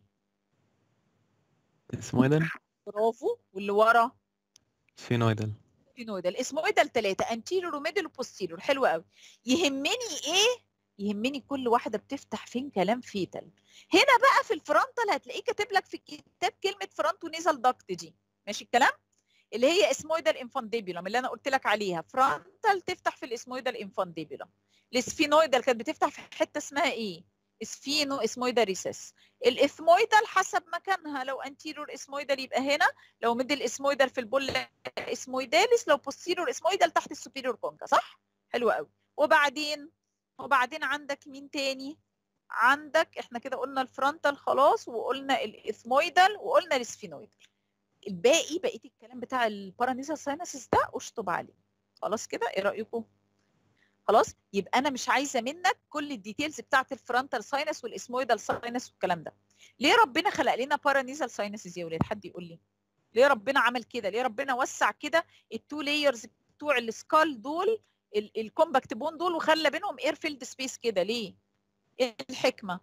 اسمويدال برافو واللي ورا سفينويدال سفينويدال اسمويدال ثلاثه انتيريور وميدل وبوستيريور حلو قوي يهمني ايه يهمني كل واحده بتفتح فين كلام فيتال هنا بقى في الفرونتال هتلاقيه كاتب لك في الكتاب كلمه فرونتو نيزل داكت دي ماشي الكلام اللي هي اسمويدال انفانديبيولم اللي انا قلت لك عليها فرونتال تفتح في الاسمويدال انفانديبيولم السفينويدال كانت بتفتح في حته اسمها ايه سفينو اسمويدال ريسس الاثمويدال حسب مكانها لو انتيريور اسمويدال يبقى هنا لو ميدل اسمويدال في البول اسمويداليس لو بوستيريور اسمويدال تحت السوبيريور كونكا صح حلو قوي وبعدين وبعدين عندك مين تاني عندك احنا كده قلنا الفرونتال خلاص وقلنا الاثمويدال وقلنا السفينويدال الباقي بقيه الكلام بتاع البارانيزال ساينسز ده اشطب عليه خلاص كده ايه رايكم خلاص يبقى انا مش عايزه منك كل الديتيلز بتاعت الفرونتال ساينس والاسمويدال ساينس والكلام ده ليه ربنا خلق لنا بارانيزال ساينسز يا ولاد حد يقول لي ليه ربنا عمل كده ليه ربنا وسع كده التو لايرز بتوع السكال دول الكومباكت بون دول وخلى بينهم اير فيلد سبيس كده ليه ايه الحكمه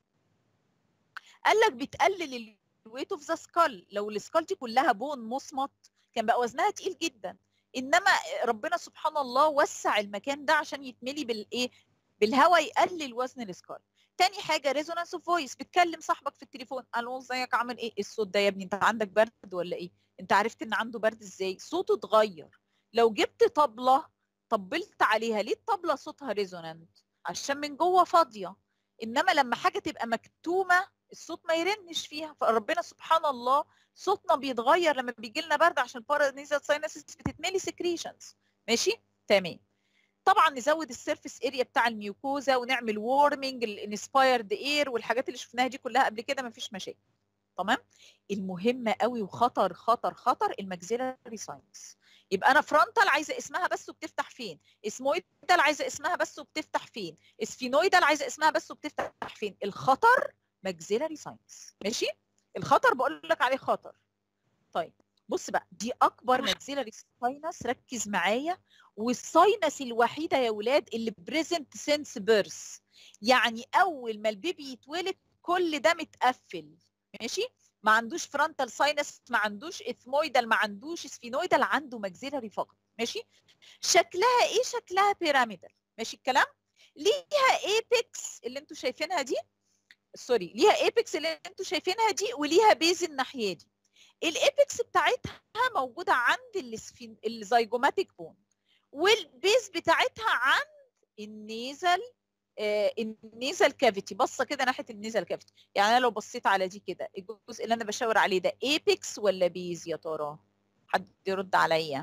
قال لك بتقلل الويت اوف ذا سكال لو السكال دي كلها بون مصمت كان بقى وزنها تقيل جدا انما ربنا سبحان الله وسع المكان ده عشان يتملي بالايه بالهواء يقلل وزن السكال تاني حاجه ريزونانس اوف فويس بتكلم صاحبك في التليفون الو ازيك عامل ايه الصوت ده يا ابني انت عندك برد ولا ايه انت عرفت ان عنده برد ازاي صوته اتغير لو جبت طبله طبلت عليها ليه الطبله صوتها ريزونانت عشان من جوه فاضيه انما لما حاجه تبقى مكتومه الصوت ما يرنش فيها فربنا سبحان الله صوتنا بيتغير لما بيجي لنا برد عشان البارانيزال ساينسز بتتملي سكريشنز ماشي تمام طبعا نزود السيرفيس اريا بتاع الميوكوزا ونعمل وورمنج الانسبايرد اير والحاجات اللي شفناها دي كلها قبل كده مفيش مشاكل تمام المهم قوي وخطر خطر خطر الماكسيلاري ساينس يبقى انا فرونتال عايزه اسمها بس وبتفتح فين اسمويدال عايزه اسمها بس وبتفتح فين اسفينويدال عايزه اسمها بس وبتفتح فين الخطر ماكسيلاري ساينس ماشي الخطر بقول لك عليه خطر طيب بص بقى دي اكبر ماكسيلاري ساينس ركز معايا والساينس الوحيده يا ولاد اللي بريزنت سينس بيرث يعني اول ما البيبي يتولد كل ده متقفل ماشي ما عندوش فرونتال ساينس ما عندوش اثمويدال ما عندوش سفينويدال عنده ماكسيلاري فقط ماشي شكلها ايه شكلها بيراميدال ماشي الكلام ليها ايبكس اللي انتوا شايفينها دي سوري ليها ايبكس اللي انتوا شايفينها دي وليها بيز الناحيه دي الايبكس بتاعتها موجوده عند السفين الزيجوماتيك بون والبيز بتاعتها عند النيزل آه، النيزل كافيتي بصه كده ناحيه النيزل كافيتي يعني انا لو بصيت على دي كده الجزء اللي انا بشاور عليه ده ايبكس ولا بيز يا ترى حد يرد عليا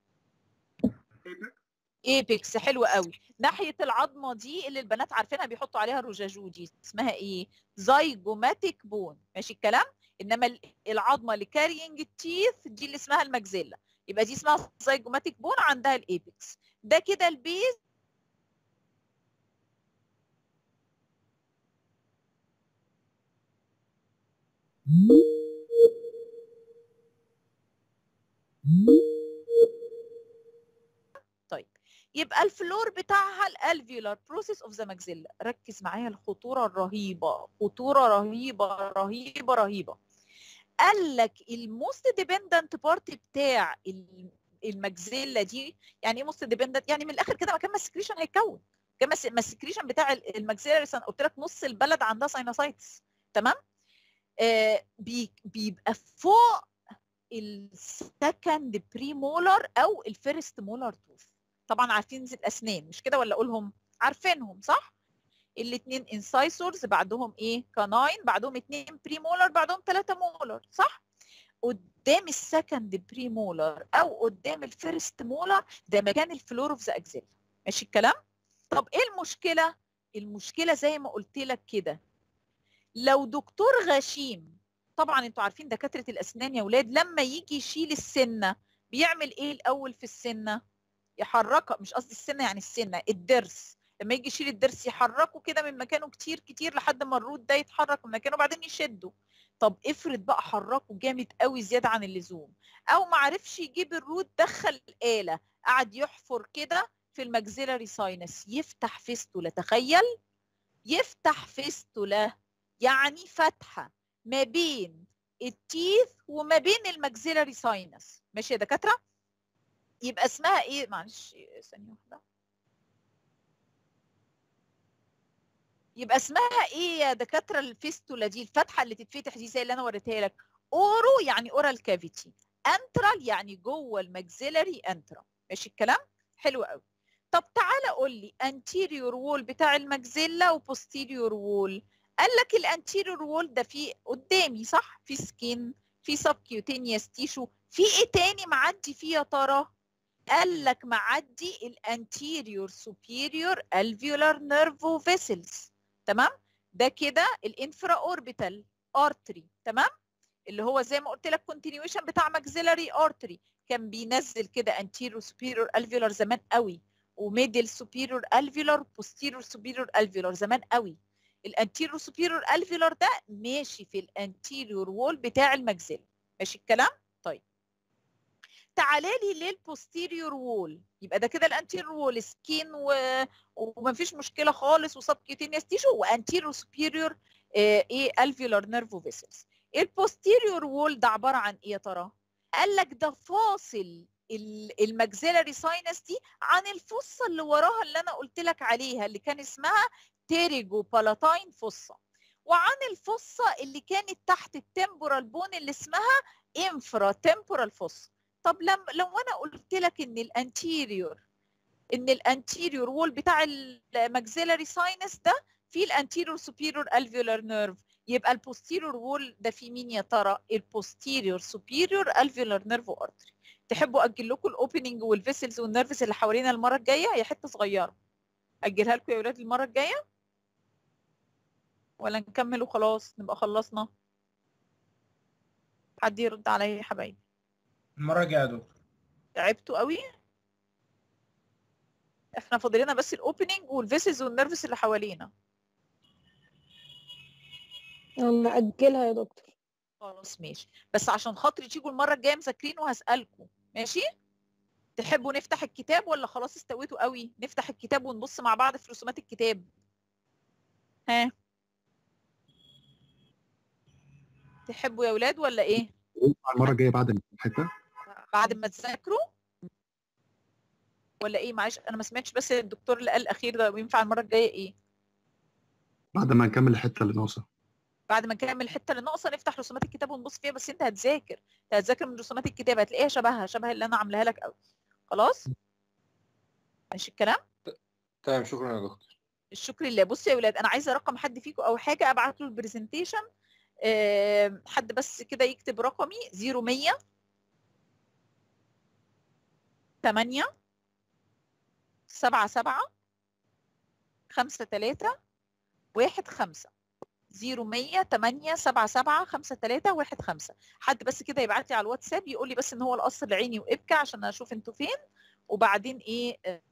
ايبكس حلو قوي ناحيه العظمه دي اللي البنات عارفينها بيحطوا عليها الرجاجو دي اسمها ايه زايجوماتيك بون ماشي الكلام انما ال- العظمه اللي كارينج التيث دي اللي اسمها المجزله يبقى دي اسمها زايجوماتيك بون عندها الايبكس ده كده البيز طيب يبقى الفلور بتاعها الالفيولار بروسيس اوف ذا ماكسيلا ركز معايا الخطوره الرهيبه خطوره رهيبه رهيبه رهيبه قال لك الموست ديبندنت بارت بتاع ال- الماكسيلا دي يعني ايه موست ديبندنت يعني من الاخر كده مكان ما السكريشن هيتكون كما الس- ما السكريشن بتاع ال- الماكسيلا قلت لك نص البلد عندها ساينوسايتس تمام آه بي- بيبقى فوق السكند بريمولر او الفيرست مولر توث طبعا عارفين زي الاسنان مش كده ولا اقولهم عارفينهم صح الاثنين انسايسورز بعدهم ايه كاناين بعدهم اثنين بريمولر بعدهم ثلاثه مولر صح قدام السكند بريمولر او قدام الفيرست مولر ده مكان الفلور اوف ذا اكزيلا ماشي الكلام طب ايه المشكله المشكله زي ما قلت لك كده لو دكتور غشيم طبعا انتوا عارفين دكاتره الاسنان يا ولاد لما يجي يشيل السنه بيعمل ايه الاول في السنه يحركها مش قصدي السنه يعني السنه الضرس لما يجي يشيل الضرس يحركه كده من مكانه كتير كتير لحد ما الروت ده يتحرك من مكانه وبعدين يشده طب افرض بقى حركه جامد قوي زياده عن اللزوم او ما عرفش يجيب الروت دخل الاله قعد يحفر كده في الماكسيلاري ساينس يفتح فيستولا تخيل يفتح فيستولا يعني فتحه ما بين التيث وما بين الماكسيلاري ساينس ماشي يا دكاتره يبقى اسمها ايه معلش ثانيه واحده يبقى اسمها ايه يا دكاتره الفيستولا دي الفتحه اللي تتفتح دي زي اللي انا وريتها لك اورو يعني اورال كافيتي انترال يعني جوه الماكسيلاري انترا ماشي الكلام حلو قوي طب تعالى قول لي انتيريور وول بتاع الماكسيلا وبوستيريور وول قال لك الانتيريور وول ده فيه قدامي صح في سكين في سبكيوتينيوس تيشو في ايه تاني معدي فيه يا ترى قال لك معدي الانتيريور سوبيريور الفيولار نيرفو فيسلز تمام ده كده الانفرا اوربيتال ارتري تمام اللي هو زي ما قلت لك كونتينيويشن بتاع ماكسيلاري ارتري كان بينزل كده انتيريور سوبيريور الفيولار زمان قوي وميدل سوبيريور الفيولار بوستيريور سوبيريور الفيولار زمان قوي الانتيريور سوبيريور الفيولار ده ماشي في الانتيريور وول بتاع الماكسيلا ماشي الكلام طيب تعالى لي للبوستيريور وول يبقى ده كده الانتيريور وول سكين و... ومفيش مشكله خالص وسبكيوتينيوس تيشو وانتيريور سوبيريور ايه الفيولار نيرفو فيسلز البوستيريور وول ده عباره عن ايه يا ترى قال لك ده فاصل الماكسيلاري ساينس دي عن الفصه اللي وراها اللي انا قلت لك عليها اللي كان اسمها تيريجو بالاتاين فصه وعن الفصه اللي كانت تحت التمبورال بون اللي اسمها انفرا تمبورال فصه طب لم لو انا قلت لك ان الانتيريور ان الانتيريور وول بتاع الماكسيلاري ساينس ده في الانتيريور سوبيريور الفيولار نيرف يبقى البوستيريور وول ده في مين يا ترى البوستيريور سوبيريور الفيولار نيرف ارتري تحبوا اجل لكم الاوبننج والفيسلز والنيرفز اللي حوالينا المره الجايه هي حته صغيره اجلها لكم يا ولاد المره الجايه ولا نكمل وخلاص نبقى خلصنا حد يرد عليا يا حبايبي المرة الجاية يا دكتور تعبتوا قوي احنا فاضلنا بس الاوبننج والفيسلز والنيرفز اللي حوالينا نأجلها يا دكتور خلاص ماشي بس عشان خاطري تيجوا المره الجايه مذاكرين وهسالكم ماشي تحبوا نفتح الكتاب ولا خلاص استويتوا قوي نفتح الكتاب ونبص مع بعض في رسومات الكتاب ها تحبوا يا ولاد ولا ايه المره الجايه بعد الحته بعد ما تذاكروا ولا ايه معلش انا ما سمعتش بس الدكتور اللي قال الاخير ده وينفع المره الجايه ايه بعد ما نكمل الحته اللي ناقصه بعد ما نكمل الحته اللي ناقصه نفتح رسومات الكتاب ونبص فيها بس انت هتذاكر انت هتذاكر من رسومات الكتاب هتلاقيها شبهها شبه اللي انا عاملاها لك قوي خلاص ماشي الكلام تمام شكرا يا دكتور الشكر لله بصوا يا ولاد انا عايزه رقم حد فيكم او حاجه ابعت له البرزنتيشن حد بس كده يكتب رقمي 0100 8 7 7 5 3 1 5 0100 8 7 7 5 3 1 5 حد بس كده يبعت لي على الواتساب يقول لي بس ان هو القصر العيني وابكى عشان اشوف انتوا فين وبعدين ايه